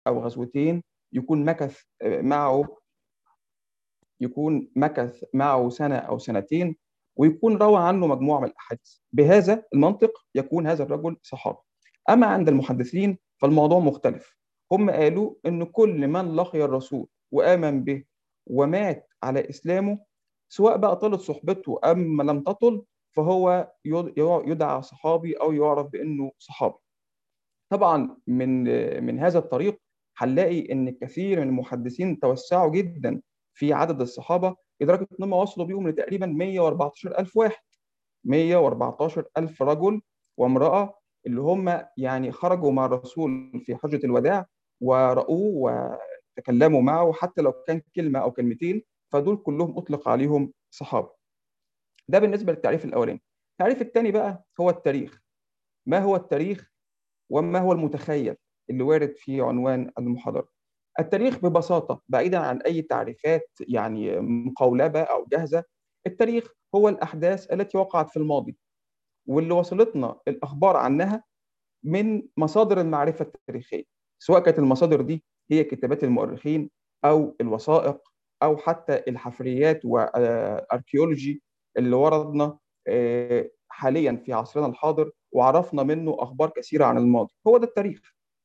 او غزوتين يكون مكث معه يكون مكث معه سنه او سنتين ويكون روى عنه مجموعه من الاحاديث بهذا المنطق يكون هذا الرجل صحابي اما عند المحدثين فالموضوع مختلف هم قالوا ان كل من لقي الرسول وامن به ومات على اسلامه سواء بقى طالت صحبته ام لم تطل فهو يدعى صحابي او يعرف بانه صحابي طبعا من من هذا الطريق هنلاقي ان كثير من المحدثين توسعوا جدا في عدد الصحابه لدرجه ان هم وصلوا بيهم لتقريبا 114 الف واحد 114 الف رجل وامراه اللي هم يعني خرجوا مع الرسول في حجه الوداع ورأوه وتكلموا معه حتى لو كان كلمه او كلمتين فدول كلهم اطلق عليهم صحابه ده بالنسبه للتعريف الاولاني التعريف الثاني بقى هو التاريخ ما هو التاريخ وما هو المتخيل اللي وارد في عنوان المحاضره التاريخ ببساطه بعيدا عن اي تعريفات يعني مقولبه او جاهزه التاريخ هو الاحداث التي وقعت في الماضي واللي وصلتنا الاخبار عنها من مصادر المعرفه التاريخيه سواء كانت المصادر دي هي كتابات المؤرخين او الوثائق او حتى الحفريات والاركيولوجي اللي وردنا حاليا في عصرنا الحاضر وعرفنا منه اخبار كثيره عن الماضي هو ده التاريخ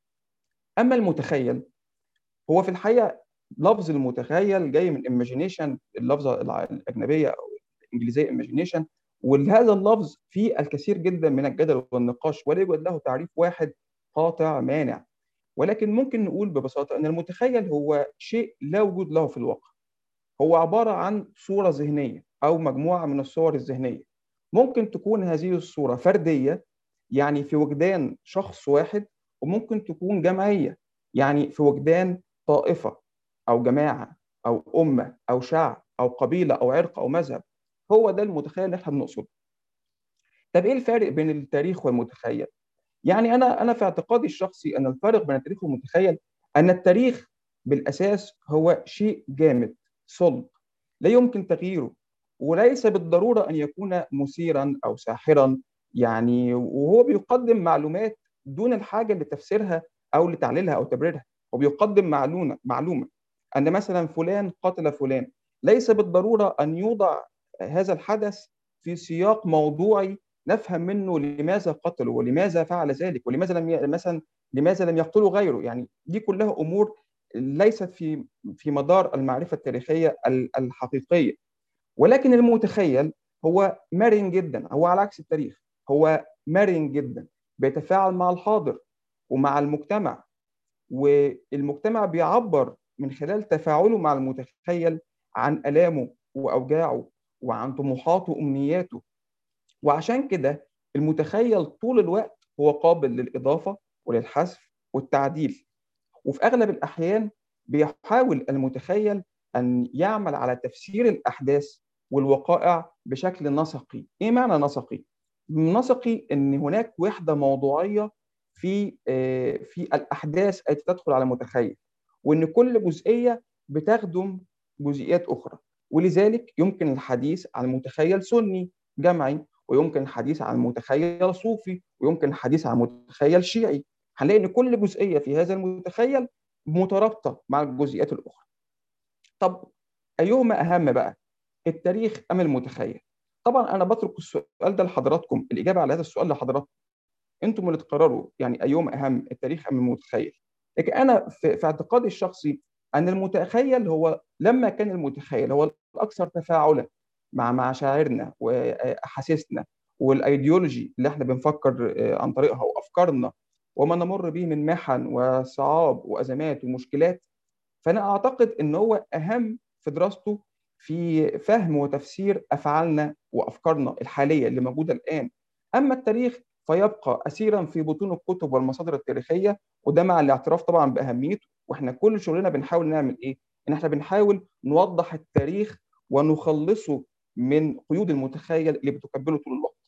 اما المتخيل هو في الحقيقه لفظ المتخيل جاي من ايماجينيشن اللفظه الاجنبيه او الانجليزيه ايماجينيشن وهذا اللفظ فيه الكثير جدا من الجدل والنقاش ولا يوجد له تعريف واحد قاطع مانع ولكن ممكن نقول ببساطه ان المتخيل هو شيء لا وجود له في الواقع هو عباره عن صوره ذهنيه او مجموعه من الصور الذهنيه ممكن تكون هذه الصوره فرديه يعني في وجدان شخص واحد وممكن تكون جماعيه يعني في وجدان طائفه او جماعه او امه او شعب او قبيله او عرق او مذهب هو ده المتخيل اللي احنا بنقصده طب ايه الفارق بين التاريخ والمتخيل يعني انا انا في اعتقادي الشخصي ان الفارق بين التاريخ والمتخيل ان التاريخ بالاساس هو شيء جامد صلب لا يمكن تغييره وليس بالضروره ان يكون مثيرا او ساحرا يعني وهو بيقدم معلومات دون الحاجه لتفسيرها او لتعليلها او تبريرها هو بيقدم معلومه معلومه ان مثلا فلان قتل فلان ليس بالضروره ان يوضع هذا الحدث في سياق موضوعي نفهم منه لماذا قتله ولماذا فعل ذلك ولماذا لم ي... مثلا لماذا لم يقتله غيره يعني دي كلها امور ليست في في مدار المعرفه التاريخيه الحقيقيه ولكن المتخيل هو مرن جدا هو على عكس التاريخ هو مرن جدا بيتفاعل مع الحاضر ومع المجتمع والمجتمع بيعبر من خلال تفاعله مع المتخيل عن آلامه وأوجاعه وعن طموحاته وأمنياته وعشان كده المتخيل طول الوقت هو قابل للإضافة وللحذف والتعديل وفي أغلب الأحيان بيحاول المتخيل أن يعمل على تفسير الأحداث والوقائع بشكل نسقي إيه معنى نسقي؟ نسقي أن هناك وحدة موضوعية في في الأحداث التي تدخل على المتخيل وأن كل جزئية بتخدم جزئيات أخرى ولذلك يمكن الحديث عن المتخيل سني جمعي ويمكن الحديث عن متخيل صوفي ويمكن الحديث عن متخيل شيعي هنلاقي ان كل جزئيه في هذا المتخيل مترابطه مع الجزئيات الاخرى طب ايهما اهم بقى التاريخ ام المتخيل طبعا انا بترك السؤال ده لحضراتكم الاجابه على هذا السؤال لحضراتكم انتم اللي تقرروا يعني ايهما اهم التاريخ ام المتخيل لكن انا في, في اعتقادي الشخصي ان المتخيل هو لما كان المتخيل هو الاكثر تفاعلا مع مشاعرنا واحاسيسنا والايديولوجي اللي احنا بنفكر عن طريقها وافكارنا وما نمر به من محن وصعاب وازمات ومشكلات فانا اعتقد ان هو اهم في دراسته في فهم وتفسير افعالنا وافكارنا الحاليه اللي موجوده الان اما التاريخ فيبقى اسيرا في بطون الكتب والمصادر التاريخيه وده مع الاعتراف طبعا باهميته واحنا كل شغلنا بنحاول نعمل ايه؟ ان احنا بنحاول نوضح التاريخ ونخلصه من قيود المتخيل اللي بتكبله طول الوقت.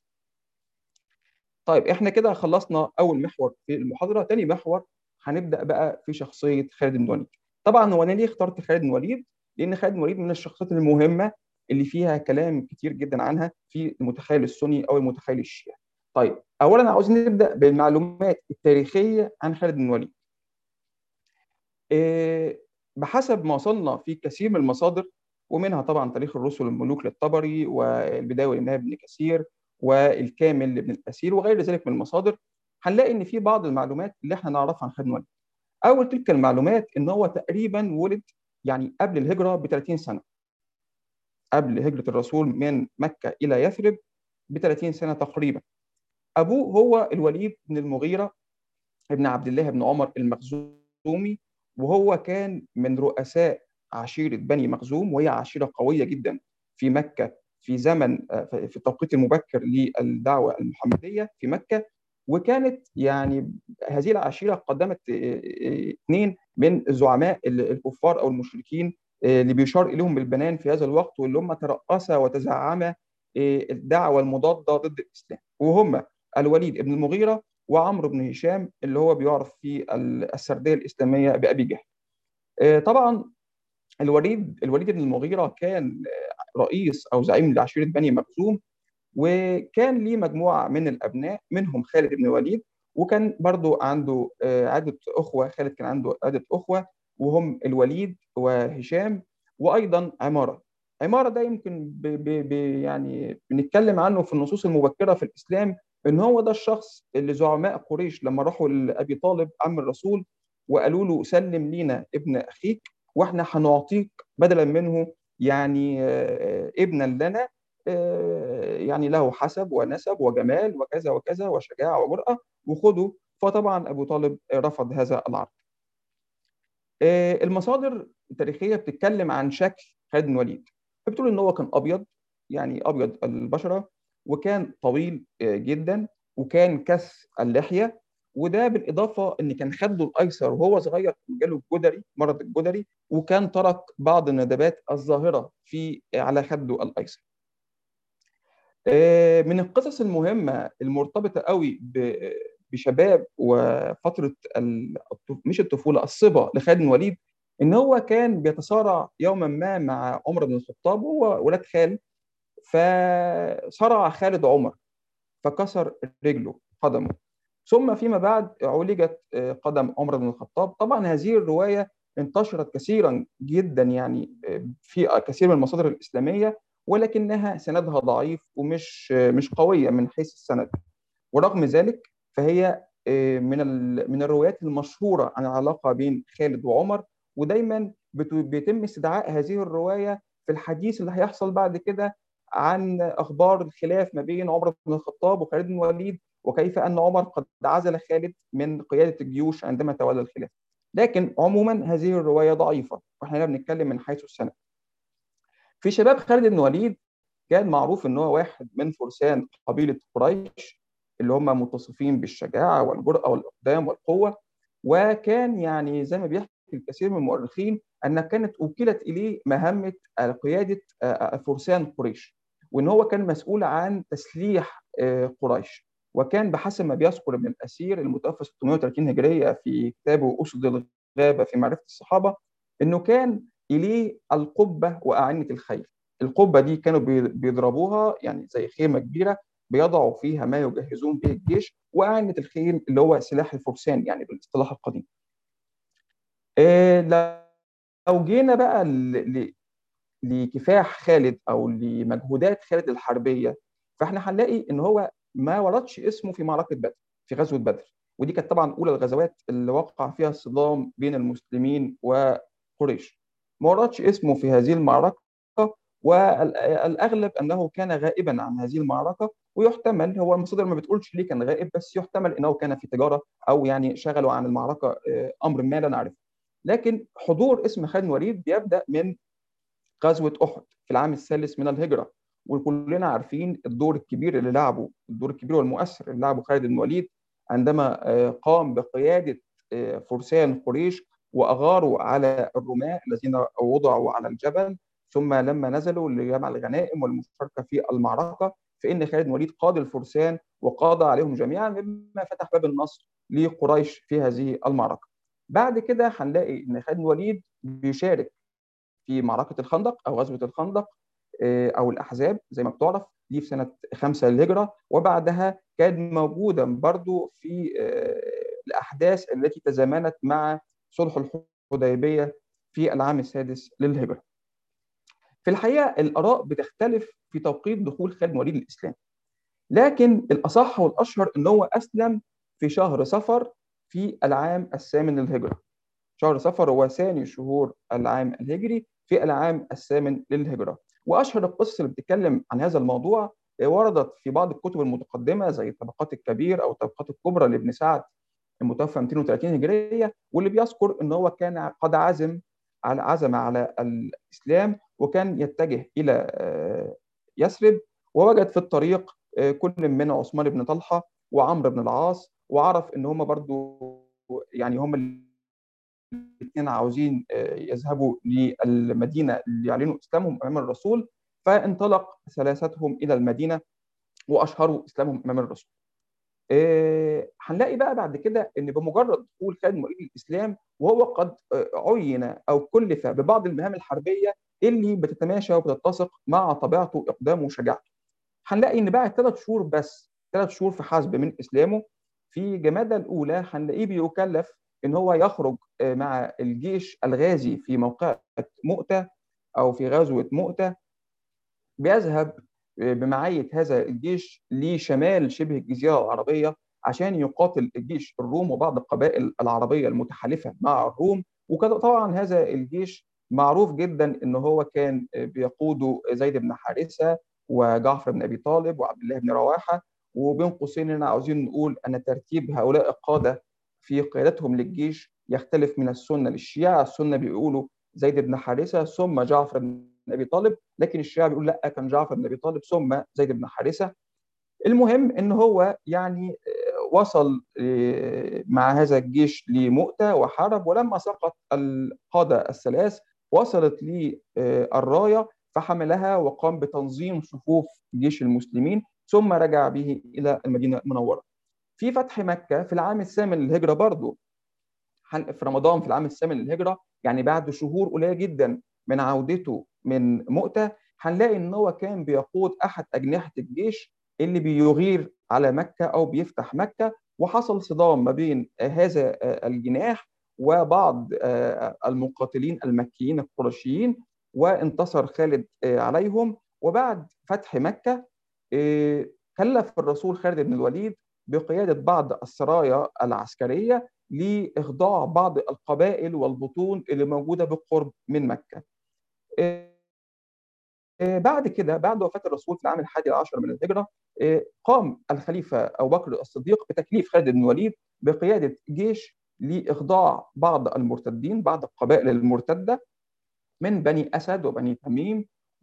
طيب احنا كده خلصنا اول محور في المحاضره، تاني محور هنبدا بقى في شخصيه خالد بن الوليد. طبعا هو انا ليه اخترت خالد بن الوليد؟ لان خالد بن الوليد من الشخصيات المهمه اللي فيها كلام كتير جدا عنها في المتخيل السني او المتخيل الشيعي. طيب اولا عاوزين نبدا بالمعلومات التاريخيه عن خالد بن الوليد. بحسب ما وصلنا في كثير من المصادر ومنها طبعا تاريخ الرسل والملوك للطبري والبدايه والنهايه ابن كثير والكامل لابن الأسير وغير ذلك من المصادر هنلاقي ان في بعض المعلومات اللي احنا نعرفها عن خادم وليد. اول تلك المعلومات ان هو تقريبا ولد يعني قبل الهجره ب 30 سنه. قبل هجره الرسول من مكه الى يثرب ب 30 سنه تقريبا. ابوه هو الوليد بن المغيره ابن عبد الله بن عمر المخزومي وهو كان من رؤساء عشيره بني مخزوم وهي عشيره قويه جدا في مكه في زمن في التوقيت المبكر للدعوه المحمديه في مكه وكانت يعني هذه العشيره قدمت اثنين من زعماء الكفار او المشركين اللي بيشار اليهم بالبنان في هذا الوقت واللي هم ترأسا وتزعما الدعوه المضاده ضد الاسلام وهم الوليد بن المغيره وعمرو بن هشام اللي هو بيعرف في السرديه الاسلاميه بابي جهل. طبعا الوليد الوليد بن المغيره كان رئيس او زعيم لعشيره بني مخزوم وكان ليه مجموعه من الابناء منهم خالد بن الوليد وكان برضو عنده عدة أخوة خالد كان عنده عدة أخوة وهم الوليد وهشام وأيضا عمارة عمارة ده يمكن ب ب ب يعني بنتكلم عنه في النصوص المبكرة في الإسلام إن هو ده الشخص اللي زعماء قريش لما راحوا لأبي طالب عم الرسول وقالوا له سلم لينا ابن أخيك وإحنا هنعطيك بدلا منه يعني ابنا لنا يعني له حسب ونسب وجمال وكذا وكذا وشجاعة وجرأة وخده فطبعا أبو طالب رفض هذا العرض المصادر التاريخية بتتكلم عن شكل خالد بن الوليد بتقول إن هو كان أبيض يعني أبيض البشرة وكان طويل جدا وكان كث اللحية وده بالإضافة إن كان خده الأيسر وهو صغير جاله الجدري مرض الجدري وكان ترك بعض الندبات الظاهرة في على خده الأيسر من القصص المهمة المرتبطة قوي بشباب وفترة مش الطفولة الصبا لخالد بن الوليد إن هو كان بيتصارع يوما ما مع عمر بن الخطاب وهو ولاد خال فصرع خالد عمر فكسر رجله قدمه ثم فيما بعد عولجت قدم عمر بن الخطاب طبعا هذه الرواية انتشرت كثيرا جدا يعني في كثير من المصادر الإسلامية ولكنها سندها ضعيف ومش مش قويه من حيث السند ورغم ذلك فهي من من الروايات المشهوره عن العلاقه بين خالد وعمر ودايما بيتم استدعاء هذه الروايه في الحديث اللي هيحصل بعد كده عن اخبار الخلاف ما بين عمر بن الخطاب وخالد بن الوليد وكيف ان عمر قد عزل خالد من قياده الجيوش عندما تولى الخلافه لكن عموما هذه الروايه ضعيفه واحنا بنتكلم من حيث السند في شباب خالد بن الوليد كان معروف ان هو واحد من فرسان قبيله قريش اللي هم متصفين بالشجاعه والجرأه والاقدام والقوه وكان يعني زي ما بيحكي الكثير من المؤرخين ان كانت وكلت اليه مهمه قياده فرسان قريش وان هو كان مسؤول عن تسليح قريش وكان بحسب ما بيذكر ابن الاسير المتوفى 630 هجريه في كتابه اسد الغابه في معرفه الصحابه انه كان اليه القبه واعنه الخيل القبه دي كانوا بيضربوها يعني زي خيمه كبيره بيضعوا فيها ما يجهزون به الجيش واعنه الخيل اللي هو سلاح الفرسان يعني بالاصطلاح القديم إيه لو جينا بقى لكفاح خالد او لمجهودات خالد الحربيه فاحنا هنلاقي ان هو ما وردش اسمه في معركه بدر في غزوه بدر ودي كانت طبعا اولى الغزوات اللي وقع فيها الصدام بين المسلمين وقريش ما وردش اسمه في هذه المعركة والأغلب أنه كان غائبا عن هذه المعركة ويحتمل هو المصادر ما بتقولش ليه كان غائب بس يحتمل أنه كان في تجارة أو يعني شغله عن المعركة أمر ما لا نعرفه لكن حضور اسم خالد بن الوليد بيبدأ من غزوة أحد في العام الثالث من الهجرة وكلنا عارفين الدور الكبير اللي لعبه الدور الكبير والمؤثر اللي لعبه خالد بن الوليد عندما قام بقيادة فرسان قريش واغاروا على الرماة الذين وضعوا على الجبل ثم لما نزلوا لجمع الغنائم والمشاركه في المعركه فان خالد بن الوليد قاد الفرسان وقضى عليهم جميعا مما فتح باب النصر لقريش في هذه المعركه. بعد كده هنلاقي ان خالد بن الوليد بيشارك في معركه الخندق او غزوه الخندق او الاحزاب زي ما بتعرف دي في سنه خمسة للهجره وبعدها كان موجودا برضو في الاحداث التي تزامنت مع صلح الحديبية في العام السادس للهجرة في الحقيقة الآراء بتختلف في توقيت دخول خالد بن الوليد الإسلام لكن الأصح والأشهر أن هو أسلم في شهر صفر في العام الثامن للهجرة شهر صفر هو ثاني شهور العام الهجري في العام الثامن للهجرة وأشهر القصص اللي بتتكلم عن هذا الموضوع وردت في بعض الكتب المتقدمة زي الطبقات الكبير أو الطبقات الكبرى لابن سعد المتوفى 230 هجرية واللي بيذكر أن هو كان قد عزم على عزم على الإسلام وكان يتجه إلى آه، يثرب ووجد في الطريق آه، كل من عثمان بن طلحة وعمرو بن العاص وعرف ان هم برضو يعني هم الاثنين عاوزين آه، يذهبوا للمدينه اللي يعلنوا اسلامهم امام الرسول فانطلق ثلاثتهم الى المدينه واشهروا اسلامهم امام الرسول. آه، هنلاقي بقى بعد كده ان بمجرد دخول خالد بن الاسلام وهو قد آه، عين او كلف ببعض المهام الحربيه اللي بتتماشى وبتتسق مع طبيعته واقدامه وشجاعته. هنلاقي ان بعد ثلاث شهور بس ثلاث شهور في حسب من اسلامه في جمادى الاولى هنلاقيه بيكلف ان هو يخرج آه، مع الجيش الغازي في موقعة مؤتة او في غزوة مؤتة بيذهب آه، بمعية هذا الجيش لشمال شبه الجزيرة العربية عشان يقاتل الجيش الروم وبعض القبائل العربية المتحالفة مع الروم وكان طبعا هذا الجيش معروف جدا ان هو كان آه، بيقوده زيد بن حارثة وجعفر بن ابي طالب وعبد الله بن رواحه وبين قوسين هنا عاوزين نقول ان ترتيب هؤلاء القاده في قيادتهم للجيش يختلف من السنه للشيعه، السنه بيقولوا زيد بن حارثه ثم جعفر بن ابي طالب، لكن الشيعه بيقول لا كان جعفر بن ابي طالب ثم زيد بن حارثه. المهم ان هو يعني آه، وصل آه، مع هذا الجيش لمؤتة وحارب ولما سقط القادة الثلاث وصلت للراية آه، فحملها وقام بتنظيم صفوف جيش المسلمين ثم رجع به إلى المدينة المنورة في فتح مكة في العام الثامن للهجرة برضه في رمضان في العام الثامن للهجرة يعني بعد شهور قليلة جدا من عودته من مؤتة هنلاقي ان هو كان بيقود احد اجنحه الجيش اللي بيغير على مكه او بيفتح مكه وحصل صدام ما بين هذا الجناح وبعض المقاتلين المكيين القرشيين وانتصر خالد عليهم وبعد فتح مكه إيه، كلف الرسول خالد بن الوليد بقيادة بعض السرايا العسكرية لإخضاع بعض القبائل والبطون اللي موجودة بالقرب من مكة إيه، إيه، بعد كده بعد وفاة الرسول في العام الحادي عشر من الهجرة قام الخليفة أبو بكر الصديق بتكليف خالد بن الوليد بقيادة جيش لإخضاع بعض المرتدين بعض القبائل المرتدة من بني أسد وبني تميم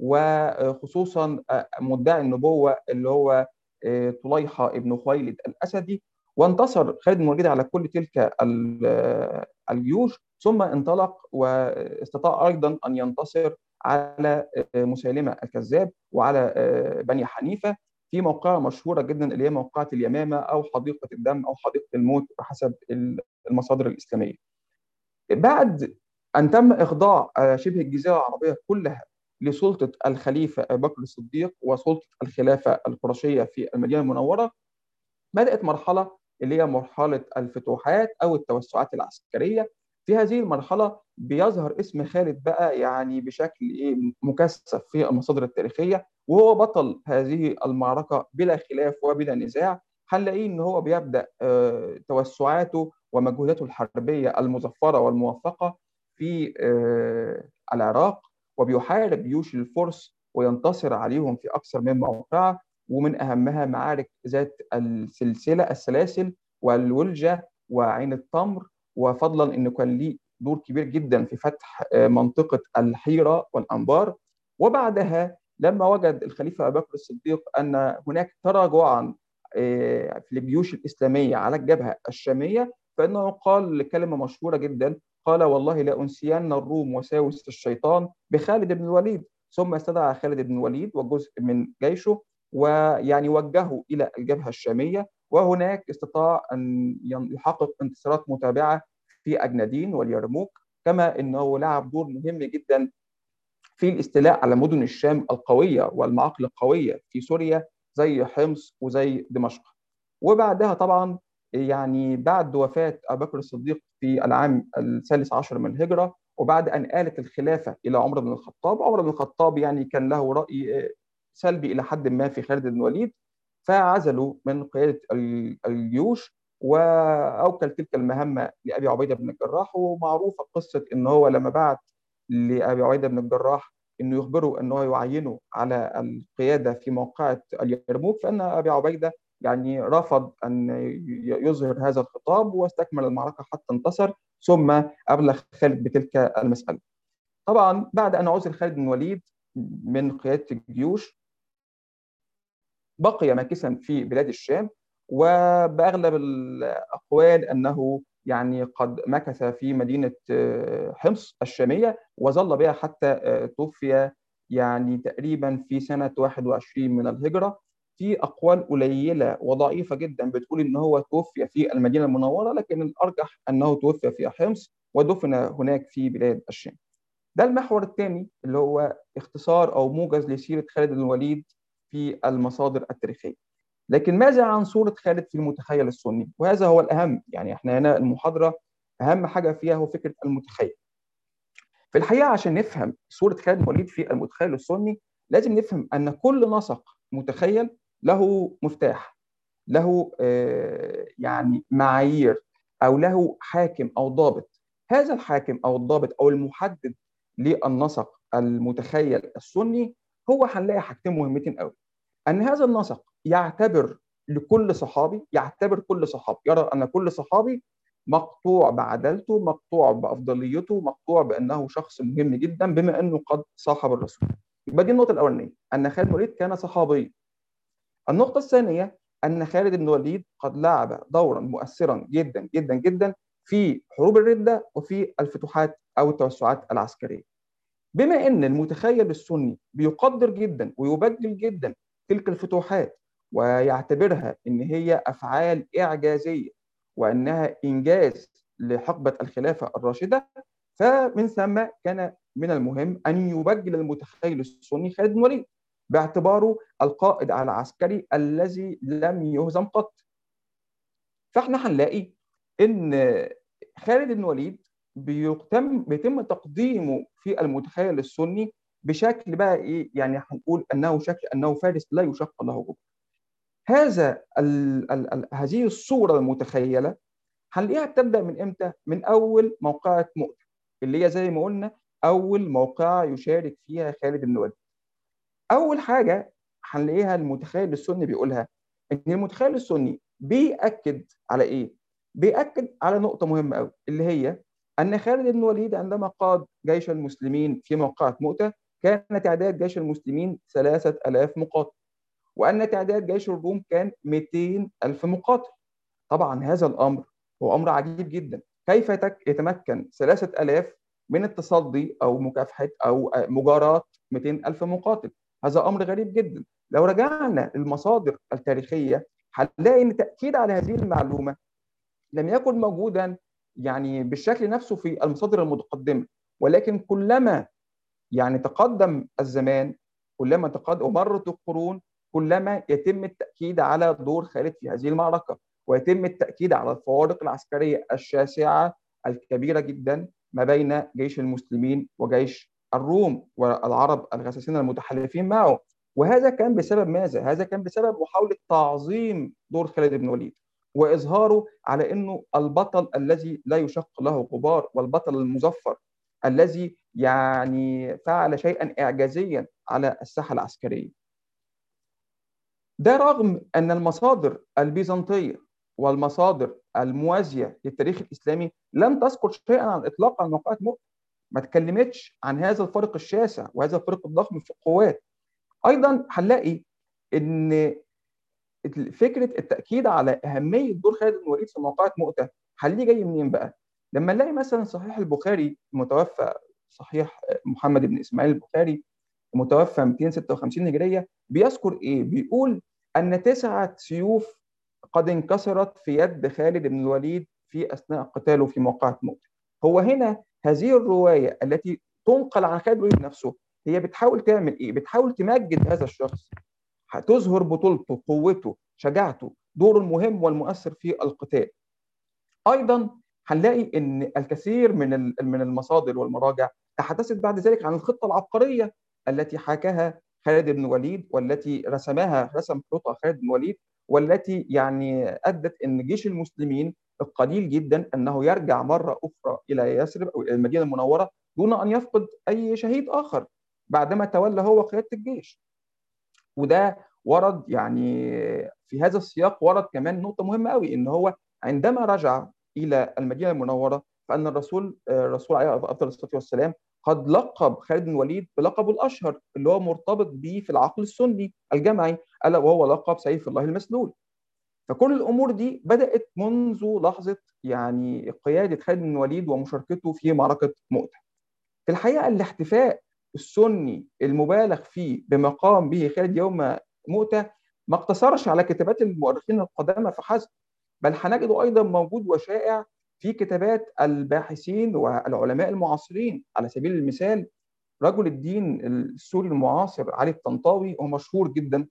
وخصوصا آه، مدعي النبوه اللي هو آه، طليحه ابن خويلد الاسدي وانتصر خالد بن الوليد على كل تلك آه، الجيوش ثم انطلق واستطاع ايضا ان ينتصر على مسيلمه الكذاب وعلى بني حنيفه في موقعة مشهورة جدا اللي هي موقعة اليمامة أو حديقة الدم أو حديقة الموت بحسب المصادر الإسلامية. بعد أن تم إخضاع شبه الجزيرة العربية كلها لسلطة الخليفة أبي بكر الصديق وسلطة الخلافة القرشية في المدينة المنورة بدأت مرحلة اللي هي مرحلة الفتوحات أو التوسعات العسكرية في هذه المرحلة بيظهر اسم خالد بقى يعني بشكل إيه مكثف في المصادر التاريخية وهو بطل هذه المعركة بلا خلاف وبلا نزاع هنلاقيه ان هو بيبدا آه، توسعاته ومجهوداته الحربيه المظفره والموفقه في آه، العراق وبيحارب جيوش الفرس وينتصر عليهم في أكثر من موقعة ومن أهمها معارك ذات السلسلة السلاسل والولجة وعين التمر وفضلا أنه كان ليه دور كبير جدا في فتح آه، منطقة الحيرة والأنبار وبعدها لما وجد الخليفة أبو بكر الصديق أن هناك تراجعا آه، في الجيوش الإسلامية على الجبهة الشامية فإنه قال كلمة مشهورة جدا قال والله لأنسين الروم وساوس الشيطان بخالد بن الوليد ثم استدعى خالد بن الوليد وجزء من جيشه ويعني وجهه إلى الجبهة الشامية وهناك استطاع أن يحقق انتصارات متابعة في أجنادين واليرموك كما أنه لعب دور مهم جدا في الاستيلاء على مدن الشام القوية والمعاقل القوية في سوريا زي حمص وزي دمشق وبعدها طبعا يعني بعد وفاة أبو بكر الصديق في العام الثالث عشر من الهجرة وبعد أن آلت الخلافة إلى عمر بن الخطاب عمر بن الخطاب يعني كان له رأي سلبي إلى حد ما في خالد بن الوليد فعزلوا من قيادة الجيوش وأوكل تلك المهمة لأبي عبيدة بن الجراح ومعروفة قصة إن هو لما بعت لأبي عبيدة بن الجراح انه يخبره انه يعينه على القياده في موقعه اليرموك فان ابي عبيده يعني رفض ان يظهر هذا الخطاب واستكمل المعركه حتى انتصر ثم ابلغ خالد بتلك المساله. طبعا بعد ان عزل خالد بن الوليد من قياده الجيوش بقي ماكسا في بلاد الشام وباغلب الاقوال انه يعني قد مكث في مدينه حمص الشاميه وظل بها حتى توفي يعني تقريبا في سنه 21 من الهجره في اقوال قليله وضعيفه جدا بتقول ان هو توفي في المدينه المنوره لكن الارجح انه توفي في حمص ودفن هناك في بلاد الشام. ده المحور الثاني اللي هو اختصار او موجز لسيره خالد بن الوليد في المصادر التاريخيه. لكن ماذا عن صوره خالد في المتخيل السني؟ وهذا هو الاهم يعني احنا هنا المحاضره اهم حاجه فيها هو فكره المتخيل. في الحقيقه عشان نفهم صوره خالد بن الوليد في المتخيل السني لازم نفهم ان كل نسق متخيل له مفتاح له يعني معايير او له حاكم او ضابط هذا الحاكم او الضابط او المحدد للنسق المتخيل السني هو هنلاقي حاجتين مهمتين قوي ان هذا النسق يعتبر لكل صحابي يعتبر كل صحابي يرى ان كل صحابي مقطوع بعدالته مقطوع بافضليته مقطوع بانه شخص مهم جدا بما انه قد صاحب الرسول يبقى دي النقطه الاولانيه ان خالد الوليد كان صحابيا النقطة الثانية أن خالد بن الوليد قد لعب دورا مؤثرا جدا جدا جدا في حروب الردة وفي الفتوحات أو التوسعات العسكرية بما أن المتخيل السني بيقدر جدا ويبجل جدا تلك الفتوحات ويعتبرها أن هي أفعال إعجازية وأنها إنجاز لحقبة الخلافة الراشدة فمن ثم كان من المهم أن يبجل المتخيل السني خالد بن الوليد باعتباره القائد العسكري الذي لم يهزم قط فاحنا هنلاقي ان خالد بن الوليد بيتم بيتم تقديمه في المتخيل السني بشكل بقى ايه يعني هنقول انه شكل انه فارس لا يشق له جبر هذا ال ال ال هذه الصوره المتخيله هنلاقيها بتبدا من امتى؟ من اول موقعه مؤتة اللي هي زي ما قلنا اول موقعه يشارك فيها خالد بن الوليد اول حاجه هنلاقيها المتخيل السني بيقولها ان المتخيل السني بيأكد على ايه؟ بيأكد على نقطة مهمة قوي اللي هي أن خالد بن الوليد عندما قاد جيش المسلمين في موقعة مؤتة كان تعداد جيش المسلمين 3000 مقاتل وأن تعداد جيش الروم كان 200 ألف مقاتل طبعا هذا الأمر هو أمر عجيب جدا كيف يتمكن 3000 من التصدي أو مكافحة أو مجاراة 200 ألف مقاتل هذا امر غريب جدا لو رجعنا للمصادر التاريخيه هنلاقي ان تاكيد على هذه المعلومه لم يكن موجودا يعني بالشكل نفسه في المصادر المتقدمه ولكن كلما يعني تقدم الزمان كلما تقدم ومرت القرون كلما يتم التاكيد على دور خالد في هذه المعركه ويتم التاكيد على الفوارق العسكريه الشاسعه الكبيره جدا ما بين جيش المسلمين وجيش الروم والعرب الغساسين المتحالفين معه وهذا كان بسبب ماذا؟ هذا كان بسبب محاولة تعظيم دور خالد بن الوليد وإظهاره على أنه البطل الذي لا يشق له غبار والبطل المظفر الذي يعني فعل شيئا إعجازيا على الساحة العسكرية ده رغم أن المصادر البيزنطية والمصادر الموازية للتاريخ الإسلامي لم تذكر شيئا على الإطلاق عن موقعة مؤتة ما تكلمتش عن هذا الفرق الشاسع وهذا الفرق الضخم في القوات ايضا هنلاقي ان فكره التاكيد على اهميه دور خالد بن الوليد في موقعة مؤتة هل جاي منين بقى؟ لما نلاقي مثلا صحيح البخاري المتوفى صحيح محمد بن اسماعيل البخاري المتوفى 256 هجريه بيذكر ايه؟ بيقول ان تسعه سيوف قد انكسرت في يد خالد بن الوليد في اثناء قتاله في موقعة مؤتة. هو هنا هذه الروايه التي تنقل عن خالد الوليد نفسه هي بتحاول تعمل ايه؟ بتحاول تمجد هذا الشخص هتظهر بطولته قوته شجاعته دوره المهم والمؤثر في القتال ايضا هنلاقي ان الكثير من من المصادر والمراجع تحدثت بعد ذلك عن الخطه العبقريه التي حكاها خالد بن وليد والتي رسمها رسم خطه خالد بن وليد والتي يعني ادت ان جيش المسلمين القليل جدا انه يرجع مره اخرى الى يثرب او الى المدينه المنوره دون ان يفقد اي شهيد اخر بعدما تولى هو قياده الجيش. وده ورد يعني في هذا السياق ورد كمان نقطه مهمه قوي ان هو عندما رجع الى المدينه المنوره فان الرسول الرسول عليه افضل الصلاه والسلام قد لقب خالد بن الوليد بلقبه الاشهر اللي هو مرتبط به في العقل السني الجمعي الا وهو لقب سيف الله المسلول. فكل الامور دي بدات منذ لحظه يعني قياده خالد بن الوليد ومشاركته في معركه مؤته. في الحقيقه الاحتفاء السني المبالغ فيه بما قام به خالد يوم مؤته ما اقتصرش على كتابات المؤرخين القدامى فحسب بل هنجده ايضا موجود وشائع في كتابات الباحثين والعلماء المعاصرين على سبيل المثال رجل الدين السوري المعاصر علي الطنطاوي ومشهور جدا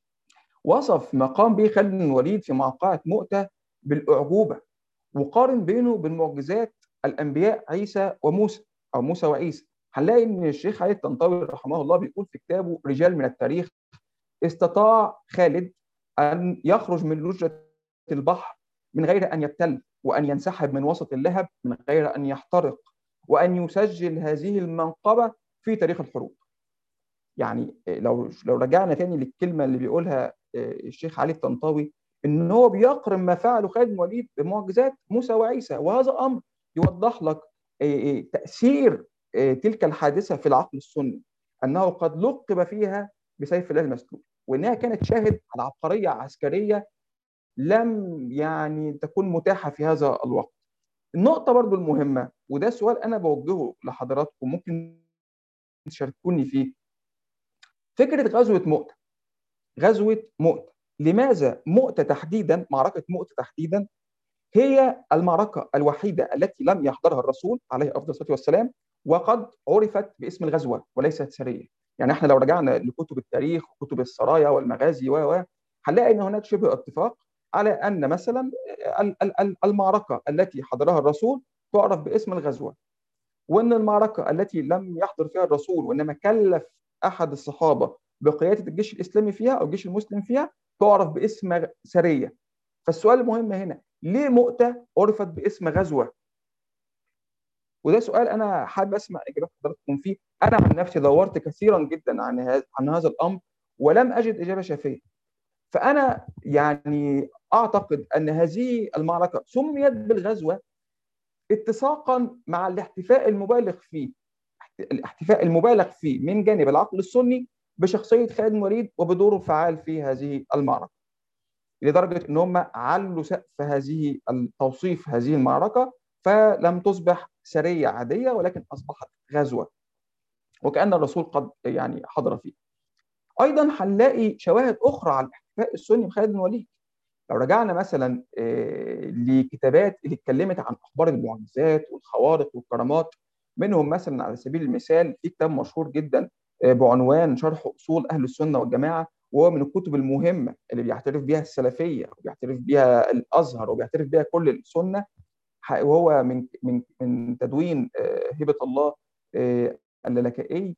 وصف ما قام به خالد بن الوليد في موقعة مؤتة بالأعجوبة وقارن بينه وبين معجزات الأنبياء عيسى وموسى أو موسى وعيسى هنلاقي إن الشيخ علي الطنطاوي رحمه الله بيقول في كتابه رجال من التاريخ استطاع خالد أن يخرج من لجة البحر من غير أن يبتل وأن ينسحب من وسط اللهب من غير أن يحترق وأن يسجل هذه المنقبة في تاريخ الحروب يعني لو لو رجعنا تاني للكلمة اللي بيقولها الشيخ علي الطنطاوي ان هو بيقرن ما فعله خالد بن الوليد بمعجزات موسى وعيسى وهذا امر يوضح لك تاثير تلك الحادثه في العقل السني انه قد لقب فيها بسيف الله المسلول وانها كانت شاهد على عبقريه عسكريه لم يعني تكون متاحه في هذا الوقت. النقطه برضو المهمه وده سؤال انا بوجهه لحضراتكم ممكن تشاركوني فيه. فكره غزوه مؤته. غزوه مؤته، لماذا مؤته تحديدا معركه مؤته تحديدا هي المعركه الوحيده التي لم يحضرها الرسول عليه افضل الصلاه والسلام وقد عرفت باسم الغزوه وليست سريه. يعني احنا لو رجعنا لكتب التاريخ وكتب السرايا والمغازي و هنلاقي ان هناك شبه اتفاق على ان مثلا المعركه التي حضرها الرسول تعرف باسم الغزوه وان المعركه التي لم يحضر فيها الرسول وانما كلف احد الصحابه بقياده الجيش الاسلامي فيها او الجيش المسلم فيها تعرف باسم سريه فالسؤال المهم هنا ليه مؤته عرفت باسم غزوه وده سؤال انا حابب اسمع اجابات حضراتكم فيه انا عن نفسي دورت كثيرا جدا عن هذا عن هذا الامر ولم اجد اجابه شافيه فانا يعني اعتقد ان هذه المعركه سميت بالغزوه اتساقا مع الاحتفاء المبالغ فيه الاحتفاء المبالغ فيه من جانب العقل السني بشخصيه خالد بن الوليد وبدوره الفعال في هذه المعركه لدرجه ان هم علوا سقف هذه توصيف هذه المعركه فلم تصبح سريه عاديه ولكن اصبحت غزوه وكان الرسول قد يعني حضر فيه ايضا هنلاقي شواهد اخرى على الاحتفاء السني بخالد بن الوليد لو رجعنا مثلا لكتابات اللي اتكلمت عن اخبار المعجزات والخوارق والكرامات منهم مثلا على سبيل المثال في كتاب مشهور جدا بعنوان شرح اصول اهل السنه والجماعه وهو من الكتب المهمه اللي بيعترف بها السلفيه وبيعترف بها الازهر وبيعترف بها كل السنه وهو من من من تدوين هبه الله اللالكائي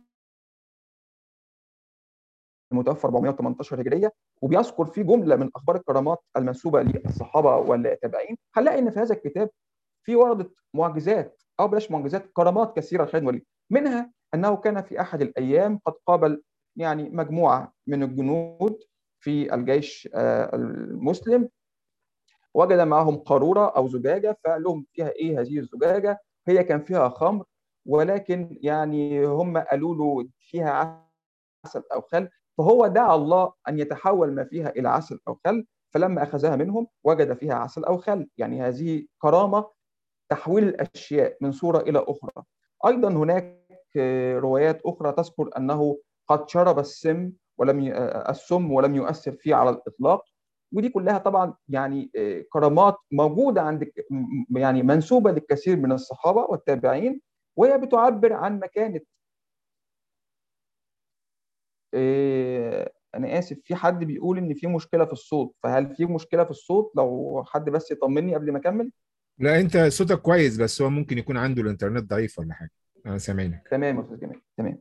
المتوفى 418 هجريه وبيذكر فيه جمله من اخبار الكرامات المنسوبه للصحابه والتابعين هنلاقي ان في هذا الكتاب في وردت معجزات او بلاش معجزات كرامات كثيره لخالد الوليد منها انه كان في احد الايام قد قابل يعني مجموعه من الجنود في الجيش المسلم وجد معهم قاروره او زجاجه فقال لهم فيها ايه هذه الزجاجه هي كان فيها خمر ولكن يعني هم قالوا له فيها عسل او خل فهو دعا الله ان يتحول ما فيها الى عسل او خل فلما اخذها منهم وجد فيها عسل او خل يعني هذه كرامه تحويل الاشياء من صوره الى اخرى ايضا هناك روايات اخرى تذكر انه قد شرب السم ولم ي... السم ولم يؤثر فيه على الاطلاق ودي كلها طبعا يعني كرامات موجوده عند يعني منسوبه للكثير من الصحابه والتابعين وهي بتعبر عن مكانه انا اسف في حد بيقول ان في مشكله في الصوت فهل في مشكله في الصوت لو حد بس يطمني قبل ما اكمل لا انت صوتك كويس بس هو ممكن يكون عنده الانترنت ضعيف ولا حاجه انا سامعينك تمام يا استاذ جمال تمام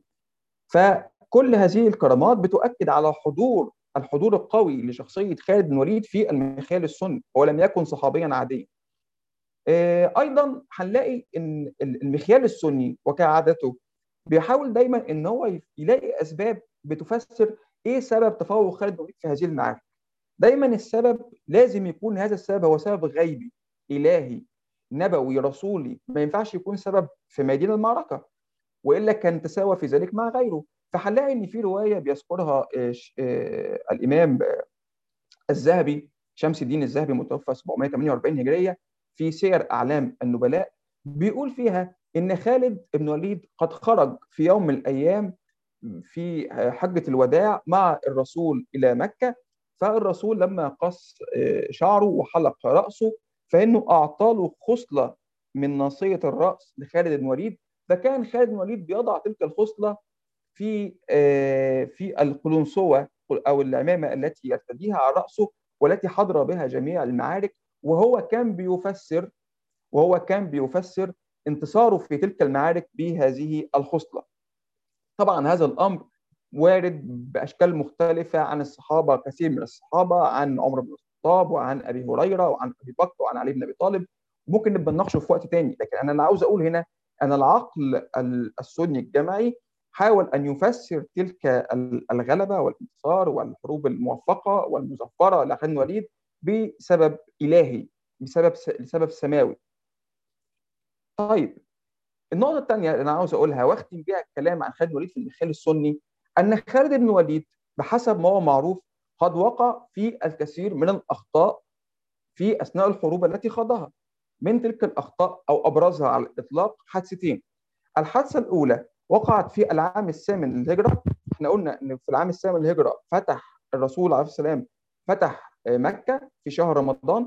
فكل هذه الكرامات بتؤكد على حضور الحضور القوي لشخصيه خالد بن الوليد في المخيال السني هو لم يكن صحابيا عاديا آه، ايضا هنلاقي ان المخيال السني وكعادته بيحاول دايما ان هو يلاقي اسباب بتفسر ايه سبب تفوق خالد بن الوليد في هذه المعارك دايما السبب لازم يكون هذا السبب هو سبب غيبي الهي نبوي رسولي ما ينفعش يكون سبب في ميدان المعركه والا كان تساوى في ذلك مع غيره فهنلاقي ان في روايه بيذكرها آه، آه، الامام الذهبي شمس الدين الذهبي متوفى 748 هجريه في سير اعلام النبلاء بيقول فيها ان خالد بن وليد قد خرج في يوم من الايام في حجه الوداع مع الرسول الى مكه فالرسول لما قص آه، شعره وحلق راسه فانه اعطى له خصله من ناصيه الراس لخالد بن وليد فكان خالد بن وليد بيضع تلك الخصله في آه، في القلنسوه او العمامه التي يرتديها على راسه والتي حضر بها جميع المعارك وهو كان بيفسر وهو كان بيفسر انتصاره في تلك المعارك بهذه الخصله. طبعا هذا الامر وارد باشكال مختلفه عن الصحابه كثير من الصحابه عن عمر بن الخطاب وعن ابي هريره وعن ابي بكر وعن علي بن ابي طالب ممكن نبقى نناقشه في وقت تاني لكن انا اللي عاوز اقول هنا ان العقل السني الجمعي حاول ان يفسر تلك الغلبه والانتصار والحروب الموفقه والمظفره لخالد الوليد بسبب الهي بسبب لسبب سماوي طيب النقطه الثانيه اللي انا عاوز اقولها واختم بيها الكلام عن خالد الوليد في المخال السني ان خالد بن الوليد بحسب ما هو معروف قد وقع في الكثير من الاخطاء في اثناء الحروب التي خاضها من تلك الاخطاء او ابرزها على الاطلاق حادثتين الحادثه الاولى وقعت في العام الثامن للهجره احنا قلنا ان في العام الثامن للهجره فتح الرسول عليه السلام فتح مكه في شهر رمضان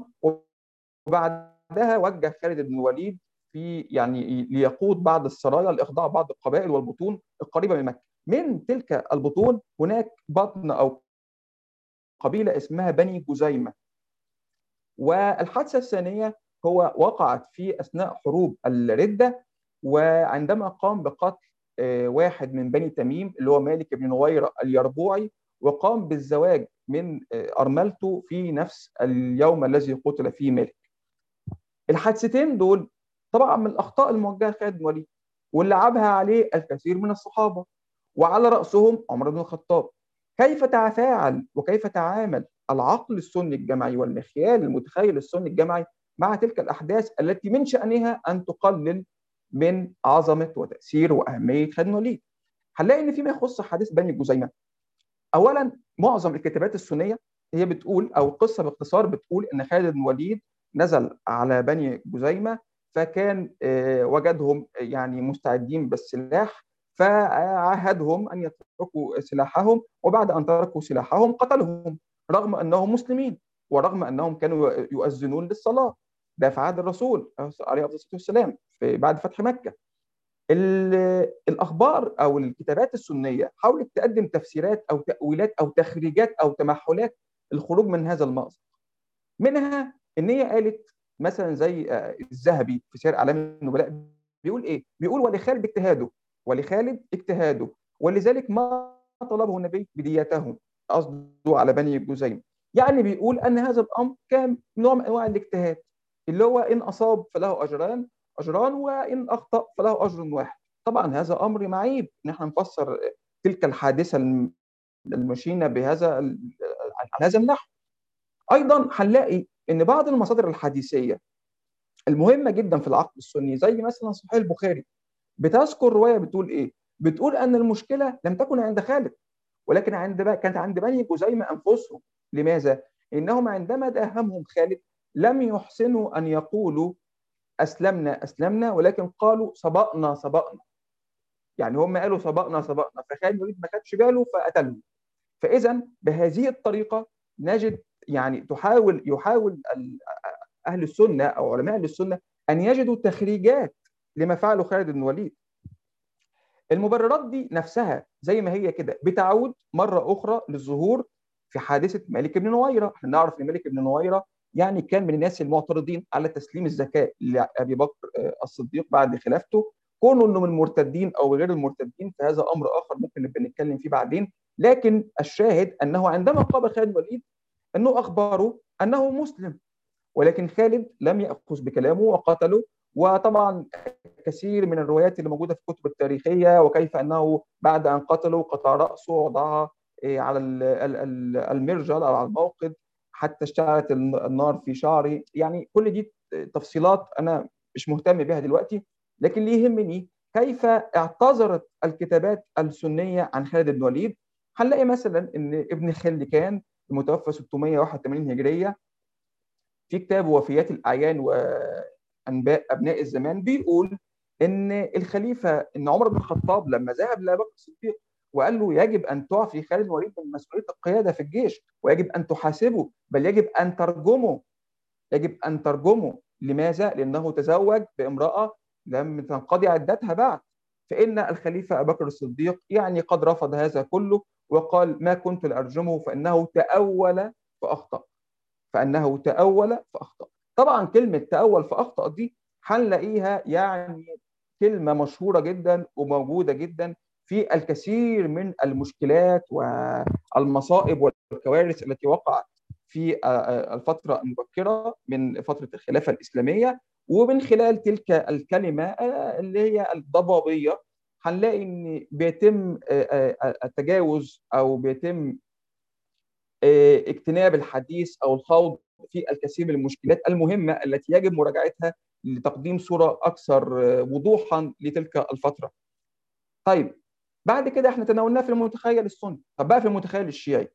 وبعدها وجه خالد بن الوليد في يعني ليقود بعض السرايا لاخضاع بعض القبائل والبطون القريبه من مكه من تلك البطون هناك بطن او قبيله اسمها بني جزيمه والحادثه الثانيه هو وقعت في اثناء حروب الرده وعندما قام بقتل آه، واحد من بني تميم اللي هو مالك بن نويرة اليربوعي وقام بالزواج من آه، أرملته في نفس اليوم الذي قتل فيه مالك الحادثتين دول طبعا من الأخطاء الموجهة خالد بن وليد واللي عابها عليه الكثير من الصحابة وعلى رأسهم عمر بن الخطاب كيف تتفاعل وكيف تعامل العقل السني الجمعي والمخيال المتخيل السني الجمعي مع تلك الأحداث التي من شأنها أن تقلل من عظمه وتاثير واهميه خالد بن الوليد هنلاقي ان فيما يخص حديث بني جزيمه اولا معظم الكتابات السنيه هي بتقول او القصه باختصار بتقول ان خالد بن الوليد نزل على بني جزيمه فكان آه، وجدهم يعني مستعدين بالسلاح فعاهدهم ان يتركوا سلاحهم وبعد ان تركوا سلاحهم قتلهم رغم انهم مسلمين ورغم انهم كانوا يؤذنون للصلاه ده في عهد الرسول عليه الصلاه والسلام في بعد فتح مكه الاخبار او الكتابات السنيه حاولت تقدم تفسيرات او تاويلات او تخريجات او تمحلات الخروج من هذا المأزق منها ان هي قالت مثلا زي آه، الذهبي في سير اعلام النبلاء بيقول ايه بيقول ولخالد اجتهاده ولخالد اجتهاده ولذلك ما طلبه النبي بديته قصده على بني جزيم يعني بيقول ان هذا الامر كان نوع من انواع الاجتهاد اللي هو ان اصاب فله اجران اجران وان اخطا فله اجر واحد طبعا هذا امر معيب ان احنا نفسر تلك الحادثه المشينه بهذا على هذا النحو ايضا هنلاقي ان بعض المصادر الحديثيه المهمه جدا في العقد السني زي مثلا صحيح البخاري بتذكر روايه بتقول ايه بتقول ان المشكله لم تكن عند خالد ولكن عند كانت عند بني جزيمه انفسهم لماذا انهم عندما داهمهم خالد لم يحسنوا أن يقولوا أسلمنا أسلمنا ولكن قالوا سبقنا سبقنا يعني هم قالوا سبقنا سبقنا فخالد الوليد ما خدش باله فقتلهم فإذا بهذه الطريقة نجد يعني تحاول يحاول أهل السنة أو علماء أهل السنة أن يجدوا تخريجات لما فعله خالد بن الوليد المبررات دي نفسها زي ما هي كده بتعود مرة أخرى للظهور في حادثة مالك بن نويرة احنا نعرف ان مالك بن نويرة يعني كان من الناس المعترضين على تسليم الزكاه لابي بكر الصديق بعد خلافته كونه انه من المرتدين او غير المرتدين فهذا امر اخر ممكن نبقى نتكلم فيه بعدين لكن الشاهد انه عندما قابل خالد الوليد انه اخبره انه مسلم ولكن خالد لم ياخذ بكلامه وقتله وطبعا كثير من الروايات اللي موجوده في الكتب التاريخيه وكيف انه بعد ان قتله قطع راسه ووضعها على المرجل او على الموقد حتى اشتعلت النار في شعري يعني كل دي تفصيلات انا مش مهتم بها دلوقتي لكن اللي يهمني كيف اعتذرت الكتابات السنيه عن خالد بن الوليد هنلاقي مثلا ان ابن خلكان المتوفى 681 هجريه في كتاب وفيات الاعيان وانباء ابناء الزمان بيقول ان الخليفه ان عمر بن الخطاب لما ذهب لابي بكر الصديق وقال له يجب ان تعفي خالد بن الوليد من مسؤوليه القياده في الجيش ويجب ان تحاسبه بل يجب ان ترجمه يجب ان ترجمه لماذا؟ لانه تزوج بامراه لم تنقضي عدتها بعد فان الخليفه ابو بكر الصديق يعني قد رفض هذا كله وقال ما كنت لارجمه فانه تاول فاخطا فانه تاول فاخطا طبعا كلمه تاول فاخطا دي هنلاقيها يعني كلمه مشهوره جدا وموجوده جدا في الكثير من المشكلات والمصائب والكوارث التي وقعت في الفتره المبكره من فتره الخلافه الاسلاميه ومن خلال تلك الكلمه اللي هي الضبابيه هنلاقي ان بيتم التجاوز او بيتم اجتناب الحديث او الخوض في الكثير من المشكلات المهمه التي يجب مراجعتها لتقديم صوره اكثر وضوحا لتلك الفتره. طيب بعد كده احنا تناولناه في المتخيل السني، طب بقى في المتخيل الشيعي.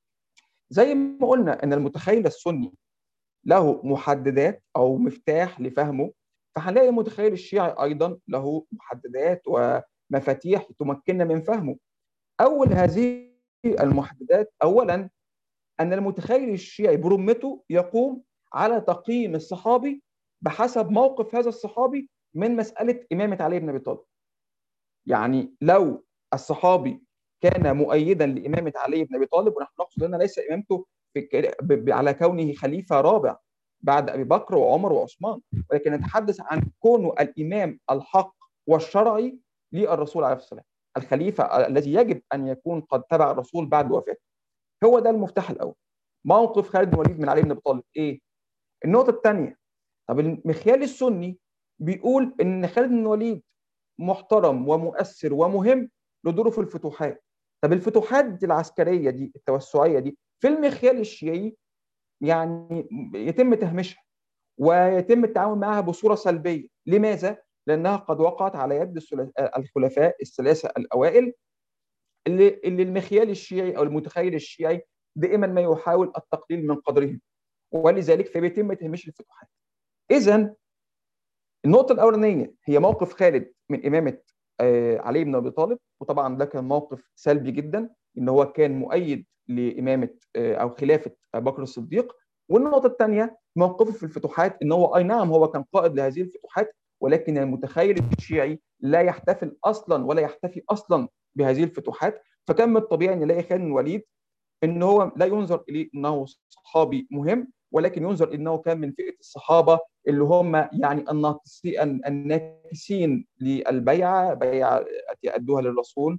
زي ما قلنا ان المتخيل السني له محددات او مفتاح لفهمه فهنلاقي المتخيل الشيعي ايضا له محددات ومفاتيح تمكننا من فهمه. اول هذه المحددات اولا ان المتخيل الشيعي برمته يقوم على تقييم الصحابي بحسب موقف هذا الصحابي من مساله امامه علي بن ابي طالب. يعني لو الصحابي كان مؤيدا لامامه علي بن ابي طالب ونحن نقصد هنا ليس امامته على كونه خليفه رابع بعد ابي بكر وعمر وعثمان ولكن نتحدث عن كونه الامام الحق والشرعي للرسول عليه الصلاه والسلام الخليفه الذي يجب ان يكون قد تبع الرسول بعد وفاته هو ده المفتاح الاول موقف خالد بن الوليد من علي بن ابي طالب ايه النقطه الثانيه طب المخيال السني بيقول ان خالد بن الوليد محترم ومؤثر ومهم لدوره في الفتوحات طب الفتوحات العسكريه دي التوسعيه دي في المخيال الشيعي يعني يتم تهميشها ويتم التعامل معها بصوره سلبيه لماذا لانها قد وقعت على يد الخلفاء الثلاثه الاوائل اللي اللي المخيال الشيعي او المتخيل الشيعي دائما ما يحاول التقليل من قدرهم ولذلك فبيتم تهميش الفتوحات اذا النقطه الاولانيه هي موقف خالد من امامه علي بن ابي طالب وطبعا ده كان موقف سلبي جدا ان هو كان مؤيد لامامه او خلافه بكر الصديق والنقطه الثانيه موقفه في الفتوحات ان هو اي نعم هو كان قائد لهذه الفتوحات ولكن المتخيل الشيعي لا يحتفل اصلا ولا يحتفي اصلا بهذه الفتوحات فكان من الطبيعي ان يلاقي خالد الوليد ان هو لا ينظر اليه انه صحابي مهم ولكن ينظر انه كان من فئه الصحابه اللي هم يعني الناقصين الناكسين للبيعه بيعه التي ادوها للرسول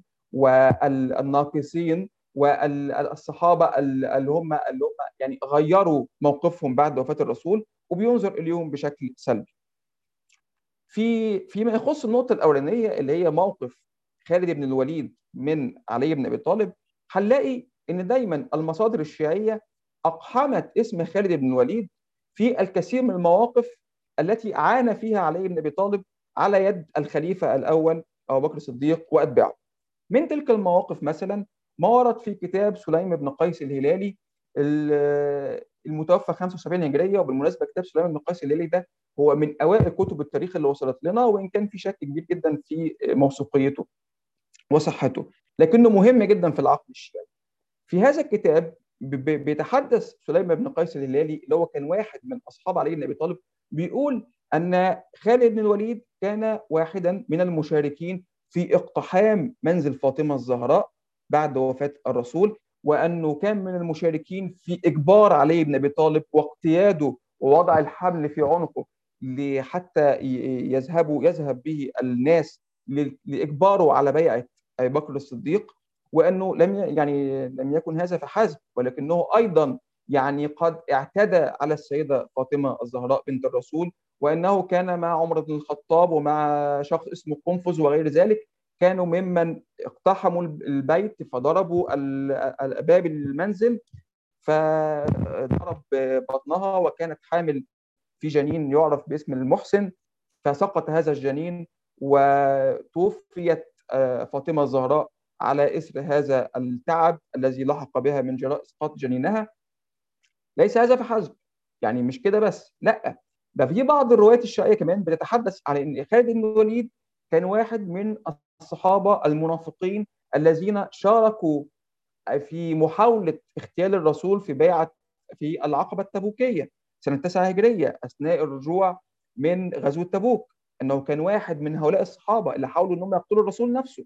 والناقصين والصحابه اللي هم اللي هم يعني غيروا موقفهم بعد وفاه الرسول وبينظر اليهم بشكل سلبي. في فيما يخص النقطه الاولانيه اللي هي موقف خالد بن الوليد من علي بن ابي طالب هنلاقي ان دايما المصادر الشيعيه اقحمت اسم خالد بن الوليد في الكثير من المواقف التي عانى فيها علي بن ابي طالب على يد الخليفه الاول ابو بكر الصديق واتباعه. من تلك المواقف مثلا ما ورد في كتاب سليم بن قيس الهلالي المتوفى 75 هجريه وبالمناسبه كتاب سليم بن قيس الهلالي ده هو من اوائل كتب التاريخ اللي وصلت لنا وان كان في شك كبير جدا في موثوقيته وصحته لكنه مهم جدا في العقل الشيعي. في هذا الكتاب بيتحدث سليم بن قيس الهلالي اللي هو كان واحد من اصحاب علي بن ابي طالب بيقول ان خالد بن الوليد كان واحدا من المشاركين في اقتحام منزل فاطمه الزهراء بعد وفاه الرسول وانه كان من المشاركين في اجبار علي بن ابي طالب واقتياده ووضع الحبل في عنقه حتى يذهبوا يذهب به الناس لاجباره على بيعه ابي بكر الصديق وانه لم يعني لم يكن هذا فحسب ولكنه ايضا يعني قد اعتدى على السيده فاطمه الزهراء بنت الرسول وانه كان مع عمر بن الخطاب ومع شخص اسمه قنفذ وغير ذلك كانوا ممن اقتحموا البيت فضربوا باب المنزل فضرب بطنها وكانت حامل في جنين يعرف باسم المحسن فسقط هذا الجنين وتوفيت فاطمه الزهراء على اثر هذا التعب الذي لحق بها من جراء اسقاط جنينها ليس هذا فحسب يعني مش كده بس لا ده في بعض الروايات الشيعيه كمان بتتحدث على ان خالد بن الوليد كان واحد من الصحابه المنافقين الذين شاركوا في محاوله اغتيال الرسول في بيعه في العقبه التبوكيه سنه 9 هجريه اثناء الرجوع من غزوه تبوك انه كان واحد من هؤلاء الصحابه اللي حاولوا انهم يقتلوا الرسول نفسه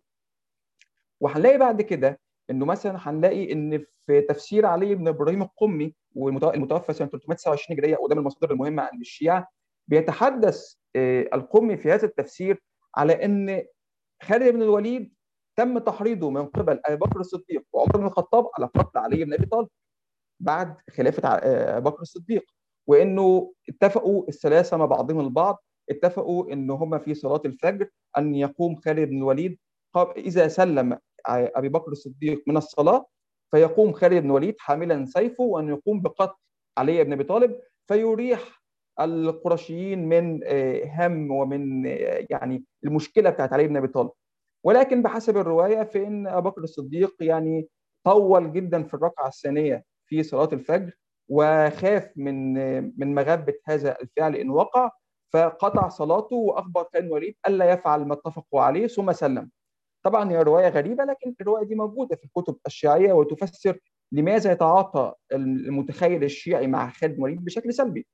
وهنلاقي بعد كده انه مثلا هنلاقي ان في تفسير علي بن ابراهيم القمي والمتوفى سنه 329 هجريه وده من المصادر المهمه عند الشيعه بيتحدث القمي في هذا التفسير على ان خالد بن الوليد تم تحريضه من قبل ابي بكر الصديق وعمر بن الخطاب على قتل علي بن ابي طالب بعد خلافه ابي بكر الصديق وانه اتفقوا الثلاثه مع بعضهم البعض اتفقوا ان هم في صلاه الفجر ان يقوم خالد بن الوليد اذا سلم ابي بكر الصديق من الصلاه فيقوم خالد بن الوليد حاملا سيفه وان يقوم بقتل علي بن ابي طالب فيريح القرشيين من هم ومن يعني المشكله بتاعت علي بن ابي طالب ولكن بحسب الروايه فان ابو بكر الصديق يعني طول جدا في الركعه الثانيه في صلاه الفجر وخاف من من مغبه هذا الفعل ان وقع فقطع صلاته واخبر خالد بن الوليد الا يفعل ما اتفقوا عليه ثم سلم طبعا هي روايه غريبه لكن الروايه دي موجوده في الكتب الشيعيه وتفسر لماذا يتعاطى المتخيل الشيعي مع خالد بن الوليد بشكل سلبي.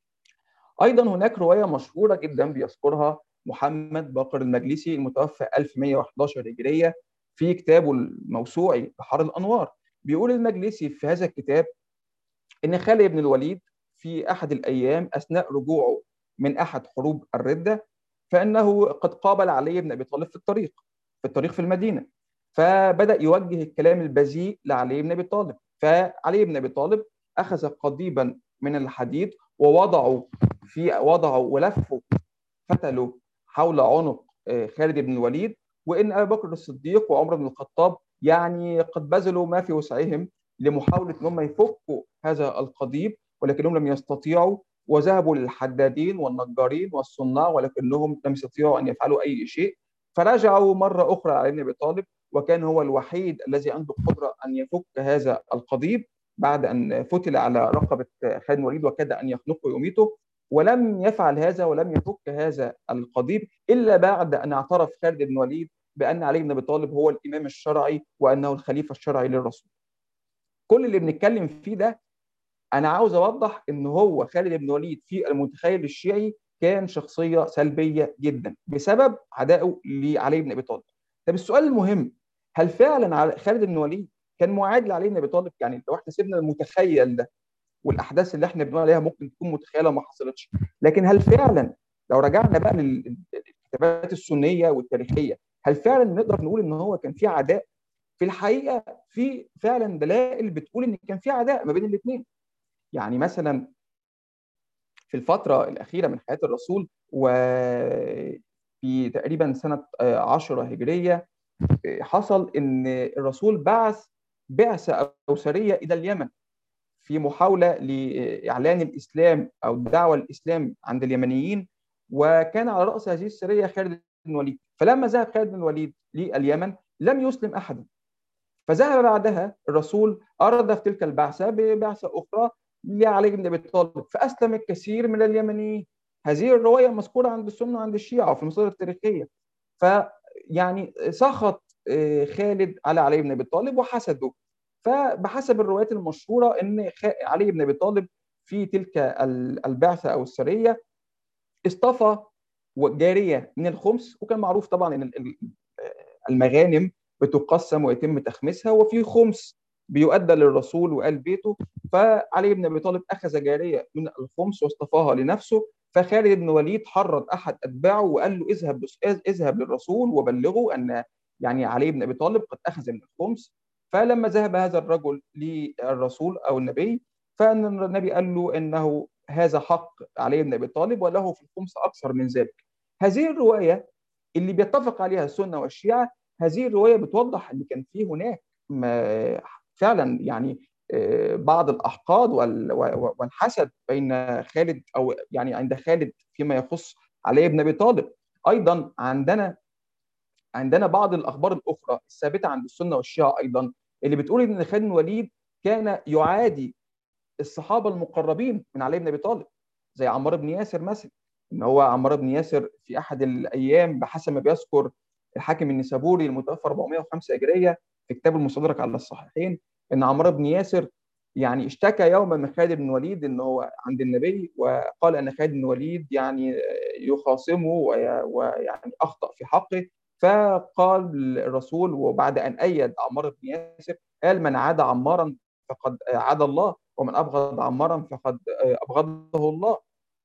ايضا هناك روايه مشهوره جدا بيذكرها محمد باقر المجلسي المتوفى 1111 هجريه في كتابه الموسوعي بحر الانوار بيقول المجلسي في هذا الكتاب ان خالد بن الوليد في احد الايام اثناء رجوعه من احد حروب الرده فانه قد قابل علي بن ابي طالب في الطريق في الطريق في المدينه فبدا يوجه الكلام البذيء لعلي بن ابي طالب فعلي بن ابي طالب اخذ قضيبا من الحديد ووضعه في وضعه ولفه فتله حول عنق خالد بن الوليد وان ابي بكر الصديق وعمر بن الخطاب يعني قد بذلوا ما في وسعهم لمحاوله ان هم يفكوا هذا القضيب ولكنهم لم يستطيعوا وذهبوا للحدادين والنجارين والصناع ولكنهم لم يستطيعوا ان يفعلوا اي شيء فرجعوا مرة أخرى على أبي طالب وكان هو الوحيد الذي عنده قدرة أن يفك هذا القضيب بعد أن فتل على رقبة خالد بن الوليد وكاد أن يخنقه ويميته ولم يفعل هذا ولم يفك هذا القضيب إلا بعد أن اعترف خالد بن الوليد بأن علي بن أبي طالب هو الإمام الشرعي وأنه الخليفة الشرعي للرسول كل اللي بنتكلم فيه ده أنا عاوز أوضح إن هو خالد بن الوليد في المتخيل الشيعي كان شخصيه سلبيه جدا بسبب عدائه لعلي بن ابي طالب. طب السؤال المهم هل فعلا خالد بن الوليد كان معاد لعلي بن ابي طالب؟ يعني لو احنا سيبنا المتخيل ده والاحداث اللي احنا بنقول عليها ممكن تكون متخيله ما حصلتش، لكن هل فعلا لو رجعنا بقى للكتابات السنيه والتاريخيه هل فعلا نقدر نقول ان هو كان في عداء؟ في الحقيقه في فعلا دلائل بتقول ان كان في عداء ما بين الاثنين. يعني مثلا في الفترة الأخيرة من حياة الرسول وفي تقريبا سنة 10 هجرية حصل إن الرسول بعث بعثة أو سرية إلى اليمن في محاولة لإعلان الإسلام أو دعوة الإسلام عند اليمنيين وكان على رأس هذه السرية خالد بن الوليد فلما ذهب خالد بن الوليد لليمن لم يسلم أحدا فذهب بعدها الرسول أراد في تلك البعثة ببعثة أخرى لعلي بن ابي طالب فاسلم الكثير من اليمنيين هذه الروايه مذكوره عند السنه وعند الشيعه وفي المصادر التاريخيه فيعني سخط خالد على علي بن ابي طالب وحسده فبحسب الروايات المشهوره ان علي بن ابي طالب في تلك البعثه او السريه اصطفى جاريه من الخمس وكان معروف طبعا ان المغانم بتقسم ويتم تخميسها وفي خمس بيؤدى للرسول وآل بيته فعلي بن ابي طالب اخذ جاريه من الخمس واصطفاها لنفسه فخالد بن وليد حرض احد اتباعه وقال له اذهب اذهب للرسول وبلغه ان يعني علي بن ابي طالب قد اخذ من الخمس فلما ذهب هذا الرجل للرسول او النبي فان النبي قال له انه هذا حق علي بن ابي طالب وله في الخمس اكثر من ذلك. هذه الروايه اللي بيتفق عليها السنه والشيعه هذه الروايه بتوضح ان كان في هناك فعلا يعني بعض الاحقاد والحسد بين خالد او يعني عند خالد فيما يخص علي بن ابي طالب ايضا عندنا عندنا بعض الاخبار الاخرى الثابته عند السنه والشيعه ايضا اللي بتقول ان خالد بن الوليد كان يعادي الصحابه المقربين من علي بن ابي طالب زي عمار بن ياسر مثلا ان هو عمار بن ياسر في احد الايام بحسب ما بيذكر الحاكم النسابوري المتوفى 405 هجريه في كتاب المستدرك على الصحيحين ان عمار بن ياسر يعني اشتكى يوما من خالد بن وليد ان هو عند النبي وقال ان خالد بن وليد يعني يخاصمه ويعني اخطا في حقه فقال الرسول وبعد ان ايد عمار بن ياسر قال من عاد عمارا فقد عاد الله ومن ابغض عمارا فقد ابغضه الله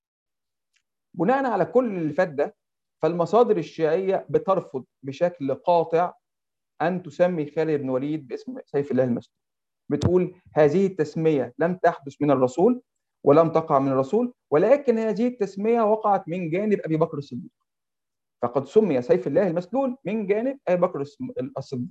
بناء على كل اللي فات ده فالمصادر الشيعيه بترفض بشكل قاطع ان تسمي خالد بن وليد باسم سيف الله المسلول بتقول هذه التسميه لم تحدث من الرسول ولم تقع من الرسول ولكن هذه التسميه وقعت من جانب ابي بكر الصديق فقد سمي سيف الله المسلول من جانب ابي بكر الصديق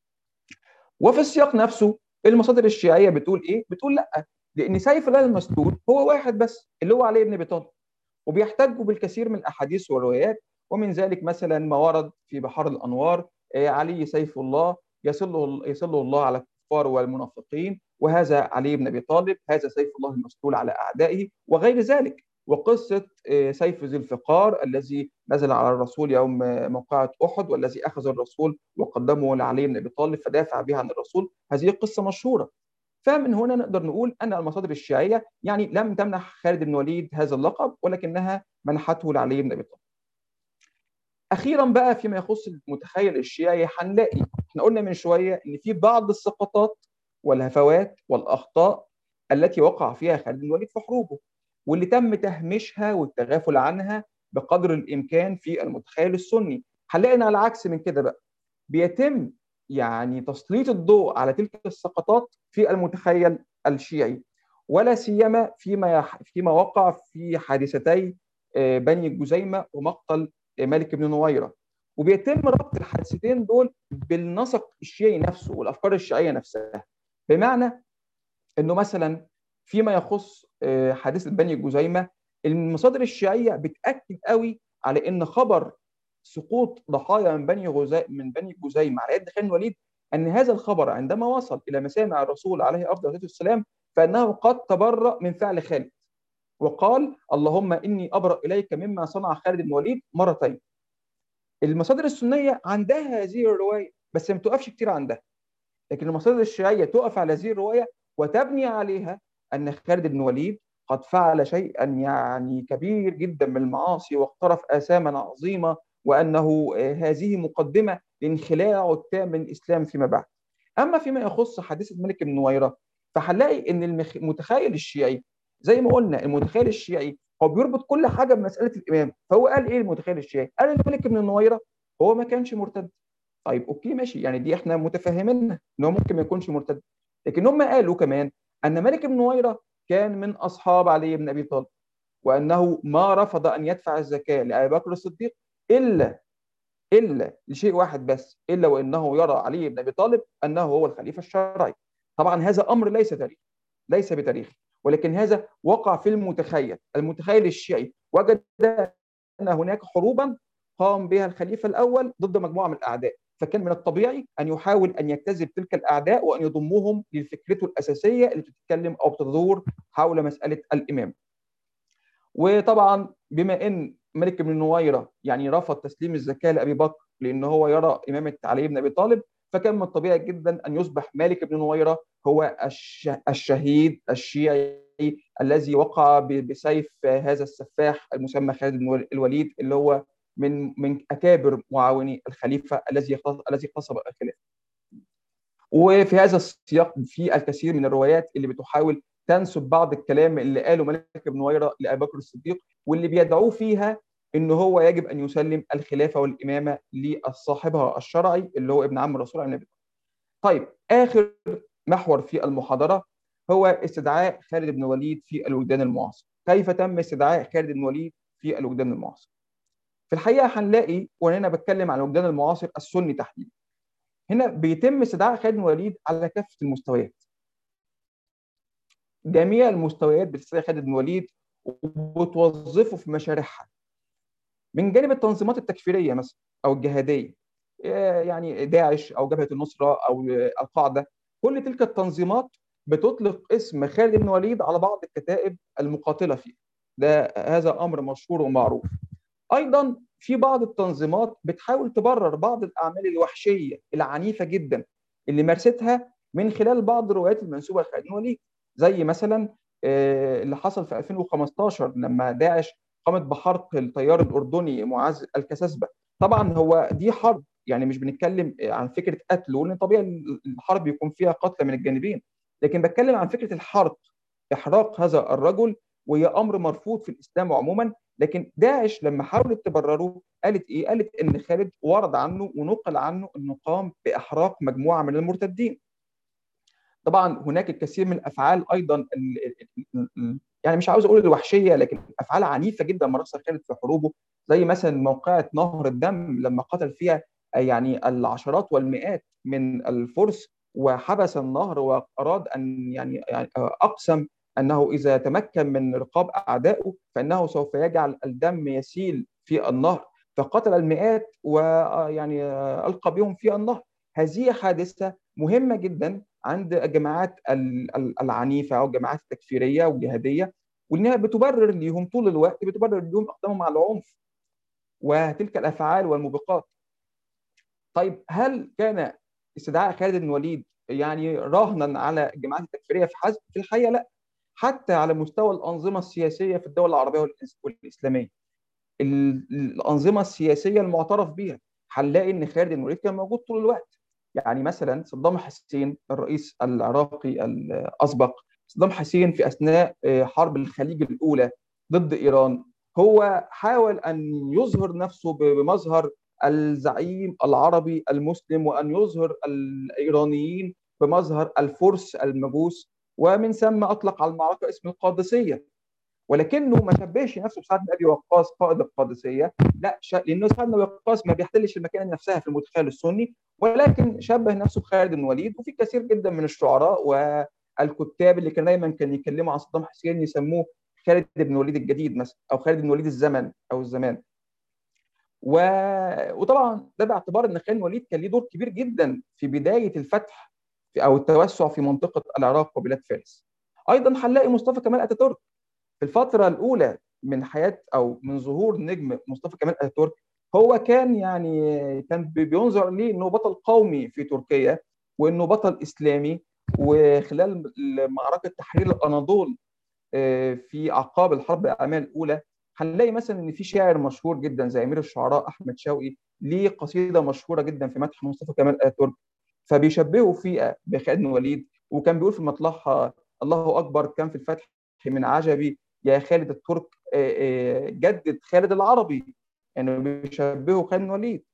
وفي السياق نفسه المصادر الشيعيه بتقول ايه بتقول لا لان سيف الله المسلول هو واحد بس اللي هو علي بن ابي طالب وبيحتجوا بالكثير من الاحاديث والروايات ومن ذلك مثلا ما ورد في بحار الانوار علي سيف الله يصله يصله الله على الكفار والمنافقين وهذا علي بن ابي طالب هذا سيف الله المسلول على اعدائه وغير ذلك وقصه سيف ذي الفقار الذي نزل على الرسول يوم موقعه احد والذي اخذ الرسول وقدمه لعلي بن ابي طالب فدافع بها عن الرسول هذه قصه مشهوره فمن هنا نقدر نقول ان المصادر الشيعيه يعني لم تمنح خالد بن وليد هذا اللقب ولكنها منحته لعلي بن ابي طالب. اخيرا بقى فيما يخص المتخيل الشيعي هنلاقي احنا قلنا من شويه ان في بعض السقطات والهفوات والاخطاء التي وقع فيها خالد بن الوليد في حروبه واللي تم تهميشها والتغافل عنها بقدر الامكان في المتخيل السني هنلاقي على العكس من كده بقى بيتم يعني تسليط الضوء على تلك السقطات في المتخيل الشيعي ولا سيما فيما فيما وقع في حادثتي بني جزيمه ومقتل مالك بن نويره وبيتم ربط الحادثتين دول بالنسق الشيعي نفسه والافكار الشيعيه نفسها بمعنى انه مثلا فيما يخص حادثه بني جزيمه المصادر الشيعيه بتاكد قوي على ان خبر سقوط ضحايا من بني غزي من بني جزيمه على يد خالد الوليد ان هذا الخبر عندما وصل الى مسامع الرسول عليه افضل الصلاه والسلام فانه قد تبرأ من فعل خالد وقال اللهم اني ابرأ اليك مما صنع خالد بن الوليد مرتين. المصادر السنيه عندها هذه الروايه بس ما تقفش كتير عندها. لكن المصادر الشيعيه تقف على هذه الروايه وتبني عليها ان خالد بن الوليد قد فعل شيئا يعني كبير جدا من المعاصي واقترف اثاما عظيمه وانه هذه مقدمه لانخلاعه التام من الاسلام فيما بعد. اما فيما يخص حادثه ملك بن نويره فهنلاقي ان المتخيل الشيعي زي ما قلنا المتخيل الشيعي هو بيربط كل حاجه بمساله الامام فهو قال ايه المتخيل الشيعي؟ قال الملك بن نويره هو ما كانش مرتد. طيب اوكي ماشي يعني دي احنا متفهمينها ان هو ممكن ما يكونش مرتد. لكن هم قالوا كمان ان ملك بن نويره كان من اصحاب علي بن ابي طالب وانه ما رفض ان يدفع الزكاه لابي بكر الصديق الا الا لشيء واحد بس الا وانه يرى علي بن ابي طالب انه هو الخليفه الشرعي. طبعا هذا امر ليس تاريخي ليس بتاريخي ولكن هذا وقع في المتخيل المتخيل الشيعي وجد ان هناك حروبا قام بها الخليفه الاول ضد مجموعه من الاعداء فكان من الطبيعي ان يحاول ان يجتذب تلك الاعداء وان يضمهم لفكرته الاساسيه اللي بتتكلم او بتدور حول مساله الامام وطبعا بما ان ملك بن نويره يعني رفض تسليم الزكاه لابي بكر لان هو يرى امامه علي بن ابي طالب فكان من الطبيعي جدا ان يصبح مالك بن نويره هو الشهيد الشيعي الذي وقع بسيف هذا السفاح المسمى خالد بن الوليد اللي هو من من اكابر معاوني الخليفه الذي الذي اغتصب الخلافه. وفي هذا السياق في الكثير من الروايات اللي بتحاول تنسب بعض الكلام اللي قاله ملك بن نويره لابي بكر الصديق واللي بيدعوه فيها ان هو يجب ان يسلم الخلافه والامامه لصاحبها الشرعي اللي هو ابن عم الرسول عليه طيب اخر محور في المحاضره هو استدعاء خالد بن الوليد في الوجدان المعاصر كيف تم استدعاء خالد بن الوليد في الوجدان المعاصر في الحقيقه هنلاقي وانا هنا بتكلم عن الوجدان المعاصر السني تحديدا هنا بيتم استدعاء خالد بن الوليد على كافه المستويات جميع المستويات بتستدعي خالد بن الوليد وبتوظفه في مشاريعها من جانب التنظيمات التكفيريه مثلا او الجهاديه يعني داعش او جبهه النصره او القاعده كل تلك التنظيمات بتطلق اسم خالد بن وليد على بعض الكتائب المقاتله فيه ده هذا امر مشهور ومعروف ايضا في بعض التنظيمات بتحاول تبرر بعض الاعمال الوحشيه العنيفه جدا اللي مارستها من خلال بعض الروايات المنسوبه لخالد بن وليد زي مثلا اللي حصل في 2015 لما داعش قامت بحرق الطيار الاردني معاذ الكساسبه طبعا هو دي حرب يعني مش بنتكلم عن فكره قتل لان طبيعي الحرب يكون فيها قتل من الجانبين لكن بتكلم عن فكره الحرق احراق هذا الرجل وهي امر مرفوض في الاسلام عموما لكن داعش لما حاولت تبرره قالت ايه؟ قالت ان خالد ورد عنه ونقل عنه انه قام باحراق مجموعه من المرتدين. طبعا هناك الكثير من الافعال ايضا يعني مش عاوز اقول الوحشيه لكن افعال عنيفه جدا مارسها خالد في حروبه زي مثلا موقعه نهر الدم لما قتل فيها يعني العشرات والمئات من الفرس وحبس النهر واراد ان يعني, يعني اقسم انه اذا تمكن من رقاب اعدائه فانه سوف يجعل الدم يسيل في النهر فقتل المئات ويعني القى بهم في النهر هذه حادثه مهمه جدا عند الجماعات العنيفه او الجماعات التكفيريه والجهاديه وانها بتبرر ليهم طول الوقت بتبرر ليهم اقدامهم على العنف وتلك الافعال والموبقات. طيب هل كان استدعاء خالد بن الوليد يعني راهنا على الجماعات التكفيريه في حزب؟ في الحقيقه لا حتى على مستوى الانظمه السياسيه في الدول العربيه والاسلاميه. الانظمه السياسيه المعترف بها هنلاقي ان خالد بن الوليد كان موجود طول الوقت. يعني مثلا صدام حسين الرئيس العراقي الاسبق صدام حسين في اثناء حرب الخليج الاولى ضد ايران هو حاول ان يظهر نفسه بمظهر الزعيم العربي المسلم وان يظهر الايرانيين بمظهر الفرس المجوس ومن ثم اطلق على المعركه اسم القادسيه ولكنه ما شبهش نفسه بسعد بن ابي وقاص قائد القادسيه لا ش... لانه سعد بن ابي وقاص ما بيحتلش المكان نفسها في المتخيل السني ولكن شبه نفسه بخالد بن الوليد وفي كثير جدا من الشعراء والكتاب اللي كان دايما كان يكلموا عن صدام حسين يسموه خالد بن الوليد الجديد مثلا او خالد بن الوليد الزمن او الزمان و... وطبعا ده باعتبار ان خالد بن الوليد كان ليه دور كبير جدا في بدايه الفتح في او التوسع في منطقه العراق وبلاد فارس ايضا هنلاقي مصطفى كمال اتاتورك في الفتره الاولى من حياه او من ظهور نجم مصطفى كمال اتاتورك هو كان يعني كان بينظر ليه انه بطل قومي في تركيا وانه بطل اسلامي وخلال معركه تحرير الاناضول في اعقاب الحرب العالميه الاولى هنلاقي مثلا ان في شاعر مشهور جدا زي امير الشعراء احمد شوقي ليه قصيده مشهوره جدا في مدح مصطفى كمال اتاتورك فبيشبهه فيها بخالد بن الوليد وكان بيقول في مطلعها الله اكبر كان في الفتح من عجبي يا خالد الترك جدد خالد العربي يعني بيشبهه خالد بن الوليد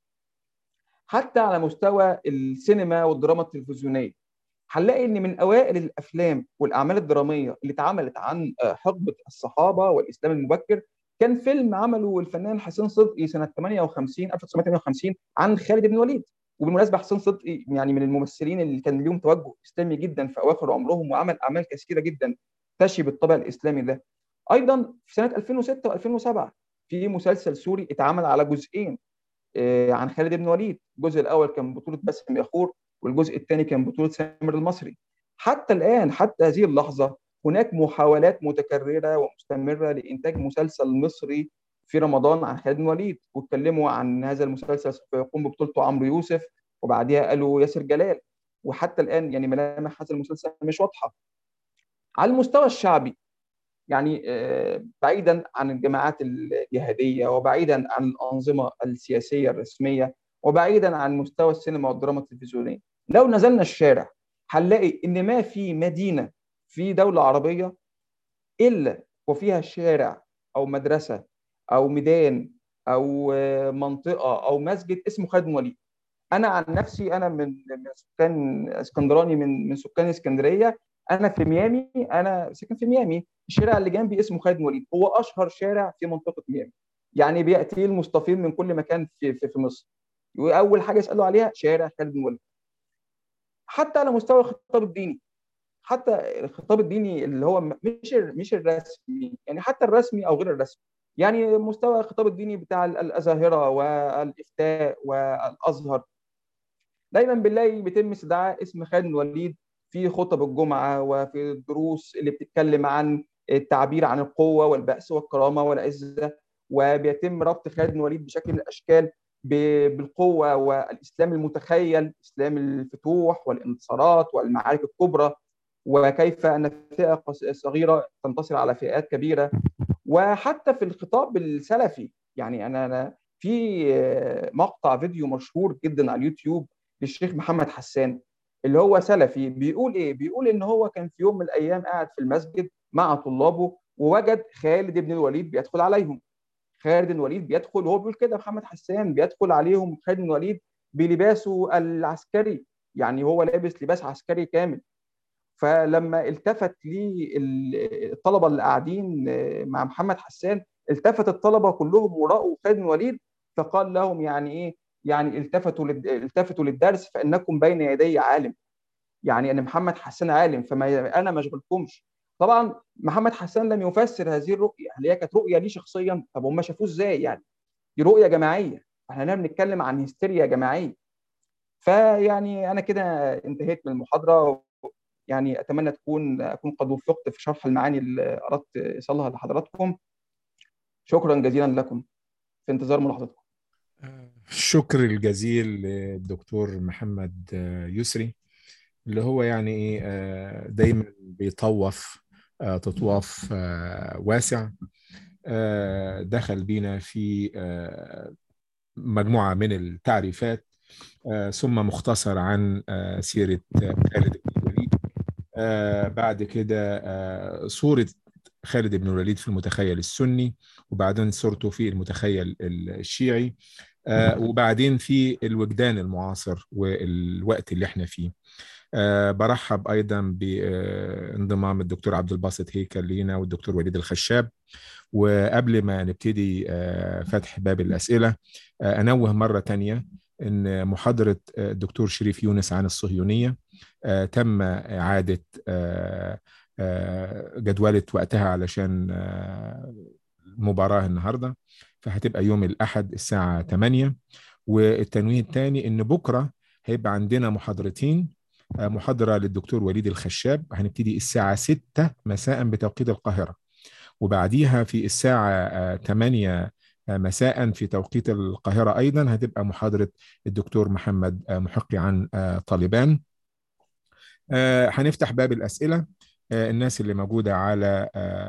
حتى على مستوى السينما والدراما التلفزيونيه هنلاقي ان من اوائل الافلام والاعمال الدراميه اللي اتعملت عن حقبه الصحابه والاسلام المبكر كان فيلم عمله الفنان حسين صدقي سنه 58 1958 عن خالد بن الوليد وبالمناسبه حسين صدقي يعني من الممثلين اللي كان لهم توجه اسلامي جدا في اواخر عمرهم وعمل اعمال كثيره جدا تشي بالطابع الاسلامي ده ايضا في سنه 2006 و2007 في مسلسل سوري اتعمل على جزئين عن خالد بن الوليد الجزء الاول كان بطوله باسم ياخور والجزء الثاني كان بطوله سامر المصري حتى الان حتى هذه اللحظه هناك محاولات متكرره ومستمره لانتاج مسلسل مصري في رمضان عن خالد بن الوليد واتكلموا عن هذا المسلسل سوف يقوم ببطولته عمرو يوسف وبعديها قالوا ياسر جلال وحتى الان يعني ملامح هذا المسلسل مش واضحه على المستوى الشعبي يعني بعيدا عن الجماعات الجهاديه وبعيدا عن الانظمه السياسيه الرسميه وبعيدا عن مستوى السينما والدراما التلفزيونيه لو نزلنا الشارع هنلاقي ان ما في مدينه في دوله عربيه الا وفيها شارع او مدرسه او ميدان او منطقه او مسجد اسمه خالد بن وليد انا عن نفسي انا من من سكان اسكندراني من من سكان اسكندريه انا في ميامي انا ساكن في ميامي الشارع اللي جنبي اسمه خالد بن وليد هو اشهر شارع في منطقه ميامي يعني بياتي المصطفين من كل مكان في في, في مصر واول حاجه يسالوا عليها شارع خالد بن وليد حتى على مستوى الخطاب الديني حتى الخطاب الديني اللي هو مش مش الرسمي يعني حتى الرسمي او غير الرسمي يعني مستوى الخطاب الديني بتاع الازاهره والافتاء والازهر دايما بنلاقي بيتم استدعاء اسم خالد بن وليد في خطب الجمعه وفي الدروس اللي بتتكلم عن التعبير عن القوه والبأس والكرامه والعزه وبيتم ربط خالد بن وليد بشكل من الاشكال بالقوه والاسلام المتخيل اسلام الفتوح والانتصارات والمعارك الكبرى وكيف ان فئه صغيره تنتصر على فئات كبيره وحتى في الخطاب السلفي يعني انا انا في مقطع فيديو مشهور جدا على اليوتيوب للشيخ محمد حسان اللي هو سلفي بيقول ايه؟ بيقول ان هو كان في يوم من الايام قاعد في المسجد مع طلابه ووجد خالد بن الوليد بيدخل عليهم. خالد بن الوليد بيدخل وهو بيقول كده محمد حسان بيدخل عليهم خالد بن الوليد بلباسه العسكري يعني هو لابس لباس عسكري كامل. فلما التفت لي الطلبه اللي قاعدين مع محمد حسان التفت الطلبه كلهم وراءوا خالد بن الوليد فقال لهم يعني ايه يعني التفتوا لد... التفتوا للدرس فانكم بين يدي عالم يعني ان محمد حسان عالم فما انا ما اشغلكمش طبعا محمد حسان لم يفسر هذه الرؤيه هل هي كانت رؤيه ليه شخصيا طب هم شافوه ازاي يعني دي رؤيه جماعيه احنا هنا بنتكلم عن هستيريا جماعيه فيعني انا كده انتهيت من المحاضره يعني اتمنى تكون اكون قد وفقت في شرح المعاني اللي اردت ايصالها لحضراتكم شكرا جزيلا لكم في انتظار ملاحظتكم الشكر الجزيل للدكتور محمد يسري اللي هو يعني ايه دايما بيطوف تطواف واسع دخل بينا في مجموعة من التعريفات ثم مختصر عن سيرة خالد بن الوليد بعد كده صورة خالد بن الوليد في المتخيل السني وبعدين صورته في المتخيل الشيعي آه وبعدين في الوجدان المعاصر والوقت اللي احنا فيه آه برحب ايضا بانضمام الدكتور عبد الباسط هيكل لينا والدكتور وليد الخشاب وقبل ما نبتدي آه فتح باب الاسئله آه انوه مره تانية ان محاضره الدكتور شريف يونس عن الصهيونيه آه تم اعاده آه جدولة وقتها علشان المباراة النهاردة فهتبقى يوم الأحد الساعة 8 والتنويه الثاني إن بكرة هيبقى عندنا محاضرتين محاضرة للدكتور وليد الخشاب هنبتدي الساعة 6 مساء بتوقيت القاهرة وبعديها في الساعة 8 مساء في توقيت القاهرة أيضا هتبقى محاضرة الدكتور محمد محقي عن طالبان هنفتح باب الأسئلة الناس اللي موجودة على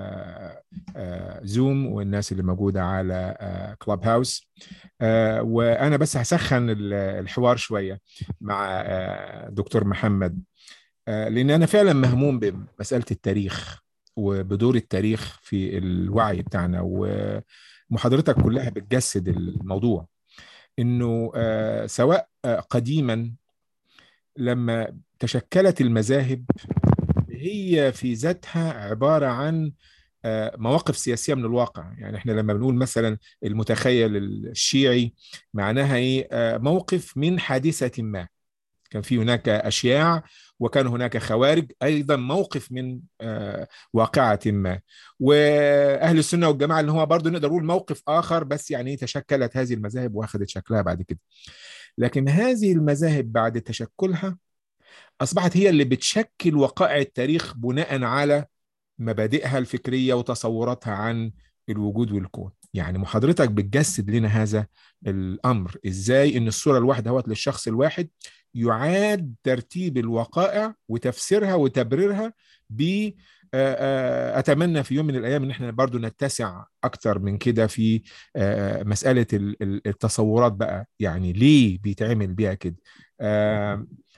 زوم والناس اللي موجودة على كلاب هاوس وأنا بس هسخن الحوار شوية مع دكتور محمد لأن أنا فعلا مهموم بمسألة التاريخ وبدور التاريخ في الوعي بتاعنا ومحاضرتك كلها بتجسد الموضوع إنه سواء قديما لما تشكلت المذاهب هي في ذاتها عبارة عن مواقف سياسية من الواقع يعني احنا لما بنقول مثلا المتخيل الشيعي معناها ايه موقف من حادثة ما كان في هناك أشياع وكان هناك خوارج أيضا موقف من واقعة ما وأهل السنة والجماعة اللي هو برضو نقدر نقول موقف آخر بس يعني تشكلت هذه المذاهب وأخذت شكلها بعد كده لكن هذه المذاهب بعد تشكلها أصبحت هي اللي بتشكل وقائع التاريخ بناء على مبادئها الفكرية وتصوراتها عن الوجود والكون يعني محاضرتك بتجسد لنا هذا الأمر إزاي إن الصورة الواحدة هوت للشخص الواحد يعاد ترتيب الوقائع وتفسيرها وتبريرها ب اتمنى في يوم من الايام ان احنا برضو نتسع اكتر من كده في مساله التصورات بقى يعني ليه بيتعمل بيها كده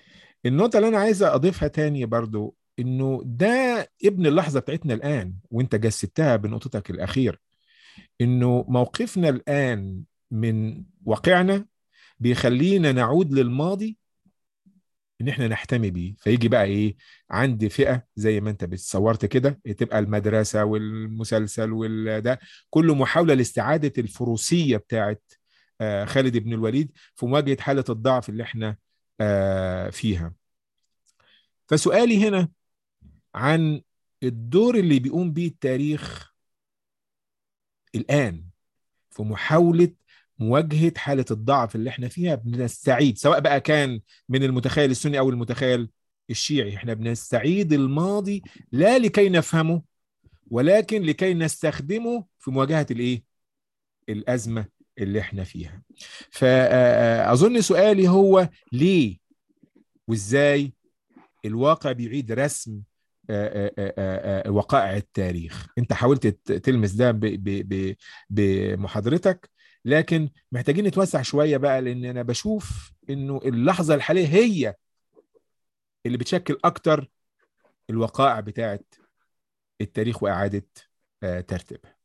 النقطة اللي أنا عايز أضيفها تاني برضو إنه ده ابن اللحظة بتاعتنا الآن وأنت جسدتها بنقطتك الأخيرة إنه موقفنا الآن من واقعنا بيخلينا نعود للماضي ان احنا نحتمي بيه فيجي بقى ايه عندي فئه زي ما انت بتصورت كده تبقى المدرسه والمسلسل والده كله محاوله لاستعاده الفروسيه بتاعت آه خالد بن الوليد في مواجهه حاله الضعف اللي احنا آه فيها فسؤالي هنا عن الدور اللي بيقوم بيه التاريخ الان في محاوله مواجهه حاله الضعف اللي احنا فيها بنستعيد سواء بقى كان من المتخيل السني او المتخيل الشيعي احنا بنستعيد الماضي لا لكي نفهمه ولكن لكي نستخدمه في مواجهه الايه الازمه اللي احنا فيها فاظن سؤالي هو ليه وازاي الواقع بيعيد رسم وقائع التاريخ انت حاولت تلمس ده بمحاضرتك لكن محتاجين نتوسع شويه بقى لان انا بشوف انه اللحظه الحاليه هي اللي بتشكل اكتر الوقائع بتاعت التاريخ واعاده ترتيبها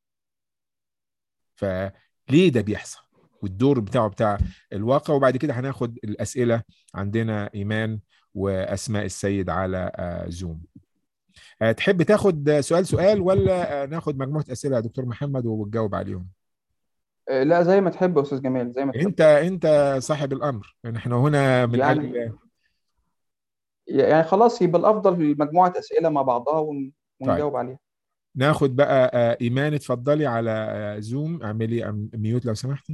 فليه ده بيحصل والدور بتاعه بتاع الواقع وبعد كده هناخد الاسئله عندنا ايمان واسماء السيد على زوم تحب تاخد سؤال سؤال ولا ناخد مجموعه اسئله يا دكتور محمد وتجاوب عليهم لا زي ما تحب يا استاذ جمال زي ما تحب انت انت صاحب الامر يعني احنا هنا من يعني اجل يعني خلاص يبقى الافضل مجموعه اسئله مع بعضها ون... ونجاوب عليها ناخد بقى ايمان اتفضلي على زوم اعملي ميوت لو سمحتي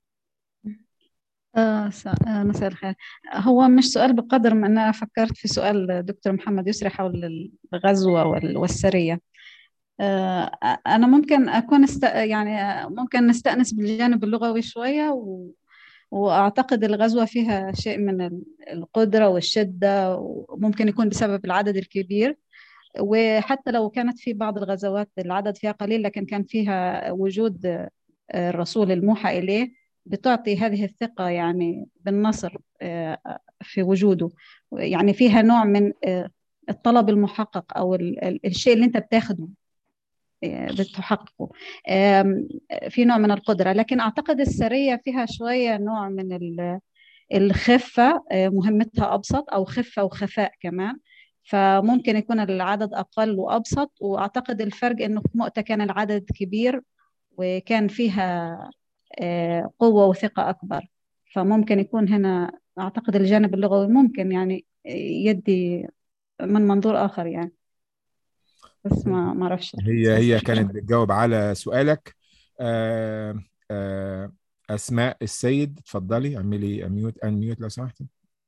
آه مساء الخير هو مش سؤال بقدر ما أنا فكرت في سؤال دكتور محمد يسري حول الغزوة والسرية آه أنا ممكن أكون است... يعني ممكن نستأنس بالجانب اللغوي شوية و... وأعتقد الغزوة فيها شيء من القدرة والشدة وممكن يكون بسبب العدد الكبير وحتى لو كانت في بعض الغزوات العدد فيها قليل لكن كان فيها وجود الرسول الموحى إليه بتعطي هذه الثقة يعني بالنصر في وجوده يعني فيها نوع من الطلب المحقق أو الشيء اللي أنت بتاخده بتحققه في نوع من القدرة لكن أعتقد السرية فيها شوية نوع من الخفة مهمتها أبسط أو خفة وخفاء كمان فممكن يكون العدد أقل وأبسط وأعتقد الفرق أنه في مؤتة كان العدد كبير وكان فيها قوة وثقة أكبر فممكن يكون هنا أعتقد الجانب اللغوي ممكن يعني يدي من منظور آخر يعني بس ما ما اعرفش هي هي كانت بتجاوب على سؤالك آه آه اسماء السيد اتفضلي اعملي ميوت ان ميوت لو سمحتي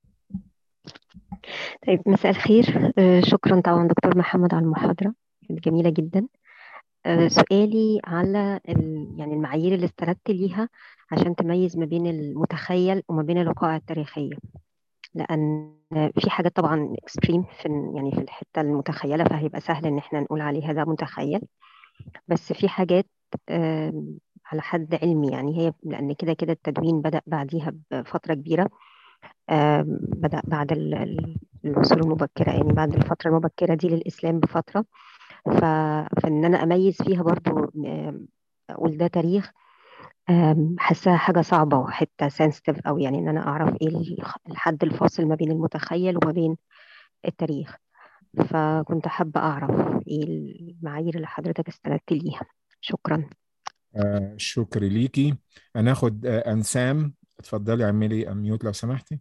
طيب مساء الخير آه شكرا طبعا دكتور محمد على المحاضرة كانت جميلة جدا آه سؤالي على يعني المعايير اللي استندت ليها عشان تميز ما بين المتخيل وما بين الوقائع التاريخية لأن في حاجات طبعا اكستريم في يعني في الحتة المتخيلة فهيبقى سهل إن احنا نقول عليها ده متخيل بس في حاجات على حد علمي يعني هي لأن كده كده التدوين بدأ بعديها بفترة كبيرة بدأ بعد العصور المبكرة يعني بعد الفترة المبكرة دي للإسلام بفترة فإن أنا أميز فيها برضو أقول ده تاريخ حاساها حاجة صعبة وحتة سنسيتيف أو يعني إن أنا أعرف إيه الحد الفاصل ما بين المتخيل وما بين التاريخ فكنت حابة أعرف إيه المعايير اللي حضرتك استندت ليها شكرا آه شكر ليكي هناخد آه أنسام اتفضلي اعملي أميوت لو سمحتي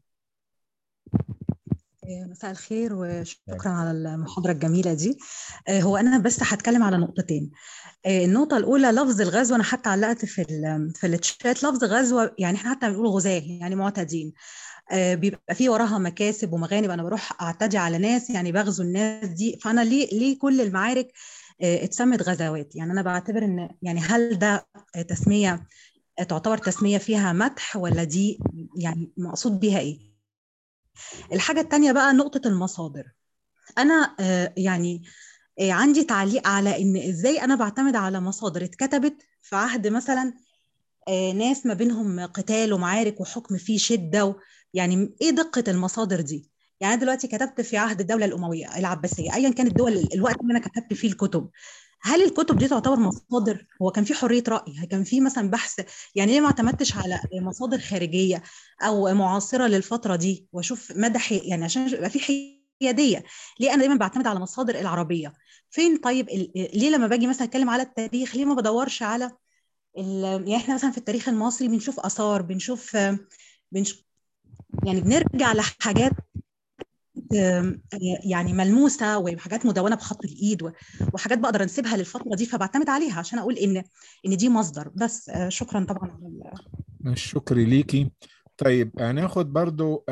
مساء الخير وشكرا على المحاضرة الجميلة دي هو أنا بس هتكلم على نقطتين النقطة الأولى لفظ الغزو أنا حتى علقت في في التشات لفظ غزوة يعني احنا حتى بنقول غزاة يعني معتدين بيبقى في وراها مكاسب ومغانم أنا بروح أعتدي على ناس يعني بغزو الناس دي فأنا ليه ليه كل المعارك اتسمت غزوات يعني أنا بعتبر إن يعني هل ده تسمية تعتبر تسمية فيها مدح ولا دي يعني مقصود بيها إيه؟ الحاجة التانية بقى نقطة المصادر أنا يعني عندي تعليق على إن إزاي أنا بعتمد على مصادر اتكتبت في عهد مثلا ناس ما بينهم قتال ومعارك وحكم فيه شدة و... يعني إيه دقة المصادر دي؟ يعني انا دلوقتي كتبت في عهد الدوله الامويه العباسيه ايا كان الدول الوقت اللي انا كتبت فيه الكتب هل الكتب دي تعتبر مصادر هو كان في حريه راي كان في مثلا بحث يعني ليه ما اعتمدتش على مصادر خارجيه او معاصره للفتره دي واشوف مدى حي... يعني عشان يبقى في حياديه ليه انا دايما بعتمد على مصادر العربيه فين طيب ال... ليه لما باجي مثلا اتكلم على التاريخ ليه ما بدورش على ال... يعني احنا مثلا في التاريخ المصري بنشوف اثار بنشوف بنشوف يعني بنرجع لحاجات يعني ملموسه وحاجات مدونه بخط الايد وحاجات بقدر انسبها للفتره دي فبعتمد عليها عشان اقول ان ان دي مصدر بس شكرا طبعا الشكر ليكي طيب هناخد برضو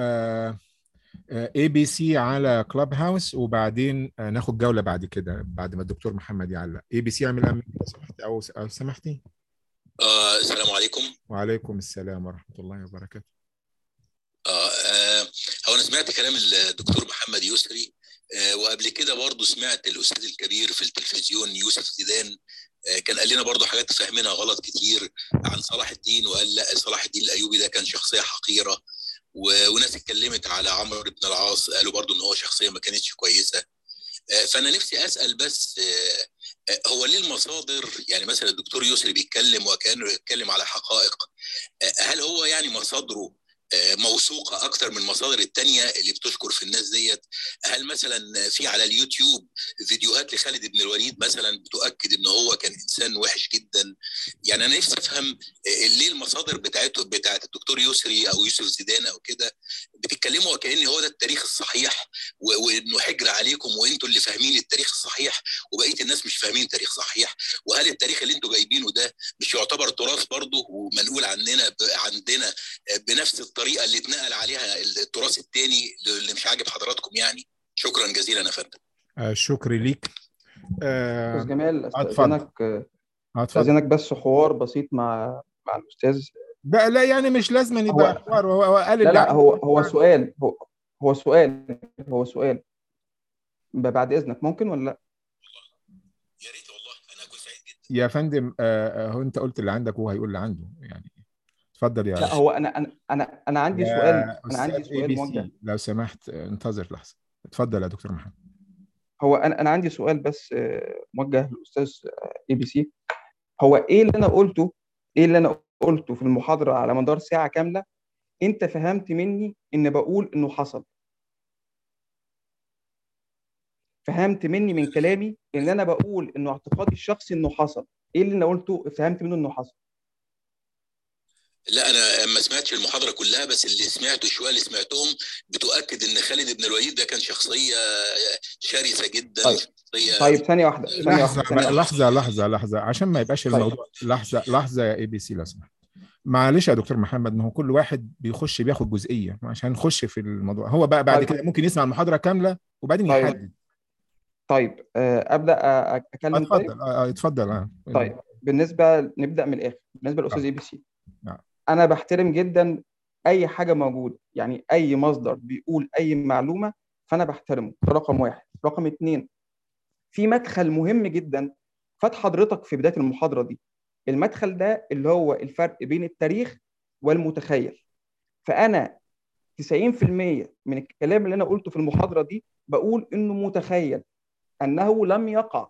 اي بي سي على كلاب هاوس وبعدين ناخد جوله بعد كده بعد ما الدكتور محمد يعلق اي بي سي اعمل لو سمحت او او سمحتي آه السلام عليكم وعليكم السلام ورحمه الله وبركاته آه, آه هو انا سمعت كلام الدكتور محمد يسري آه وقبل كده برضه سمعت الاستاذ الكبير في التلفزيون يوسف زيدان آه كان قال لنا برضه حاجات فاهمينها غلط كتير عن صلاح الدين وقال لا صلاح الدين الايوبي ده كان شخصيه حقيره وناس اتكلمت على عمرو بن العاص قالوا برضه ان هو شخصيه ما كانتش كويسه فانا نفسي اسال بس هو ليه المصادر يعني مثلا الدكتور يسري بيتكلم وكانه يتكلم على حقائق هل هو يعني مصادره موثوقه اكتر من المصادر التانية اللي بتشكر في الناس ديت هل مثلا في على اليوتيوب فيديوهات لخالد بن الوليد مثلا بتؤكد ان هو كان انسان وحش جدا يعني انا نفسي افهم ليه المصادر بتاعته بتاعت الدكتور يسري او يوسف زيدان او كده بتتكلموا وكان هو ده التاريخ الصحيح وانه حجر عليكم وانتوا اللي فاهمين التاريخ الصحيح وبقيه الناس مش فاهمين تاريخ صحيح وهل التاريخ اللي انتوا جايبينه ده مش يعتبر تراث برضه ومنقول عننا عندنا بنفس الطريقه اللي اتنقل عليها التراث الثاني اللي مش عاجب حضراتكم يعني شكرا جزيلا يا فندم آه شكري ليك استاذ جمال استاذنك استاذنك بس حوار بسيط مع مع الاستاذ لا لا يعني مش لازم يبقى حوار هو قال لا لا هو هو سؤال هو هو سؤال هو سؤال بعد اذنك ممكن ولا لا؟ يا ريت والله انا كنت سعيد جدا يا فندم آه هو انت قلت اللي عندك وهو هيقول اللي عنده يعني اتفضل يا لا هو انا انا انا انا عندي سؤال انا عندي سؤال موجه لو سمحت انتظر لحظه اتفضل يا دكتور محمد هو انا انا عندي سؤال بس موجه للاستاذ اي بي سي هو ايه اللي انا قلته ايه اللي انا قلته في المحاضره على مدار ساعه كامله انت فهمت مني ان بقول انه حصل فهمت مني من كلامي ان انا بقول انه اعتقادي الشخصي انه حصل ايه اللي انا قلته فهمت منه انه حصل لا انا ما سمعتش المحاضره كلها بس اللي سمعته شويه اللي سمعتهم بتؤكد ان خالد بن الوليد ده كان شخصيه شرسه جدا طيب. شخصيه طيب ثانيه واحده ثانيه لحظه واحده لحظه لحظه لحظه عشان ما يبقاش الموضوع لحظه لحظه يا اي بي سي لو سمحت معلش يا دكتور محمد ما هو كل واحد بيخش بياخد جزئيه عشان نخش في الموضوع هو بقى بعد طيب. كده ممكن يسمع المحاضره كامله وبعدين طيب. يحدد طيب آه، ابدا آه، اتكلم طيب اتفضل اه اتفضل اه طيب بالنسبه نبدا من الاخر بالنسبه للاستاذ اي بي سي نعم. انا بحترم جدا اي حاجه موجوده يعني اي مصدر بيقول اي معلومه فانا بحترمه ده رقم واحد رقم اتنين في مدخل مهم جدا فات حضرتك في بدايه المحاضره دي المدخل ده اللي هو الفرق بين التاريخ والمتخيل فانا 90% من الكلام اللي انا قلته في المحاضره دي بقول انه متخيل انه لم يقع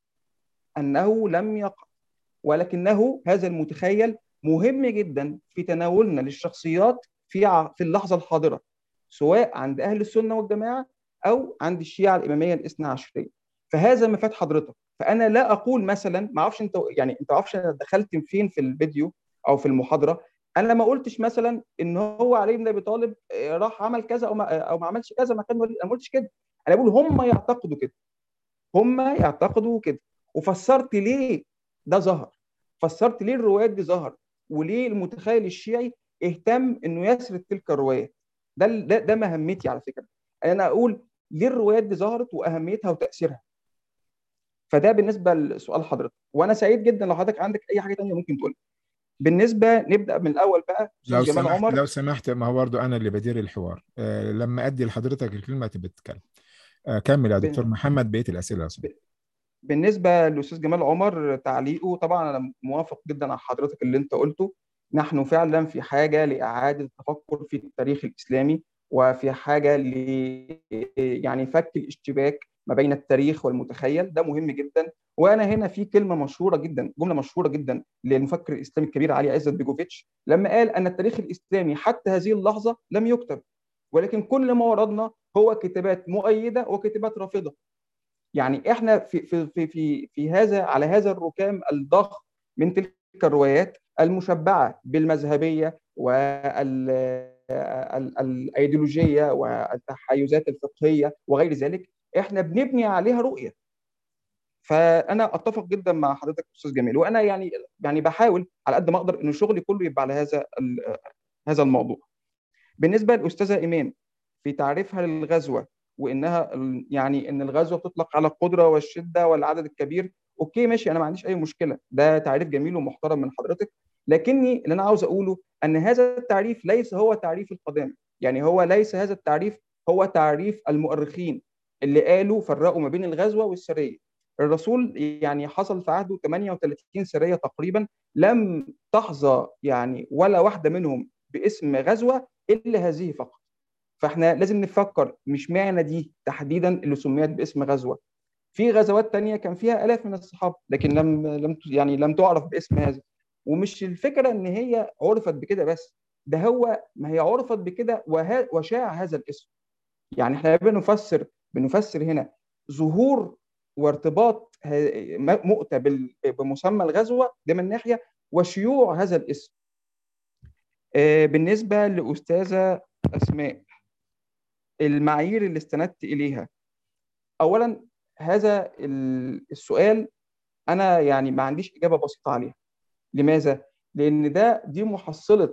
انه لم يقع ولكنه هذا المتخيل مهم جدا في تناولنا للشخصيات في في اللحظه الحاضره سواء عند اهل السنه والجماعه او عند الشيعه الاماميه الاثنى عشريه فهذا ما فات حضرتك فانا لا اقول مثلا ما اعرفش انت يعني انت ما اعرفش انا دخلت فين في الفيديو او في المحاضره انا ما قلتش مثلا ان هو علي بن ابي طالب راح عمل كذا او ما او ما عملش كذا ما كان وليد انا ما قلتش كده انا بقول هم يعتقدوا كده هم يعتقدوا كده وفسرت ليه ده ظهر فسرت ليه الروايات دي ظهرت وليه المتخيل الشيعي اهتم انه يسرد تلك الروايات ده ده, ده مهمتي على فكره انا اقول ليه الروايات دي ظهرت واهميتها وتاثيرها فده بالنسبه لسؤال حضرتك وانا سعيد جدا لو حضرتك عندك اي حاجه ثانيه ممكن تقولها بالنسبه نبدا من الاول بقى لو جمال سمحت عمر لو سمحت ما هو برضه انا اللي بدير الحوار آه لما ادي لحضرتك الكلمه تبقى تتكلم آه كمل يا دكتور بن... محمد بقيه الاسئله ب... بالنسبه للاستاذ جمال عمر تعليقه طبعا انا موافق جدا على حضرتك اللي انت قلته نحن فعلا في حاجه لاعاده التفكر في التاريخ الاسلامي وفي حاجه ل يعني فك الاشتباك ما بين التاريخ والمتخيل ده مهم جدا وانا هنا في كلمه مشهوره جدا جمله مشهوره جدا للمفكر الاسلامي الكبير علي عزت بيجوفيتش لما قال ان التاريخ الاسلامي حتى هذه اللحظه لم يكتب ولكن كل ما وردنا هو كتابات مؤيده وكتابات رافضه يعني احنا في في في في, في هذا على هذا الركام الضخم من تلك الروايات المشبعه بالمذهبيه والايديولوجيه والتحيزات الفقهيه وغير ذلك احنا بنبني عليها رؤيه فانا اتفق جدا مع حضرتك استاذ جميل وانا يعني يعني بحاول على قد ما اقدر ان شغلي كله يبقى على هذا هذا الموضوع بالنسبه للاستاذه ايمان في تعريفها للغزوه وانها يعني ان الغزوه بتطلق على القدره والشده والعدد الكبير اوكي ماشي انا ما عنديش اي مشكله ده تعريف جميل ومحترم من حضرتك لكني اللي انا عاوز اقوله ان هذا التعريف ليس هو تعريف القدامى يعني هو ليس هذا التعريف هو تعريف المؤرخين اللي قالوا فرقوا ما بين الغزوه والسريه الرسول يعني حصل في عهده 38 سريه تقريبا لم تحظى يعني ولا واحده منهم باسم غزوه الا هذه فقط فاحنا لازم نفكر مش معنى دي تحديدا اللي سميت باسم غزوه في غزوات تانية كان فيها الاف من الصحابه لكن لم لم يعني لم تعرف باسم هذا ومش الفكره ان هي عرفت بكده بس ده هو ما هي عرفت بكده وشاع هذا الاسم يعني احنا بنفسر بنفسر هنا ظهور وارتباط مؤتة بمسمى الغزوه ده من ناحيه وشيوع هذا الاسم بالنسبه لاستاذه اسماء المعايير اللي استندت اليها اولا هذا السؤال انا يعني ما عنديش اجابه بسيطه عليها لماذا لان ده دي محصله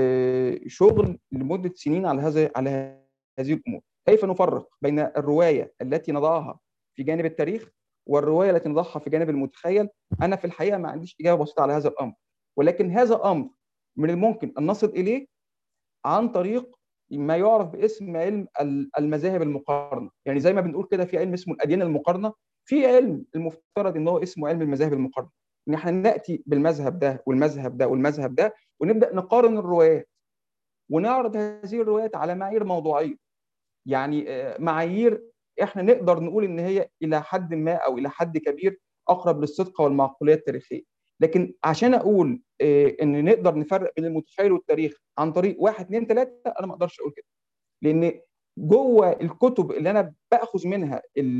شغل لمده سنين على هذا على هذه الامور كيف نفرق بين الروايه التي نضعها في جانب التاريخ والروايه التي نضعها في جانب المتخيل انا في الحقيقه ما عنديش اجابه بسيطه على هذا الامر ولكن هذا امر من الممكن ان نصل اليه عن طريق ما يعرف باسم علم المذاهب المقارنه يعني زي ما بنقول كده في علم اسمه الاديان المقارنه في علم المفترض ان هو اسمه علم المذاهب المقارنه ان احنا ناتي بالمذهب ده والمذهب ده والمذهب ده ونبدا نقارن الروايات ونعرض هذه الروايات على معايير موضوعيه يعني معايير احنا نقدر نقول ان هي الى حد ما او الى حد كبير اقرب للصدق والمعقوليه التاريخيه لكن عشان اقول ان نقدر نفرق بين المتخيل والتاريخ عن طريق واحد اثنين ثلاثه انا ما اقدرش اقول كده لان جوه الكتب اللي انا باخذ منها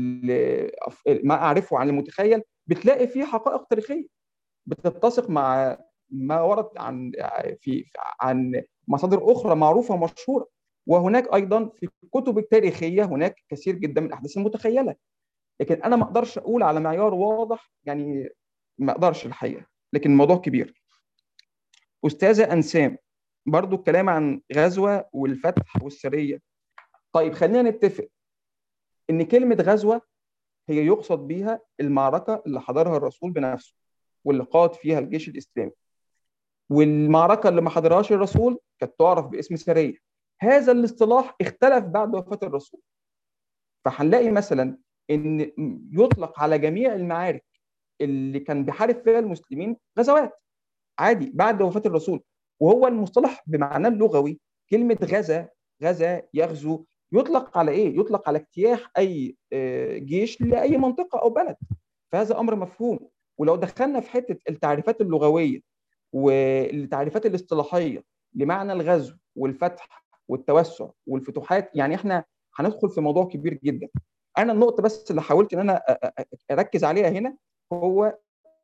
ما اعرفه عن المتخيل بتلاقي فيه حقائق تاريخيه بتتسق مع ما ورد عن في عن مصادر اخرى معروفه ومشهوره وهناك ايضا في الكتب التاريخيه هناك كثير جدا من الاحداث المتخيله لكن انا ما اقدرش اقول على معيار واضح يعني ما اقدرش الحقيقه لكن الموضوع كبير استاذه انسام برضو الكلام عن غزوه والفتح والسريه طيب خلينا نتفق ان كلمه غزوه هي يقصد بها المعركه اللي حضرها الرسول بنفسه واللي قاد فيها الجيش الاسلامي والمعركه اللي ما حضرهاش الرسول كانت تعرف باسم سريه هذا الاصطلاح اختلف بعد وفاه الرسول فهنلاقي مثلا ان يطلق على جميع المعارك اللي كان بيحارب فيها المسلمين غزوات عادي بعد وفاه الرسول وهو المصطلح بمعناه اللغوي كلمه غزا غزا يغزو يطلق على ايه؟ يطلق على اجتياح اي جيش لاي منطقه او بلد فهذا امر مفهوم ولو دخلنا في حته التعريفات اللغويه والتعريفات الاصطلاحيه لمعنى الغزو والفتح والتوسع والفتوحات يعني احنا هندخل في موضوع كبير جدا انا النقطه بس اللي حاولت ان انا اركز عليها هنا هو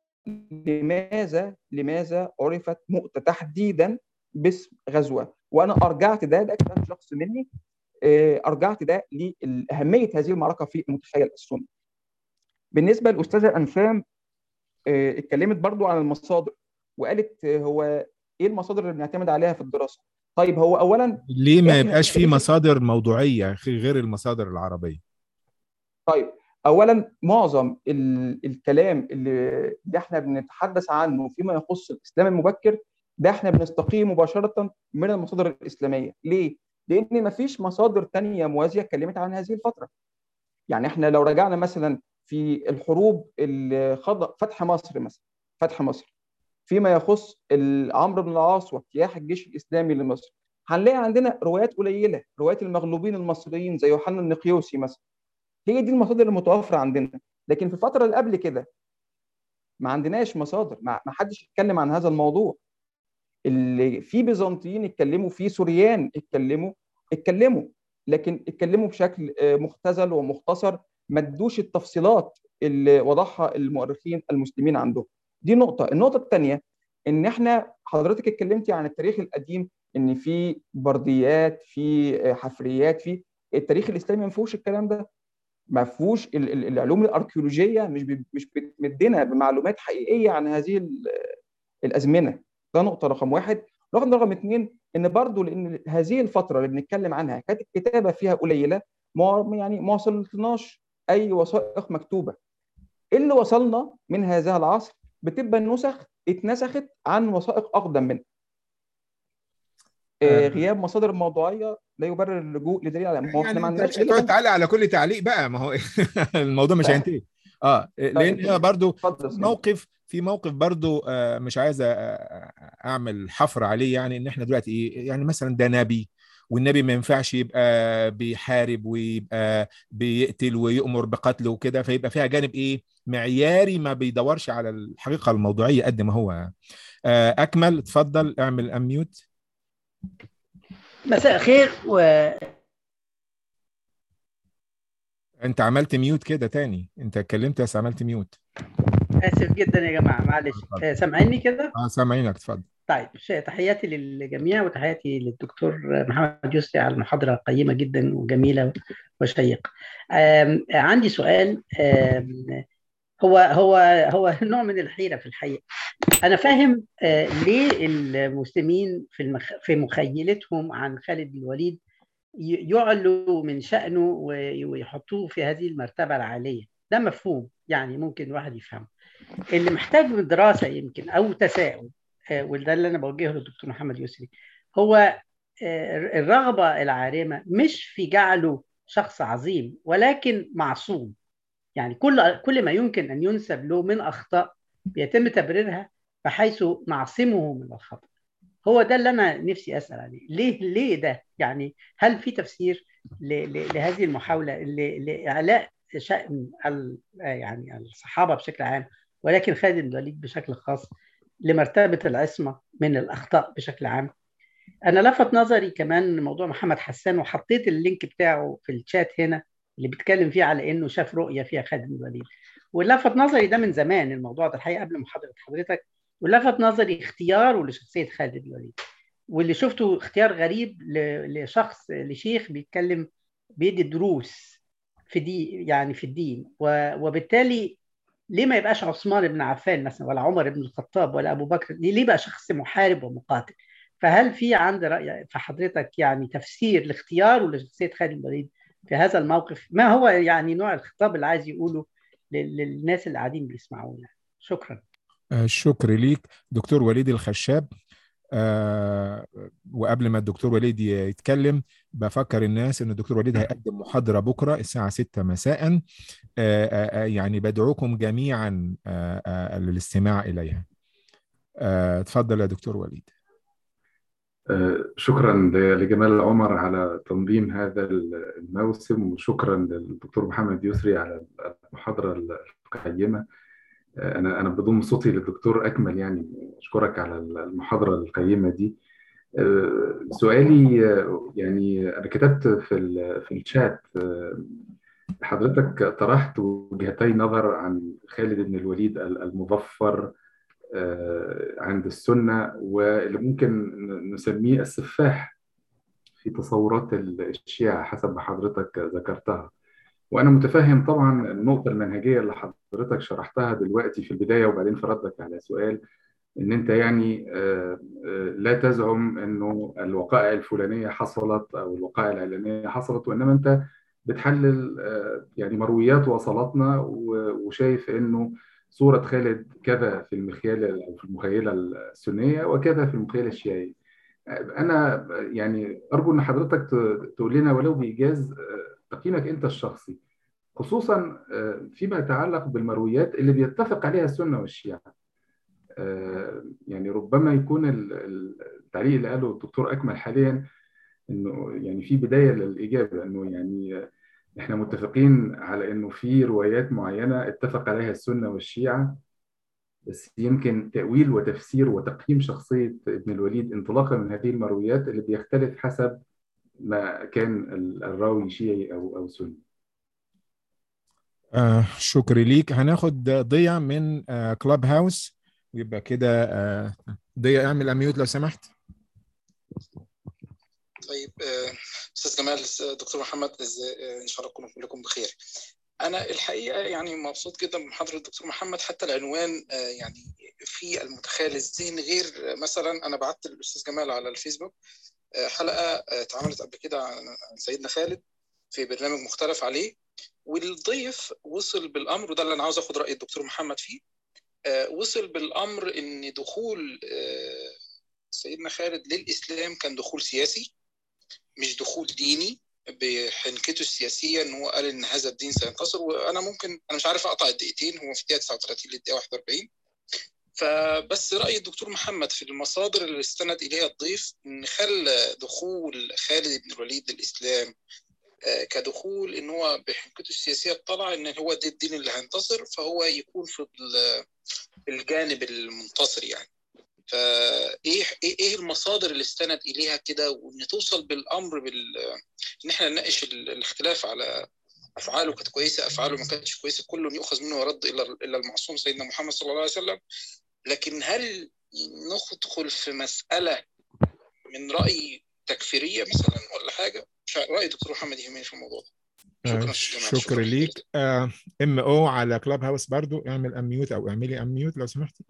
لماذا لماذا عرفت مؤتة تحديدا باسم غزوه وانا ارجعت ده ده كلام شخص مني ارجعت ده لاهميه هذه المعركه في المتخيل السني بالنسبه للاستاذه انسام اتكلمت برضو عن المصادر وقالت هو ايه المصادر اللي بنعتمد عليها في الدراسه طيب هو اولا ليه ما يبقاش في مصادر موضوعيه غير المصادر العربيه طيب اولا معظم الكلام اللي, اللي احنا بنتحدث عنه فيما يخص الاسلام المبكر ده احنا بنستقيه مباشره من المصادر الاسلاميه ليه لان ما فيش مصادر تانية موازيه اتكلمت عن هذه الفتره يعني احنا لو رجعنا مثلا في الحروب اللي خض فتح مصر مثلا فتح مصر فيما يخص عمرو بن العاص واجتياح الجيش الاسلامي لمصر هنلاقي عندنا روايات قليله روايات المغلوبين المصريين زي يوحنا النقيوسي مثلا هي دي المصادر المتوفره عندنا لكن في الفتره اللي قبل كده ما عندناش مصادر ما حدش يتكلم عن هذا الموضوع اللي في بيزنطيين اتكلموا في سوريان اتكلموا اتكلموا لكن اتكلموا بشكل مختزل ومختصر ما ادوش التفصيلات اللي وضعها المؤرخين المسلمين عندهم دي نقطه النقطه الثانيه ان احنا حضرتك اتكلمتي عن التاريخ القديم ان في برديات في حفريات في التاريخ الاسلامي ما فيهوش الكلام ده ما فيهوش العلوم الاركيولوجيه مش مش بتمدنا بمعلومات حقيقيه عن هذه الازمنه ده نقطه رقم واحد رقم رقم اثنين ان برضو لان هذه الفتره اللي بنتكلم عنها كانت الكتابه فيها قليله ما يعني ما وصلتناش اي وثائق مكتوبه اللي وصلنا من هذا العصر بتبقى النسخ اتنسخت عن وثائق اقدم منها آه غياب مصادر موضوعيه لا يبرر اللجوء لدليل على ما هو احنا ما عندناش تقعد تعلق على كل تعليق بقى ما هو الموضوع مش هينتهي اه لان برضو موقف في موقف برضو آه مش عايز اعمل حفر عليه يعني ان احنا دلوقتي ايه يعني مثلا ده نبي والنبي ما ينفعش يبقى بيحارب ويبقى بيقتل ويؤمر بقتله وكده فيبقى فيها جانب ايه معياري ما بيدورش على الحقيقه الموضوعيه قد ما هو آه اكمل اتفضل اعمل اميوت مساء الخير و انت عملت ميوت كده تاني انت اتكلمت بس عملت ميوت اسف جدا يا جماعه معلش سامعيني كده اه سامعينك اتفضل طيب تحياتي للجميع وتحياتي للدكتور محمد يسري على المحاضره قيمه جدا وجميله وشيقه عندي سؤال هو هو هو نوع من الحيره في الحقيقه انا فاهم ليه المسلمين في المخ... في مخيلتهم عن خالد الوليد يعلوا من شأنه ويحطوه في هذه المرتبة العالية ده مفهوم يعني ممكن الواحد يفهمه اللي محتاج من دراسة يمكن أو تساؤل وده اللي أنا بوجهه للدكتور محمد يسري هو الرغبة العارمة مش في جعله شخص عظيم ولكن معصوم يعني كل كل ما يمكن أن ينسب له من أخطاء بيتم تبريرها بحيث نعصمه من الخطأ هو ده اللي انا نفسي اسال عليه ليه ليه ده يعني هل في تفسير لهذه المحاوله لاعلاء شان يعني الصحابه بشكل عام ولكن خالد الوليد بشكل خاص لمرتبه العصمه من الاخطاء بشكل عام انا لفت نظري كمان موضوع محمد حسان وحطيت اللينك بتاعه في الشات هنا اللي بيتكلم فيه على انه شاف رؤيه فيها خالد الوليد ولفت نظري ده من زمان الموضوع ده الحقيقه قبل محاضره حضرتك ولفت نظري اختياره لشخصيه خالد الوليد واللي شفته اختيار غريب لشخص لشيخ بيتكلم بيدي دروس في دي يعني في الدين وبالتالي ليه ما يبقاش عثمان بن عفان مثلا ولا عمر بن الخطاب ولا ابو بكر ليه بقى شخص محارب ومقاتل فهل في عند راي في حضرتك يعني تفسير لاختياره لشخصيه خالد الوليد في هذا الموقف ما هو يعني نوع الخطاب اللي عايز يقوله للناس اللي قاعدين بيسمعونا شكرا الشكر ليك دكتور وليد الخشاب آه وقبل ما الدكتور وليد يتكلم بفكر الناس ان الدكتور وليد هيقدم محاضره بكره الساعه 6 مساء آه آه يعني بدعوكم جميعا آه آه للاستماع اليها اتفضل يا دكتور وليد شكرا لجمال عمر على تنظيم هذا الموسم وشكرا للدكتور محمد يسري على المحاضره القيمه انا انا بضم صوتي للدكتور اكمل يعني اشكرك على المحاضره القيمه دي سؤالي يعني انا كتبت في في الشات حضرتك طرحت وجهتي نظر عن خالد بن الوليد المظفر عند السنه واللي ممكن نسميه السفاح في تصورات الشيعه حسب ما حضرتك ذكرتها وانا متفهم طبعا النقطه المنهجيه اللي حضرتك شرحتها دلوقتي في البدايه وبعدين في ردك على سؤال ان انت يعني لا تزعم انه الوقائع الفلانيه حصلت او الوقائع العلانيه حصلت وانما انت بتحلل يعني مرويات وصلتنا وشايف انه صوره خالد كذا في المخيله او في المخيله السنيه وكذا في المخيله الشيعيه. انا يعني ارجو ان حضرتك تقول لنا ولو بايجاز تقييمك انت الشخصي خصوصا فيما يتعلق بالمرويات اللي بيتفق عليها السنه والشيعه يعني ربما يكون التعليق اللي قاله الدكتور اكمل حاليا انه يعني في بدايه للاجابه انه يعني احنا متفقين على انه في روايات معينه اتفق عليها السنه والشيعه بس يمكن تاويل وتفسير وتقييم شخصيه ابن الوليد انطلاقا من هذه المرويات اللي بيختلف حسب ما كان الراوي شيعي او او سني. آه شكرا ليك هناخد ضياء من آه كلاب هاوس ويبقى كده آه ضياء اعمل اميوت لو سمحت. طيب استاذ جمال دكتور محمد ان شاء الله تكونوا كلكم بخير انا الحقيقه يعني مبسوط جدا بمحاضره الدكتور محمد حتى العنوان يعني في المتخيل الذهن غير مثلا انا بعت للاستاذ جمال على الفيسبوك حلقه اتعملت قبل كده عن سيدنا خالد في برنامج مختلف عليه والضيف وصل بالامر وده اللي انا عاوز اخد راي الدكتور محمد فيه وصل بالامر ان دخول سيدنا خالد للاسلام كان دخول سياسي مش دخول ديني بحنكته السياسيه ان هو قال ان هذا الدين سينتصر وانا ممكن انا مش عارف اقطع الدقيقتين هو في الدقيقه 39 للدقيقه 41 فبس راي الدكتور محمد في المصادر اللي استند اليها الضيف ان خلى دخول خالد بن الوليد للاسلام كدخول ان هو بحنكته السياسيه اطلع ان هو ده الدين اللي هينتصر فهو يكون في الجانب المنتصر يعني فايه ايه المصادر اللي استند اليها كده وان توصل بالامر بال ان احنا نناقش الاختلاف على افعاله كانت كويسه افعاله ما كانتش كويسه كل يؤخذ منه ورد الا الا المعصوم سيدنا محمد صلى الله عليه وسلم لكن هل ندخل في مساله من راي تكفيريه مثلا ولا حاجه راي دكتور محمد يهمني في الموضوع ده شكرا شكرا ليك ام او على كلاب هاوس برضو اعمل اميوت او اعملي اميوت لو سمحتي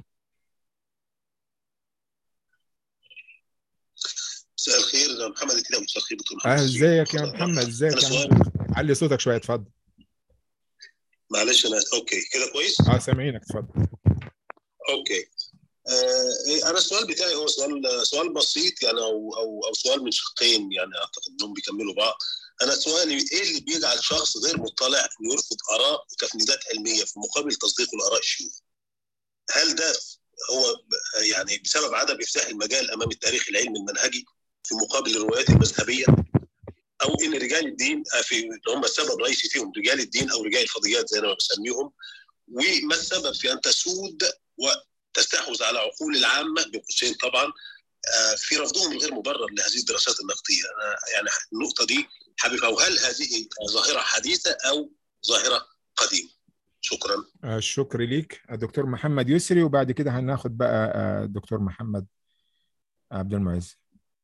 مساء الخير محمد كده مساء الخير دكتور محمد ازيك يا محمد ازيك يا محمد علي صوتك شويه اتفضل معلش انا اوكي كده كويس اه سامعينك اتفضل اوكي آه انا السؤال بتاعي هو سؤال سؤال بسيط يعني او او او سؤال من شقين يعني اعتقد انهم بيكملوا بعض انا سؤالي ايه اللي بيجعل شخص غير مطلع انه يرفض اراء وتفنيدات علميه في مقابل تصديقه لاراء الشيوخ؟ هل ده هو يعني بسبب عدم افتاح المجال امام التاريخ العلمي المنهجي في مقابل الروايات المذهبيه او ان رجال الدين في هم السبب الرئيسي فيهم رجال الدين او رجال الفضيات زي ما بسميهم وما السبب في ان تسود وتستحوذ على عقول العامه بقوسين طبعا في رفضهم الغير مبرر لهذه الدراسات النقديه انا يعني النقطه دي حابب او هل هذه ظاهره حديثه او ظاهره قديمه شكرا الشكر ليك الدكتور محمد يسري وبعد كده هناخد بقى الدكتور محمد عبد المعز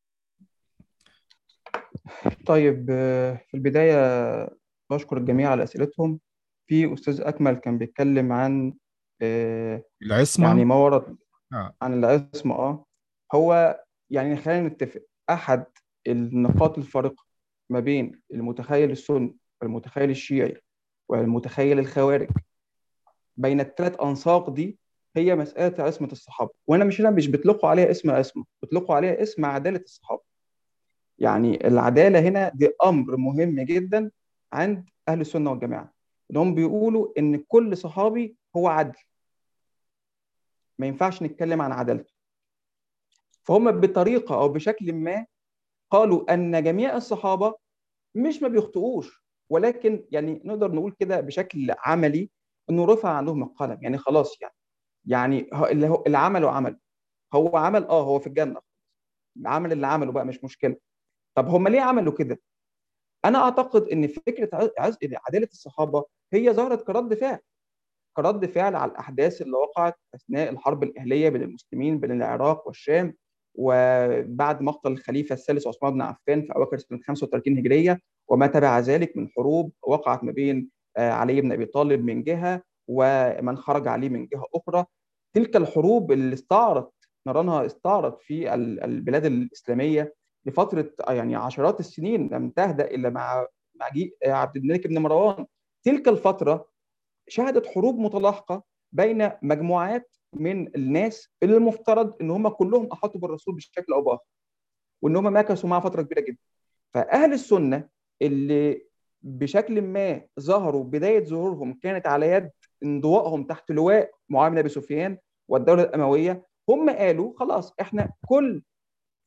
طيب في البداية بشكر الجميع على أسئلتهم في أستاذ أكمل كان بيتكلم عن العصمة يعني ما ورد آه. عن العصمة اه هو يعني خلينا نتفق أحد النقاط الفارقة ما بين المتخيل السني والمتخيل الشيعي والمتخيل الخوارج بين الثلاث أنساق دي هي مسألة عصمة الصحابة وأنا مش هنا مش بيطلقوا عليها اسم عصمة بيطلقوا عليها اسم عدالة الصحابة يعني العدالة هنا دي أمر مهم جدا عند أهل السنة والجماعة إنهم بيقولوا إن كل صحابي هو عدل ما ينفعش نتكلم عن عدالته فهم بطريقة أو بشكل ما قالوا أن جميع الصحابة مش ما بيخطئوش ولكن يعني نقدر نقول كده بشكل عملي انه رفع عنهم القلم يعني خلاص يعني يعني اللي هو اللي عمله عمل هو عمل اه هو في الجنه عمل اللي عمله بقى مش مشكله طب هم ليه عملوا كده؟ انا اعتقد ان فكره عداله الصحابه هي ظهرت كرد فعل كرد فعل على الاحداث اللي وقعت اثناء الحرب الاهليه بين المسلمين بين العراق والشام وبعد مقتل الخليفه الثالث عثمان بن عفان في اواخر سنه 35 هجريه وما تبع ذلك من حروب وقعت ما بين علي بن ابي طالب من جهه ومن خرج عليه من جهه اخرى تلك الحروب اللي استعرت نرانها استعرت في البلاد الاسلاميه لفتره يعني عشرات السنين لم تهدا الا مع مجيء عبد الملك بن مروان تلك الفتره شهدت حروب متلاحقه بين مجموعات من الناس اللي المفترض ان هم كلهم احاطوا بالرسول بشكل او باخر وان هم مكثوا معاه فتره كبيره جدا فاهل السنه اللي بشكل ما ظهروا بدايه ظهورهم كانت على يد انضوائهم تحت لواء معاويه بن ابي سفيان والدوله الامويه هم قالوا خلاص احنا كل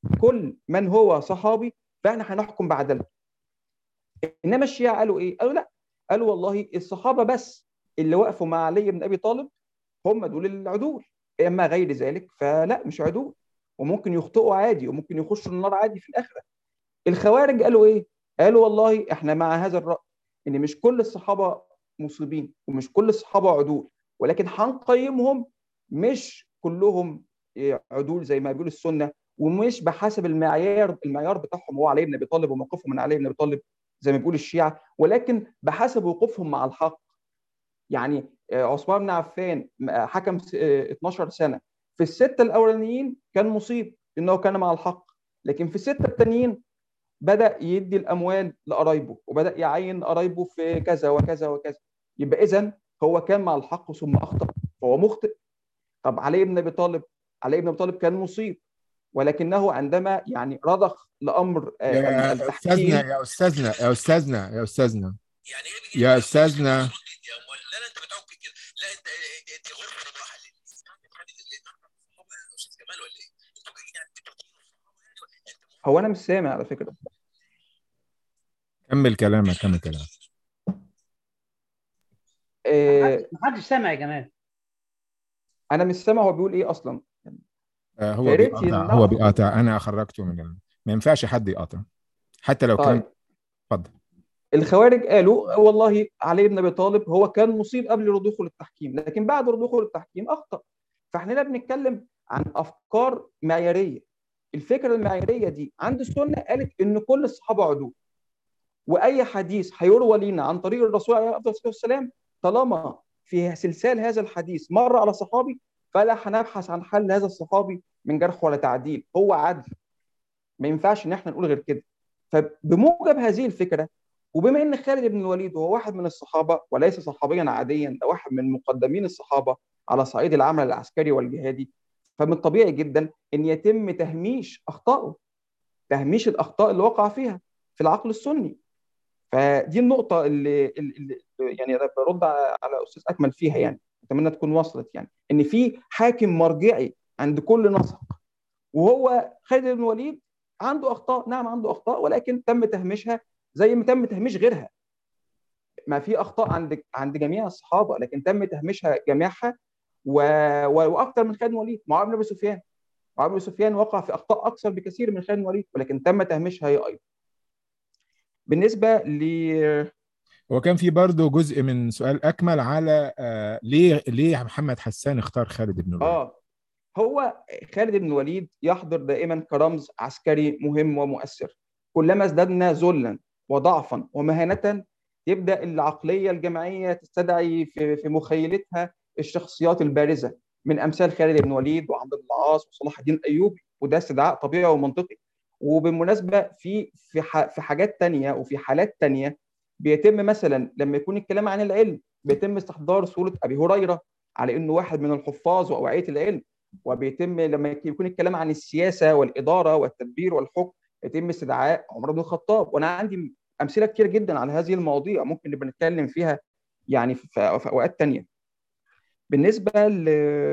كل من هو صحابي فاحنا هنحكم بعدله انما الشيعة قالوا ايه قالوا لا قالوا والله الصحابه بس اللي وقفوا مع علي بن ابي طالب هم دول العدول اما غير ذلك فلا مش عدول وممكن يخطئوا عادي وممكن يخشوا النار عادي في الاخره الخوارج قالوا ايه قالوا والله احنا مع هذا الراي ان مش كل الصحابه مصيبين ومش كل الصحابه عدول ولكن هنقيمهم مش كلهم عدول زي ما بيقول السنه ومش بحسب المعيار المعيار بتاعهم هو علي بن ابي طالب وموقفهم من علي بن ابي طالب زي ما بيقول الشيعه ولكن بحسب وقوفهم مع الحق يعني عثمان بن عفان حكم 12 سنه في السته الاولانيين كان مصيب انه كان مع الحق لكن في السته التانيين بدا يدي الاموال لقرايبه وبدا يعين قرايبه في كذا وكذا وكذا يبقى اذا هو كان مع الحق ثم اخطا فهو مخطئ طب علي بن ابي طالب علي بن ابي طالب كان مصيب ولكنه عندما يعني رضخ لامر يا التحكيم استاذنا يا استاذنا يا استاذنا يا استاذنا يا استاذنا لا لا انت بتعك كده لا انت انت غرفه الراحه اللي استاذ جمال ولا ايه؟ انتوا جايين يعني هو انا مش سامع على فكره كمل كلامك كمل كلامك إيه محدش سامع يا جمال انا مش سامع هو بيقول ايه اصلا آه، هو يا ريت بيقاطع يمنعوا. هو بيقاطع انا اخرجته من ال... ما ينفعش حد يقاطع حتى لو كان طيب اتفضل الخوارج قالوا والله علي بن ابي طالب هو كان مصيب قبل رضوخه للتحكيم لكن بعد رضوخه للتحكيم اخطا فاحنا هنا بنتكلم عن افكار معياريه الفكره المعياريه دي عند السنه قالت ان كل الصحابه عدول واي حديث هيروى لينا عن طريق الرسول عليه الصلاه والسلام طالما في سلسال هذا الحديث مر على صحابي فلا هنبحث عن حل هذا الصحابي من جرح ولا تعديل هو عدل ما ينفعش ان احنا نقول غير كده فبموجب هذه الفكره وبما ان خالد بن الوليد هو واحد من الصحابه وليس صحابيا عاديا ده واحد من مقدمين الصحابه على صعيد العمل العسكري والجهادي فمن الطبيعي جدا ان يتم تهميش اخطائه تهميش الاخطاء اللي وقع فيها في العقل السني فدي النقطه اللي, اللي يعني انا برد على استاذ اكمل فيها يعني اتمنى تكون وصلت يعني ان في حاكم مرجعي عند كل نسق وهو خالد بن الوليد عنده اخطاء نعم عنده اخطاء ولكن تم تهميشها زي ما تم تهميش غيرها ما في اخطاء عند عند جميع الصحابه لكن تم تهميشها جميعها و... و... واكثر من خالد بن الوليد معاويه بن ابي سفيان معاويه بن سفيان وقع في اخطاء اكثر بكثير من خالد بن الوليد ولكن تم تهميشها هي ايضا بالنسبه ل هو كان في برضه جزء من سؤال اكمل على آه ليه ليه محمد حسان اختار خالد بن الوليد اه هو خالد بن الوليد يحضر دائما كرمز عسكري مهم ومؤثر كلما ازددنا ذلا وضعفا ومهانه يبدا العقليه الجماعيه تستدعي في في مخيلتها الشخصيات البارزه من امثال خالد بن الوليد وعمرو بن العاص وصلاح الدين الايوبي وده استدعاء طبيعي ومنطقي وبالمناسبه في في في حاجات تانية وفي حالات تانية بيتم مثلا لما يكون الكلام عن العلم بيتم استحضار صوره ابي هريره على انه واحد من الحفاظ واوعيه العلم وبيتم لما يكون الكلام عن السياسه والاداره والتدبير والحكم يتم استدعاء عمر بن الخطاب وانا عندي امثله كتير جدا على هذه المواضيع ممكن نبقى نتكلم فيها يعني في, في اوقات تانية بالنسبه ل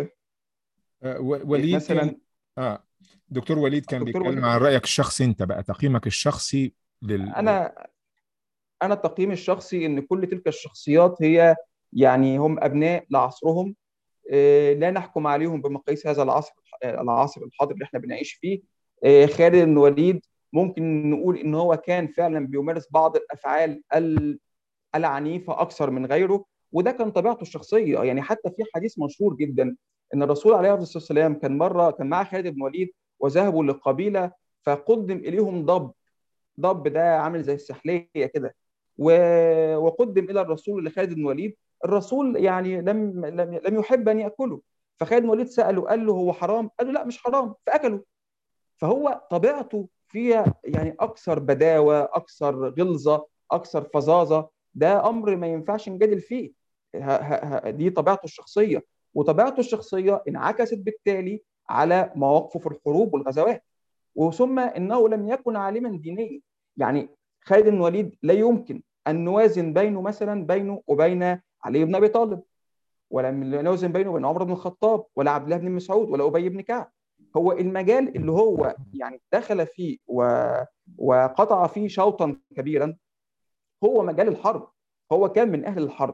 آه وليد مثلا كان... اه دكتور وليد كان دكتور بيتكلم وليد. عن رايك الشخصي انت بقى تقييمك الشخصي لل انا انا تقييمي الشخصي ان كل تلك الشخصيات هي يعني هم ابناء لعصرهم إيه، لا نحكم عليهم بمقاييس هذا العصر العصر الحاضر اللي احنا بنعيش فيه إيه، خالد بن الوليد ممكن نقول ان هو كان فعلا بيمارس بعض الافعال ال- العنيفه اكثر من غيره وده كان طبيعته الشخصيه يعني حتى في حديث مشهور جدا ان الرسول عليه الصلاه والسلام كان مره كان مع خالد بن الوليد وذهبوا لقبيله فقدم اليهم ضب ضب ده عامل زي السحليه كده و- وقدم الى الرسول لخالد بن الوليد الرسول يعني لم لم لم يحب ان ياكله فخالد بن الوليد ساله قال له هو حرام؟ قال له لا مش حرام فاكله فهو طبيعته فيها يعني اكثر بداوه اكثر غلظه اكثر فظاظه ده امر ما ينفعش نجادل فيه ه- ه- ه- دي طبيعته الشخصيه وطبيعته الشخصيه انعكست بالتالي على مواقفه في الحروب والغزوات وثم انه لم يكن عالما دينيا يعني خالد بن الوليد لا يمكن ان نوازن بينه مثلا بينه وبين علي بن ابي طالب ولا نوازن بينه وبين عمر بن الخطاب ولا عبد الله بن مسعود ولا ابي بن كعب هو المجال اللي هو يعني دخل فيه و... وقطع فيه شوطا كبيرا هو مجال الحرب هو كان من اهل الحرب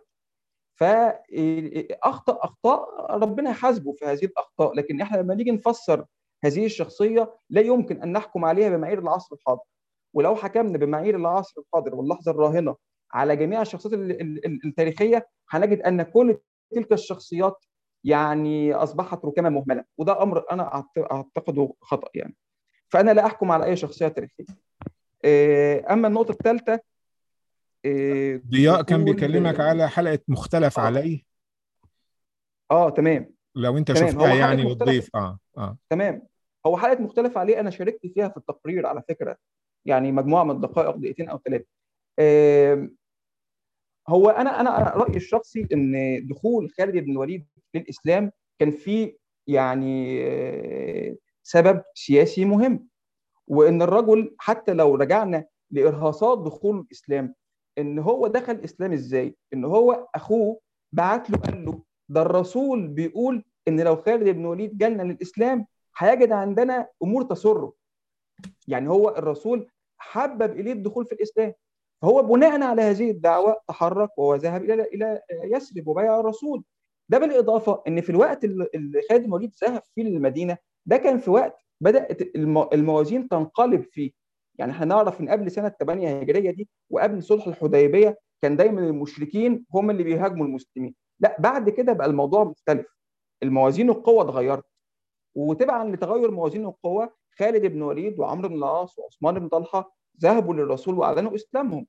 فاخطا اخطاء ربنا يحاسبه في هذه الاخطاء لكن احنا لما نيجي نفسر هذه الشخصيه لا يمكن ان نحكم عليها بمعايير العصر الحاضر ولو حكمنا بمعايير العصر الحاضر واللحظه الراهنه على جميع الشخصيات التاريخيه هنجد ان كل تلك الشخصيات يعني اصبحت ركاما مهمله وده امر انا اعتقده خطا يعني فانا لا احكم على اي شخصيه تاريخيه اما النقطه الثالثه ضياء كان بيكلمك على حلقه مختلف آه. عليه اه تمام لو انت تمام. شفتها هو يعني حلقة وتضيف اه اه تمام هو حلقه مختلف عليه انا شاركت فيها في التقرير على فكره يعني مجموعه من الدقائق دقيقتين او ثلاثه هو انا انا رايي الشخصي ان دخول خالد بن الوليد للاسلام كان فيه يعني آه، سبب سياسي مهم وان الرجل حتى لو رجعنا لارهاصات دخول الاسلام ان هو دخل الاسلام ازاي ان هو اخوه بعت له قال له ده الرسول بيقول ان لو خالد بن الوليد جالنا للاسلام هيجد عندنا امور تسره يعني هو الرسول حبب اليه الدخول في الاسلام فهو بناء على هذه الدعوه تحرك وهو ذهب الى الى يثرب وبايع الرسول ده بالاضافه ان في الوقت اللي اللي خالد بن الوليد ذهب فيه للمدينه ده كان في وقت بدات الم- الموازين تنقلب فيه يعني احنا نعرف ان قبل سنه 8 هجريه دي وقبل صلح الحديبيه كان دايما المشركين هم اللي بيهاجموا المسلمين لا بعد كده بقى الموضوع مختلف الموازين القوه اتغيرت وتبعا لتغير موازين القوه خالد بن وليد وعمرو بن العاص وعثمان بن طلحه ذهبوا للرسول واعلنوا اسلامهم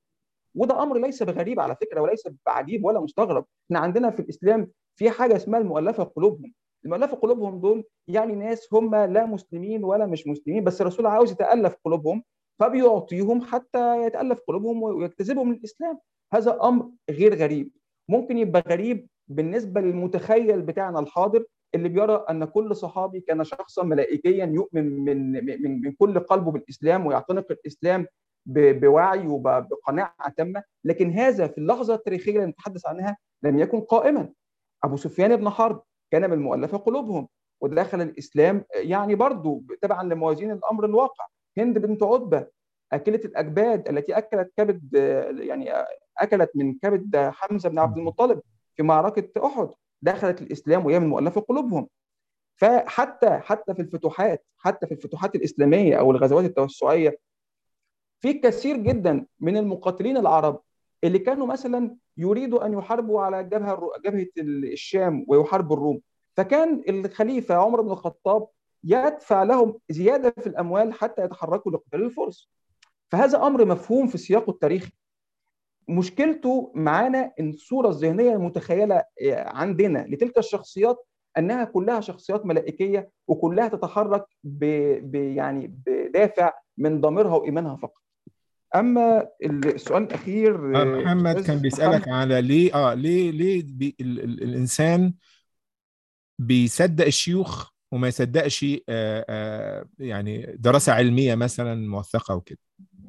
وده امر ليس بغريب على فكره وليس بعجيب ولا مستغرب احنا عندنا في الاسلام في حاجه اسمها المؤلفه قلوبهم المؤلفه قلوبهم دول يعني ناس هم لا مسلمين ولا مش مسلمين بس الرسول عاوز يتالف قلوبهم فبيعطيهم حتى يتالف قلوبهم ويجتذبهم للاسلام هذا امر غير غريب ممكن يبقى غريب بالنسبه للمتخيل بتاعنا الحاضر اللي بيرى ان كل صحابي كان شخصا ملائكيا يؤمن من من من كل قلبه بالاسلام ويعتنق الاسلام ب- بوعي وبقناعه تامه لكن هذا في اللحظه التاريخيه اللي نتحدث عنها لم يكن قائما ابو سفيان بن حرب كان من المؤلفه قلوبهم ودخل الاسلام يعني برضه تبعا لموازين الامر الواقع هند بنت عتبه اكله الاكباد التي اكلت كبد يعني اكلت من كبد حمزه بن عبد المطلب في معركه احد دخلت الاسلام وهي من مؤلفه قلوبهم فحتى حتى في الفتوحات حتى في الفتوحات الاسلاميه او الغزوات التوسعيه في كثير جدا من المقاتلين العرب اللي كانوا مثلا يريدوا ان يحاربوا على جبهه جبهه الشام ويحاربوا الروم فكان الخليفه عمر بن الخطاب يدفع لهم زياده في الاموال حتى يتحركوا لقتال الفرس فهذا امر مفهوم في سياقه التاريخي مشكلته معانا ان الصوره الذهنيه المتخيله عندنا لتلك الشخصيات انها كلها شخصيات ملائكيه وكلها تتحرك ب... ب... يعني بدافع من ضميرها وايمانها فقط اما السؤال الاخير آه، محمد أستاذ كان بيسألك محمد، على ليه اه ليه ليه بي ال ال الانسان بيصدق الشيوخ وما يصدقش آه آه يعني دراسة علمية مثلا موثقة وكده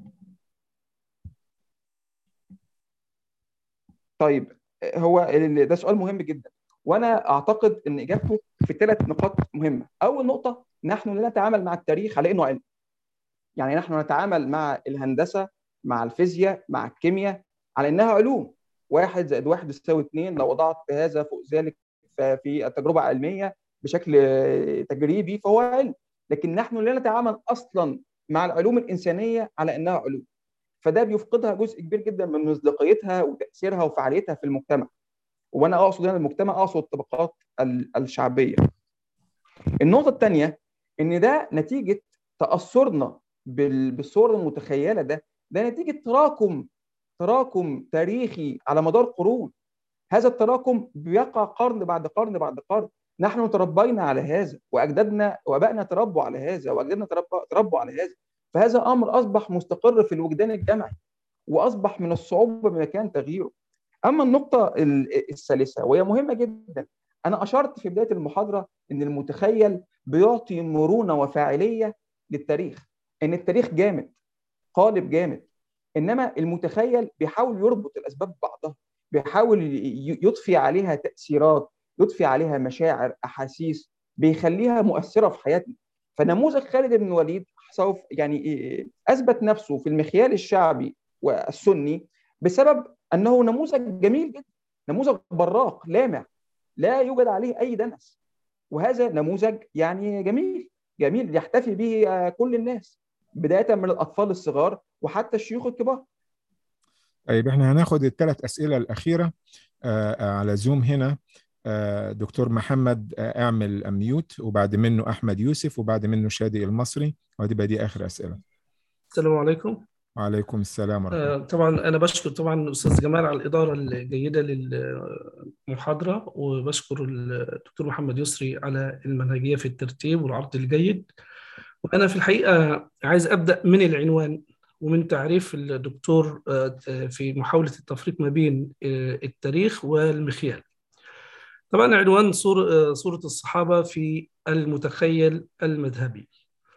طيب هو ال- ده سؤال مهم جدا وانا اعتقد ان اجابته في ثلاث نقاط مهمه اول نقطه نحن لا نتعامل مع التاريخ على انه علم يعني نحن نتعامل مع الهندسه مع الفيزياء مع الكيمياء على انها علوم واحد زائد واحد يساوي اثنين لو وضعت هذا فوق ذلك في التجربه العلميه بشكل تجريبي فهو علم لكن نحن لا نتعامل اصلا مع العلوم الانسانيه على انها علوم فده بيفقدها جزء كبير جدا من مصداقيتها وتاثيرها وفعاليتها في المجتمع وانا اقصد هنا المجتمع اقصد الطبقات ال- الشعبيه النقطه الثانيه ان ده نتيجه تاثرنا بال- بالصور المتخيله ده ده نتيجه تراكم تراكم تاريخي على مدار قرون هذا التراكم بيقع قرن بعد قرن بعد قرن نحن تربينا على هذا واجدادنا وابائنا تربوا على هذا واجدادنا تربوا تربوا على هذا فهذا امر اصبح مستقر في الوجدان الجمعي واصبح من الصعوبه بمكان تغييره اما النقطه ال- الثالثه وهي مهمه جدا انا اشرت في بدايه المحاضره ان المتخيل بيعطي مرونه وفاعليه للتاريخ ان التاريخ جامد قالب جامد انما المتخيل بيحاول يربط الاسباب ببعضها بيحاول ي- يضفي عليها تاثيرات يضفي عليها مشاعر احاسيس بيخليها مؤثره في حياتنا فنموذج خالد بن الوليد سوف يعني اثبت نفسه في المخيال الشعبي والسني بسبب انه نموذج جميل جدا نموذج براق لامع لا يوجد عليه اي دنس وهذا نموذج يعني جميل جميل يحتفي به كل الناس بدايه من الاطفال الصغار وحتى الشيوخ الكبار طيب احنا هناخد الثلاث اسئله الاخيره على زوم هنا دكتور محمد اعمل اميوت وبعد منه احمد يوسف وبعد منه شادي المصري وهتبقى دي اخر اسئله السلام عليكم وعليكم السلام ورحمه الله طبعا انا بشكر طبعا استاذ جمال على الاداره الجيده للمحاضره وبشكر الدكتور محمد يسري على المنهجيه في الترتيب والعرض الجيد وانا في الحقيقه عايز ابدا من العنوان ومن تعريف الدكتور في محاوله التفريق ما بين التاريخ والمخيال طبعا عنوان صورة الصحابة في المتخيل المذهبي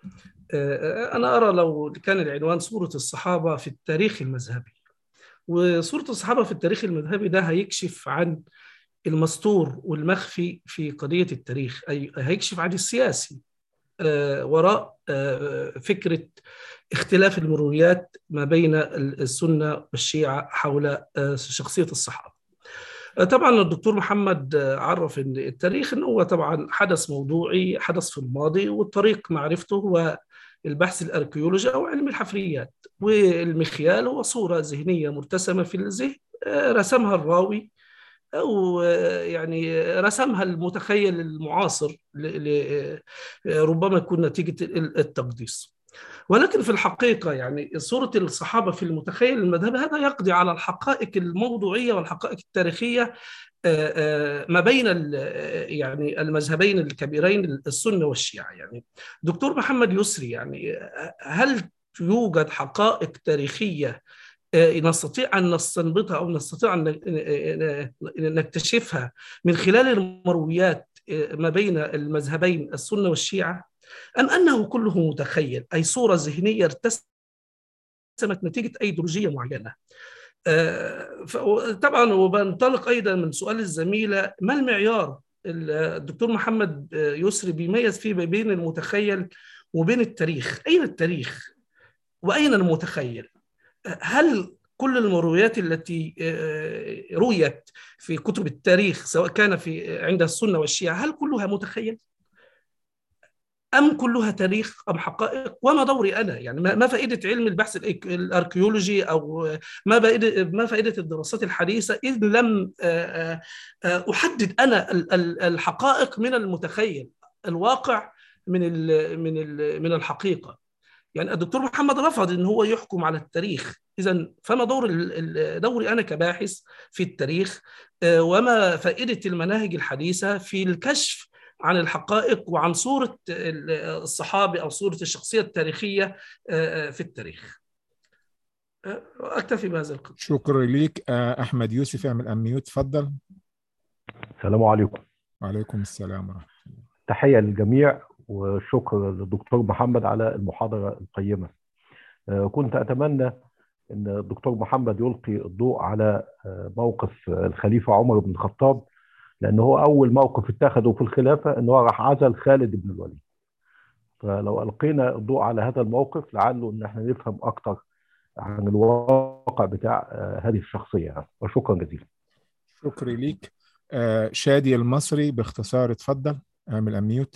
أنا أرى لو كان العنوان صورة الصحابة في التاريخ المذهبي وصورة الصحابة في التاريخ المذهبي ده هيكشف عن المستور والمخفي في قضية التاريخ أي هيكشف عن السياسي وراء فكرة اختلاف المرويات ما بين السنة والشيعة حول شخصية الصحابة طبعا الدكتور محمد عرف ان التاريخ انه هو طبعا حدث موضوعي حدث في الماضي والطريق معرفته هو البحث الاركيولوجي او علم الحفريات والمخيال هو صوره ذهنيه مرتسمه في الذهن رسمها الراوي او يعني رسمها المتخيل المعاصر ربما يكون نتيجه التقديس ولكن في الحقيقه يعني صوره الصحابه في المتخيل المذهبي هذا يقضي على الحقائق الموضوعيه والحقائق التاريخيه ما بين يعني المذهبين الكبيرين السنه والشيعه يعني دكتور محمد يسري يعني هل يوجد حقائق تاريخيه نستطيع ان نستنبطها او نستطيع ان نكتشفها من خلال المرويات ما بين المذهبين السنه والشيعه أم أنه كله متخيل أي صورة ذهنية ارتسمت نتيجة أيديولوجية معينة طبعا وبنطلق أيضا من سؤال الزميلة ما المعيار الدكتور محمد يسري بيميز فيه بين المتخيل وبين التاريخ أين التاريخ وأين المتخيل هل كل المرويات التي رويت في كتب التاريخ سواء كان في عند السنة والشيعة هل كلها متخيل؟ أم كلها تاريخ أم حقائق وما دوري أنا يعني ما فائدة علم البحث الأركيولوجي أو ما فائدة ما فائدة الدراسات الحديثة إذ لم أحدد أنا الحقائق من المتخيل الواقع من ال من ال من الحقيقة يعني الدكتور محمد رفض ان هو يحكم على التاريخ اذا فما دور دوري انا كباحث في التاريخ وما فائده المناهج الحديثه في الكشف عن الحقائق وعن صورة الصحابي أو صورة الشخصية التاريخية في التاريخ أكتفي بهذا القدر شكرا ليك أحمد يوسف اعمل أميوت تفضل السلام عليكم وعليكم السلام ورحمة الله تحية للجميع وشكر للدكتور محمد على المحاضرة القيمة كنت أتمنى أن الدكتور محمد يلقي الضوء على موقف الخليفة عمر بن الخطاب لان هو اول موقف اتخذه في الخلافه ان هو راح عزل خالد بن الوليد فلو القينا الضوء على هذا الموقف لعله ان احنا نفهم اكتر عن الواقع بتاع هذه الشخصيه وشكرا جزيلا شكرا ليك شادي المصري باختصار اتفضل اعمل اميوت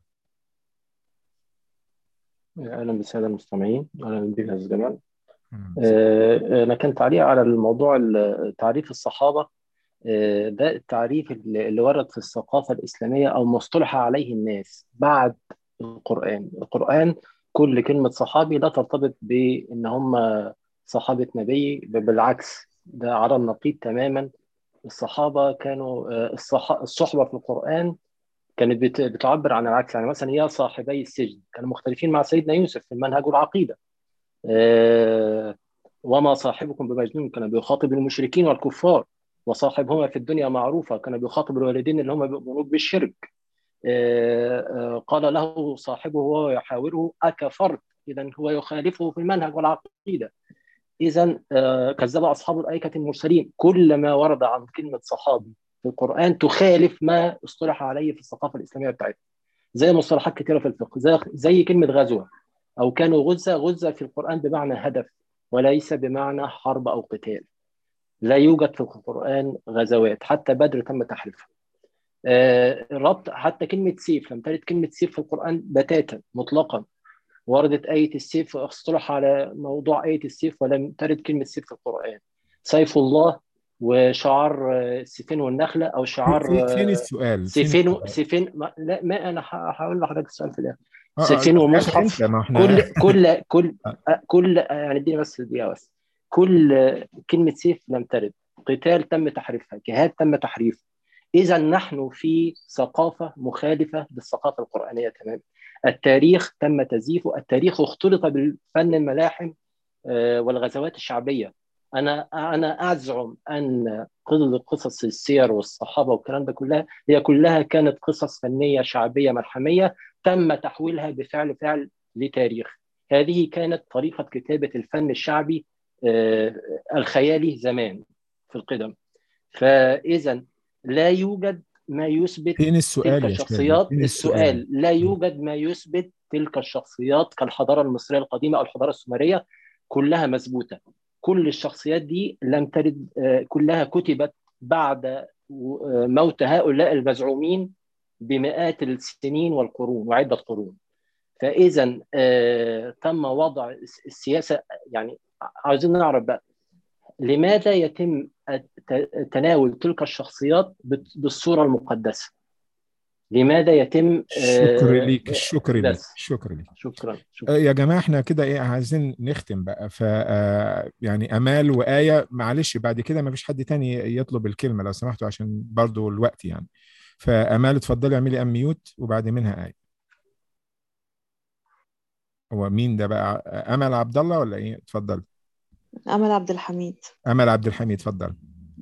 اهلا بالساده المستمعين اهلا بك يا استاذ جمال انا كان تعليق على الموضوع تعريف الصحابه ده التعريف اللي ورد في الثقافة الإسلامية أو مصطلح عليه الناس بعد القرآن القرآن كل كلمة صحابي لا ترتبط بأن هم صحابة نبي بالعكس ده على النقيض تماما الصحابة كانوا الصحبة في القرآن كانت بتعبر عن العكس يعني مثلا يا صاحبي السجن كانوا مختلفين مع سيدنا يوسف في المنهج والعقيدة وما صاحبكم بمجنون كان بيخاطب المشركين والكفار وصاحبهما في الدنيا معروفة كان بيخاطب الوالدين اللي هم بيؤمنون بالشرك قال له صاحبه وهو يحاوره أكفرت إذا هو يخالفه في المنهج والعقيدة إذا كذب أصحاب الأيكة المرسلين كل ما ورد عن كلمة صحابي في القرآن تخالف ما اصطلح عليه في الثقافة الإسلامية بتاعتنا زي مصطلحات كثيره في الفقه زي, زي كلمه غزوه او كانوا غزه غزه في القران بمعنى هدف وليس بمعنى حرب او قتال لا يوجد في القران غزوات حتى بدر تم تحريفها آه، ربط حتى كلمه سيف لم ترد كلمه سيف في القران بتاتا مطلقا وردت آية السيف اصطلح على موضوع آية السيف ولم ترد كلمة سيف في القرآن سيف الله وشعار السيفين والنخلة أو شعار فين السؤال؟ سيفين و... سيفين ما... لا ما أنا هقول لحضرتك السؤال في الآخر آه، سيفين آه، ومصحف ما احنا كل كل كل كل يعني اديني بس دقيقة بس كل كلمة سيف لم ترد قتال تم تحريفها جهاد تم تحريفه إذا نحن في ثقافة مخالفة بالثقافة القرآنية تماما التاريخ تم تزييفه التاريخ اختلط بالفن الملاحم والغزوات الشعبية أنا أنا أزعم أن كل قصص السير والصحابة والكلام ده كلها هي كلها كانت قصص فنية شعبية ملحمية تم تحويلها بفعل فعل لتاريخ هذه كانت طريقة كتابة الفن الشعبي الخيالي زمان في القدم فإذا لا يوجد ما يثبت فين السؤال تلك يا الشخصيات فين السؤال لا يوجد ما يثبت تلك الشخصيات كالحضارة المصرية القديمة أو الحضارة السومرية كلها مثبوتة كل الشخصيات دي لم ترد كلها كتبت بعد موت هؤلاء المزعومين بمئات السنين والقرون وعدة قرون فإذا تم وضع السياسة يعني عاوزين نعرف بقى لماذا يتم تناول تلك الشخصيات بالصورة المقدسة لماذا يتم شكرا ليك شكرا ليك بس. شكرا ليك شكرا آه، شكرا يا جماعه احنا كده ايه عايزين نختم بقى ف آه، يعني امال وايه معلش بعد كده ما فيش حد تاني يطلب الكلمه لو سمحتوا عشان برضو الوقت يعني فامال اتفضلي اعملي ام ميوت وبعد منها ايه هو مين ده بقى امل عبد الله ولا ايه اتفضل أمل عبد الحميد امل عبد الحميد اتفضل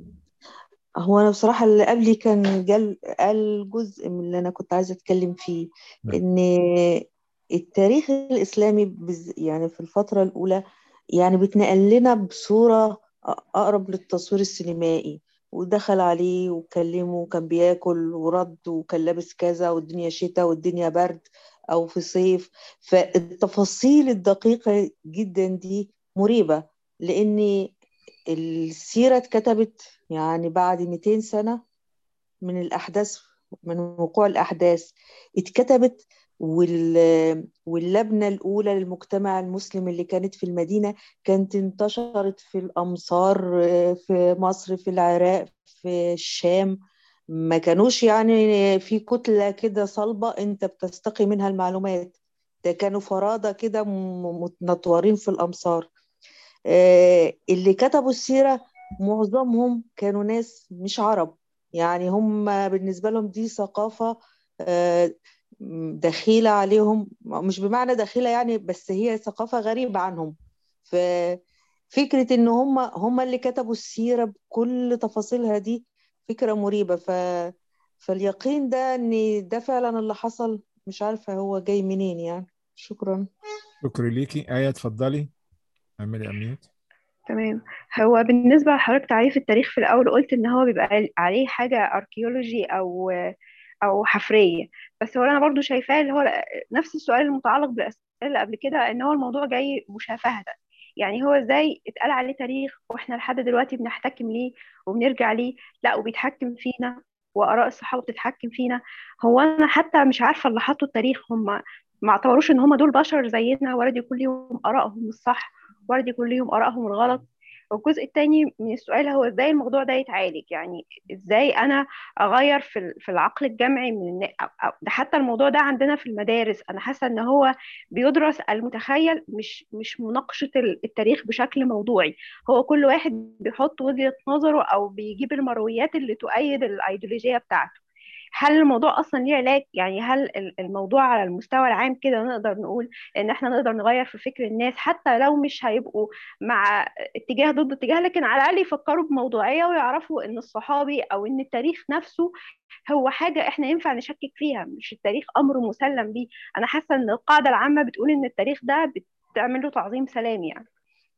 هو أنا بصراحة اللي قبلي كان جال قال جزء من اللي أنا كنت عايزة أتكلم فيه نعم. إن التاريخ الإسلامي بز- يعني في الفترة الأولى يعني بيتنقل لنا بصورة أقرب للتصوير السينمائي ودخل عليه وكلمه وكان بياكل ورد وكان لابس كذا والدنيا شتاء والدنيا برد أو في صيف فالتفاصيل الدقيقة جدا دي مريبة لأن السيرة اتكتبت يعني بعد 200 سنة من الأحداث من وقوع الأحداث اتكتبت وال... واللبنة الأولى للمجتمع المسلم اللي كانت في المدينة كانت انتشرت في الأمصار في مصر في العراق في الشام ما كانوش يعني في كتلة كده صلبة أنت بتستقي منها المعلومات ده كانوا فرادة كده م- متنطورين في الأمصار آه، اللي كتبوا السيرة معظمهم كانوا ناس مش عرب يعني هم بالنسبة لهم دي ثقافة آه، دخيلة عليهم مش بمعنى دخيلة يعني بس هي ثقافة غريبة عنهم ففكرة إن هم هم اللي كتبوا السيرة بكل تفاصيلها دي فكرة مريبة ف... فاليقين ده إن ده فعلا اللي حصل مش عارفة هو جاي منين يعني شكرا شكرا ليكي ايه اتفضلي اعملي ام ميوت تمام هو بالنسبة لحضرتك تعريف التاريخ في الأول قلت إن هو بيبقى عليه حاجة أركيولوجي أو أو حفرية بس هو أنا برضو شايفاه اللي هو نفس السؤال المتعلق بالأسئلة اللي قبل كده إن هو الموضوع جاي مشافهة يعني هو إزاي اتقال عليه تاريخ وإحنا لحد دلوقتي بنحتكم ليه وبنرجع ليه لا وبيتحكم فينا وآراء الصحابة بتتحكم فينا هو أنا حتى مش عارفة اللي حطوا التاريخ هم ما اعتبروش إن هم دول بشر زينا وارد يكون ليهم آرائهم الصح وارد يكون ليهم آرائهم الغلط والجزء الثاني من السؤال هو ازاي الموضوع ده يتعالج يعني ازاي انا اغير في في العقل الجمعي من ده حتى الموضوع ده عندنا في المدارس انا حاسه ان هو بيدرس المتخيل مش مش مناقشه التاريخ بشكل موضوعي هو كل واحد بيحط وجهه نظره او بيجيب المرويات اللي تؤيد الايديولوجيه بتاعته هل الموضوع اصلا ليه علاج يعني هل الموضوع على المستوى العام كده نقدر نقول ان احنا نقدر نغير في فكر الناس حتى لو مش هيبقوا مع اتجاه ضد اتجاه لكن على الاقل يفكروا بموضوعيه ويعرفوا ان الصحابي او ان التاريخ نفسه هو حاجه احنا ينفع نشكك فيها مش التاريخ امر مسلم بيه انا حاسه ان القاعده العامه بتقول ان التاريخ ده بتعمل له تعظيم سلام يعني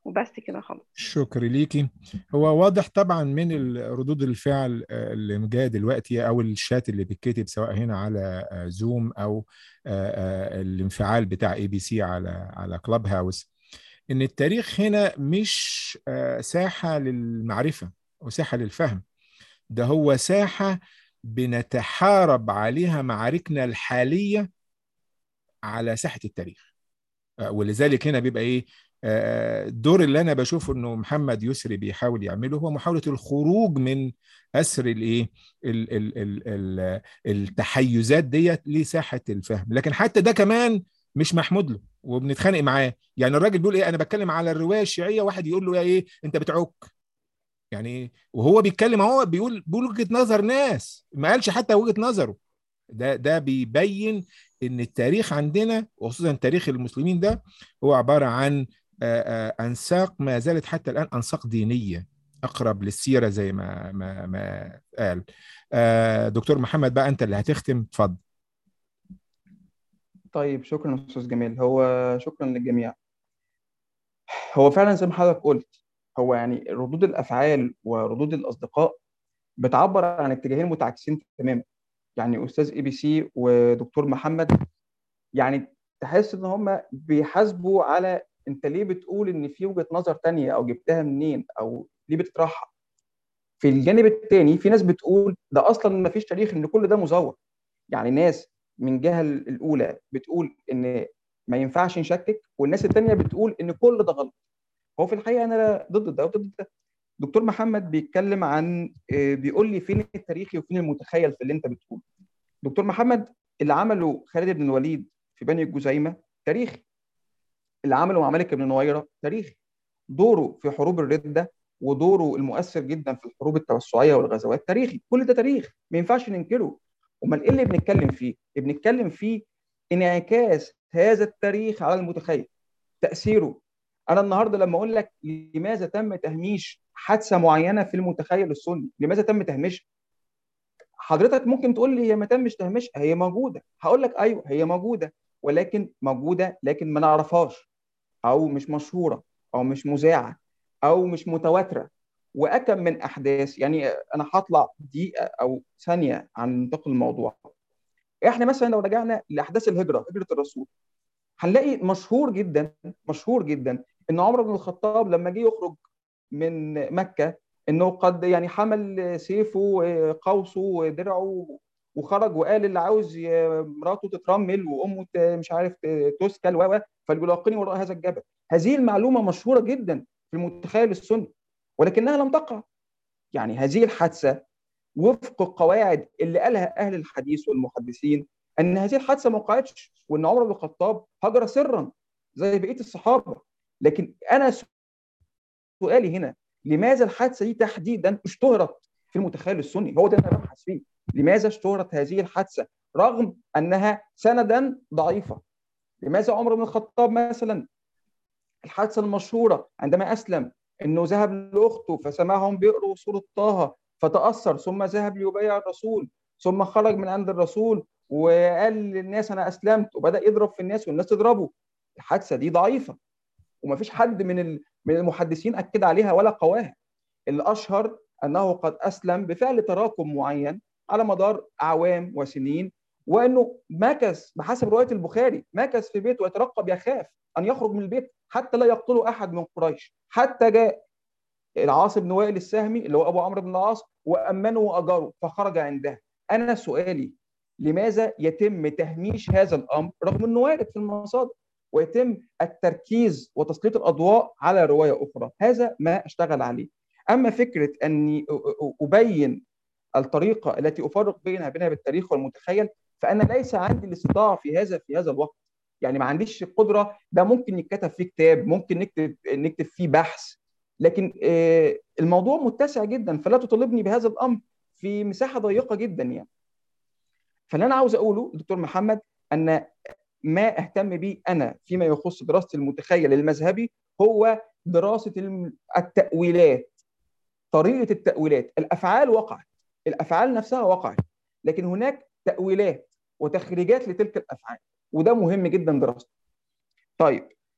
وبس كده خلاص شكرا ليكي هو واضح طبعا من ردود الفعل اللي جايه دلوقتي او الشات اللي بيتكتب سواء هنا على زوم او الانفعال بتاع اي بي سي على على كلاب هاوس ان التاريخ هنا مش ساحه للمعرفه وساحه للفهم ده هو ساحه بنتحارب عليها معاركنا الحاليه على ساحه التاريخ ولذلك هنا بيبقى ايه الدور اللي انا بشوفه انه محمد يسري بيحاول يعمله هو محاوله الخروج من اسر الايه التحيزات ديت لساحه الفهم لكن حتى ده كمان مش محمود له وبنتخانق معاه يعني الراجل بيقول ايه انا بتكلم على الروايه الشيعيه واحد يقول له ايه انت بتعك يعني وهو بيتكلم هو بيقول بيقول وجهه نظر ناس ما قالش حتى وجهه نظره ده ده بيبين ان التاريخ عندنا وخصوصا تاريخ المسلمين ده هو عباره عن انساق ما زالت حتى الان انساق دينيه اقرب للسيره زي ما ما ما قال دكتور محمد بقى انت اللي هتختم اتفضل طيب شكرا استاذ جميل هو شكرا للجميع هو فعلا زي ما حضرتك قلت هو يعني ردود الافعال وردود الاصدقاء بتعبر عن اتجاهين متعاكسين تماما يعني استاذ اي بي سي ودكتور محمد يعني تحس ان هم بيحاسبوا على انت ليه بتقول ان في وجهه نظر تانية او جبتها منين او ليه بتطرحها في الجانب الثاني في ناس بتقول ده اصلا ما فيش تاريخ ان كل ده مزور يعني ناس من الجهه الاولى بتقول ان ما ينفعش نشكك والناس الثانيه بتقول ان كل ده غلط هو في الحقيقه انا ضد ده وضد ده دكتور محمد بيتكلم عن بيقول لي فين التاريخي وفين المتخيل في اللي انت بتقوله دكتور محمد اللي عمله خالد بن الوليد في بني الجزيمه تاريخي اللي عمله مع ملك بن نويره تاريخي دوره في حروب الرده ودوره المؤثر جدا في الحروب التوسعيه والغزوات تاريخي كل ده تاريخ ما ينفعش ننكره امال ايه اللي بنتكلم فيه بنتكلم فيه انعكاس هذا التاريخ على المتخيل تاثيره انا النهارده لما اقول لك لماذا تم تهميش حادثه معينه في المتخيل السني لماذا تم تهميشها حضرتك ممكن تقول لي هي ما تمش تهميشها هي موجوده هقول لك ايوه هي موجوده ولكن موجوده لكن ما نعرفهاش او مش مشهوره او مش مذاعه او مش متواتره واكم من احداث يعني انا هطلع دقيقه او ثانيه عن نطاق الموضوع احنا مثلا لو رجعنا لاحداث الهجره هجره الرسول هنلاقي مشهور جدا مشهور جدا ان عمر بن الخطاب لما جه يخرج من مكه انه قد يعني حمل سيفه قوسه ودرعه وخرج وقال اللي عاوز مراته تترمل وامه مش عارف تسكل و فليلاقني وراء هذا الجبل هذه المعلومه مشهوره جدا في المتخيل السني ولكنها لم تقع يعني هذه الحادثه وفق القواعد اللي قالها اهل الحديث والمحدثين ان هذه الحادثه ما وقعتش وان عمر بن الخطاب هجر سرا زي بقيه الصحابه لكن انا سؤالي هنا لماذا الحادثه دي تحديدا اشتهرت في المتخيل السني هو ده اللي انا ببحث فيه لماذا اشتهرت هذه الحادثه رغم انها سندا ضعيفه لماذا عمر بن الخطاب مثلا الحادثه المشهوره عندما اسلم انه ذهب لاخته فسمعهم بيقروا سوره طه فتاثر ثم ذهب ليبايع الرسول ثم خرج من عند الرسول وقال للناس انا اسلمت وبدا يضرب في الناس والناس تضربه الحادثه دي ضعيفه ومفيش حد من من المحدثين اكد عليها ولا قواها الاشهر انه قد اسلم بفعل تراكم معين على مدار اعوام وسنين وانه مكث بحسب روايه البخاري مكث في بيته ويترقب يخاف ان يخرج من البيت حتى لا يقتله احد من قريش حتى جاء العاص بن وائل السهمي اللي هو ابو عمرو بن العاص وامنه واجره فخرج عندها انا سؤالي لماذا يتم تهميش هذا الامر رغم انه وارد في المصادر ويتم التركيز وتسليط الاضواء على روايه اخرى هذا ما اشتغل عليه اما فكره اني ابين الطريقه التي افرق بينها بينها بالتاريخ والمتخيل فانا ليس عندي الاستطاعه في هذا في هذا الوقت يعني ما عنديش القدره ده ممكن يتكتب فيه كتاب ممكن نكتب نكتب فيه بحث لكن الموضوع متسع جدا فلا تطالبني بهذا الامر في مساحه ضيقه جدا يعني فاللي انا عاوز اقوله دكتور محمد ان ما اهتم به انا فيما يخص دراسه المتخيل المذهبي هو دراسه التاويلات طريقه التاويلات الافعال وقعت الافعال نفسها وقعت لكن هناك تاويلات وتخريجات لتلك الافعال وده مهم جدا دراسته طيب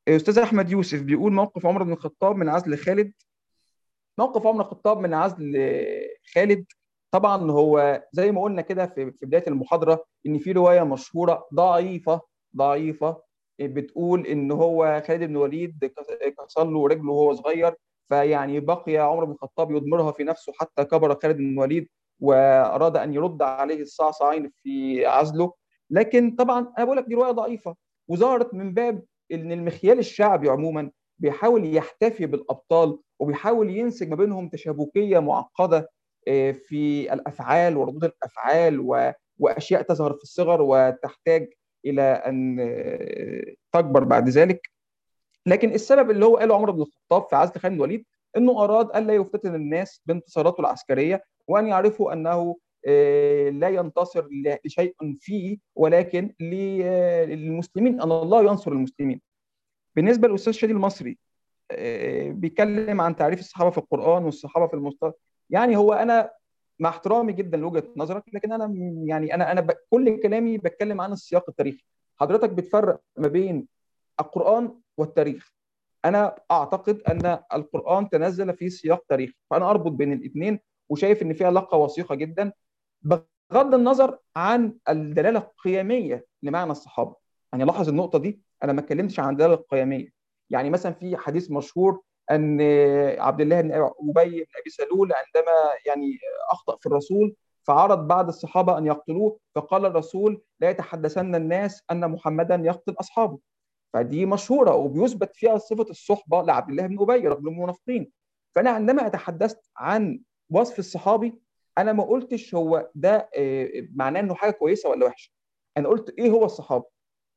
استاذ احمد يوسف بيقول موقف عمر بن الخطاب من عزل خالد موقف عمر بن الخطاب من عزل خالد طبعا هو زي ما قلنا كده في في بدايه المحاضره ان في روايه مشهوره ضعيفه ضعيفه بتقول ان هو خالد بن الوليد كسر له رجله وهو صغير فيعني بقي عمر بن الخطاب يضمرها في نفسه حتى كبر خالد بن الوليد واراد ان يرد عليه الصعصعين في عزله لكن طبعا انا بقول لك دي روايه ضعيفه وظهرت من باب ان المخيال الشعبي عموما بيحاول يحتفي بالابطال وبيحاول ينسج ما بينهم تشابكيه معقده في الافعال وردود الافعال و... واشياء تظهر في الصغر وتحتاج الى ان تكبر بعد ذلك لكن السبب اللي هو قاله عمر بن الخطاب في عزل خالد بن الوليد انه اراد الا يفتتن الناس بانتصاراته العسكريه وان يعرفوا انه لا ينتصر لشيء فيه ولكن للمسلمين ان الله ينصر المسلمين. بالنسبه للاستاذ شادي المصري بيتكلم عن تعريف الصحابه في القران والصحابه في المصطلح يعني هو انا مع احترامي جدا لوجهه نظرك لكن انا يعني انا انا ب... كل كلامي بتكلم عن السياق التاريخي حضرتك بتفرق ما بين القران والتاريخ انا اعتقد ان القران تنزل في سياق تاريخي فانا اربط بين الاثنين وشايف ان في علاقه وثيقه جدا بغض النظر عن الدلاله القيميه لمعنى الصحابه يعني لاحظ النقطه دي انا ما اتكلمتش عن الدلاله القيميه يعني مثلا في حديث مشهور ان عبد الله بن ابي بن ابي سلول عندما يعني اخطا في الرسول فعرض بعض الصحابه ان يقتلوه فقال الرسول لا يتحدثن الناس ان محمدا يقتل اصحابه فدي مشهوره وبيثبت فيها صفه الصحبه لعبد الله بن ابي رجل المنافقين فانا عندما اتحدثت عن وصف الصحابي انا ما قلتش هو ده معناه انه حاجه كويسه ولا وحشه انا قلت ايه هو الصحابه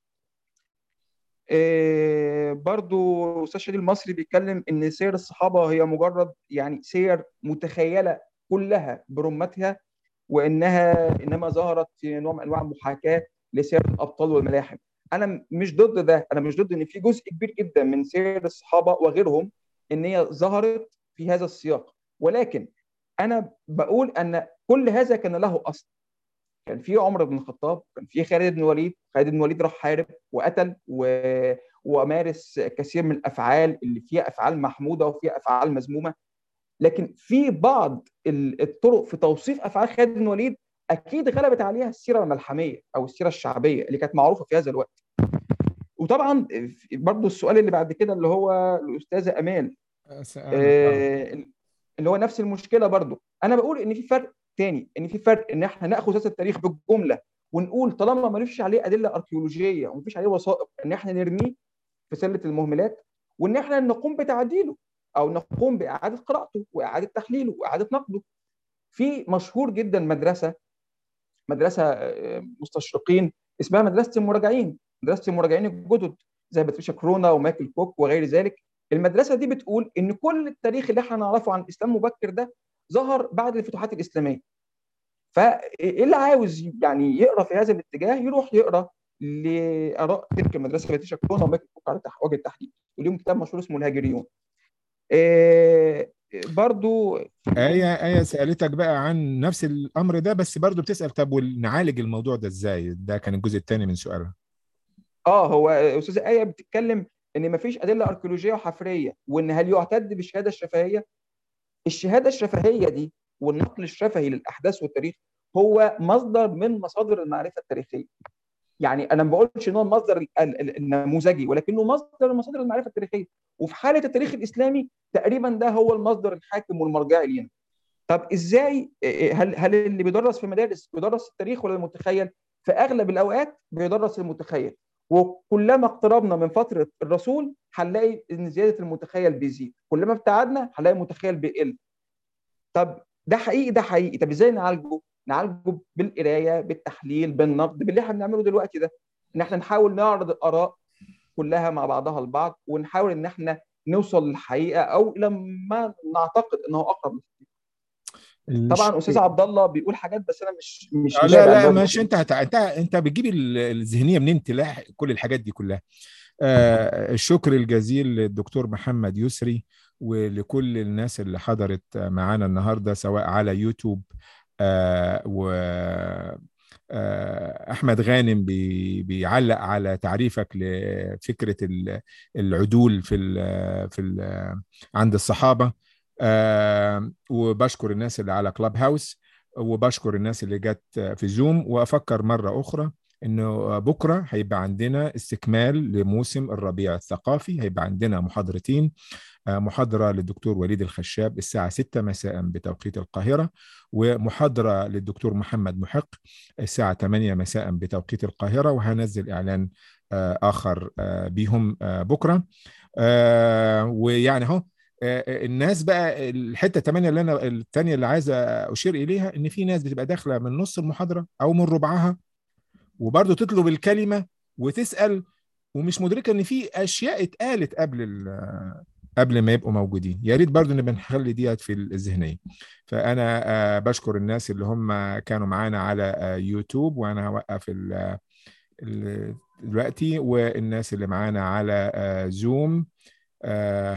إيه برضو استاذ شادي المصري بيتكلم ان سير الصحابه هي مجرد يعني سير متخيله كلها برمتها وانها انما ظهرت في نوع من انواع المحاكاه لسير الابطال والملاحم انا مش ضد ده انا مش ضد ان في جزء كبير جدا من سير الصحابه وغيرهم ان هي ظهرت في هذا السياق ولكن انا بقول ان كل هذا كان له اصل كان في عمر بن الخطاب كان في خالد بن الوليد خالد بن الوليد راح حارب وقتل و... ومارس كثير من الافعال اللي فيها افعال محموده وفيها افعال مذمومه لكن في بعض الطرق في توصيف افعال خالد بن الوليد اكيد غلبت عليها السيره الملحميه او السيره الشعبيه اللي كانت معروفه في هذا الوقت وطبعا برضو السؤال اللي بعد كده اللي هو الاستاذه امال آه اللي هو نفس المشكله برضو انا بقول ان في فرق تاني ان في فرق ان احنا ناخذ هذا التاريخ بالجمله ونقول طالما ما فيش عليه ادله اركيولوجيه وما فيش عليه وثائق ان احنا نرميه في سله المهملات وان احنا نقوم بتعديله او نقوم باعاده قراءته واعاده تحليله واعاده نقده في مشهور جدا مدرسه مدرسه مستشرقين اسمها مدرسه المراجعين مدرسه المراجعين الجدد زي باتريشا كرونا ومايكل كوك وغير ذلك المدرسه دي بتقول ان كل التاريخ اللي احنا نعرفه عن الاسلام مبكر ده ظهر بعد الفتوحات الاسلاميه فاللي عاوز يعني يقرا في هذا الاتجاه يروح يقرا لاراء تلك المدرسه باتريشا كرونا ومايكل كوك على وجه التحديد وليهم كتاب مشهور اسمه الهاجريون إيه برضو آية آية سألتك بقى عن نفس الأمر ده بس برضو بتسأل طب ونعالج الموضوع ده إزاي؟ ده كان الجزء الثاني من سؤالها. اه هو أستاذة آية بتتكلم إن مفيش أدلة أركيولوجية وحفرية وإن هل يعتد بالشهادة الشفهية؟ الشهادة الشفهية دي والنقل الشفهي للأحداث والتاريخ هو مصدر من مصادر المعرفة التاريخية. يعني انا ما بقولش ان هو المصدر النموذجي ولكنه مصدر من مصادر المعرفه التاريخيه وفي حاله التاريخ الاسلامي تقريبا ده هو المصدر الحاكم والمرجعي لينا طب ازاي هل هل اللي بيدرس في مدارس بيدرس التاريخ ولا المتخيل في اغلب الاوقات بيدرس المتخيل وكلما اقتربنا من فتره الرسول هنلاقي ان زياده المتخيل بيزيد كلما ابتعدنا هنلاقي المتخيل بيقل طب ده حقيقي ده حقيقي طب ازاي نعالجه نعالجه بالقرايه بالتحليل بالنقد باللي احنا بنعمله دلوقتي ده ان احنا نحاول نعرض الاراء كلها مع بعضها البعض ونحاول ان احنا نوصل للحقيقه او الى ما نعتقد انه اقرب طبعا استاذ عبد الله بيقول حاجات بس انا مش مش لا لا مش انت هت... انت انت بتجيب الذهنيه منين تلاحق كل الحاجات دي كلها آه الشكر الجزيل للدكتور محمد يسري ولكل الناس اللي حضرت معانا النهارده سواء على يوتيوب آه و احمد غانم بيعلق على تعريفك لفكره العدول في ال في ال عند الصحابه وبشكر الناس اللي على كلاب هاوس وبشكر الناس اللي جت في زوم وافكر مره اخرى انه بكره هيبقى عندنا استكمال لموسم الربيع الثقافي هيبقى عندنا محاضرتين محاضرة للدكتور وليد الخشاب الساعة 6 مساء بتوقيت القاهرة ومحاضرة للدكتور محمد محق الساعة 8 مساء بتوقيت القاهرة وهنزل إعلان آخر بيهم بكرة ويعني اهو الناس بقى الحته 8 اللي انا الثانيه اللي عايز اشير اليها ان في ناس بتبقى داخله من نص المحاضره او من ربعها وبرضه تطلب الكلمه وتسال ومش مدركه ان في اشياء اتقالت قبل قبل ما يبقوا موجودين يا ريت برضه نبقى نخلي ديت في الذهنيه فانا بشكر الناس اللي هم كانوا معانا على يوتيوب وانا هوقف دلوقتي والناس اللي معانا على زوم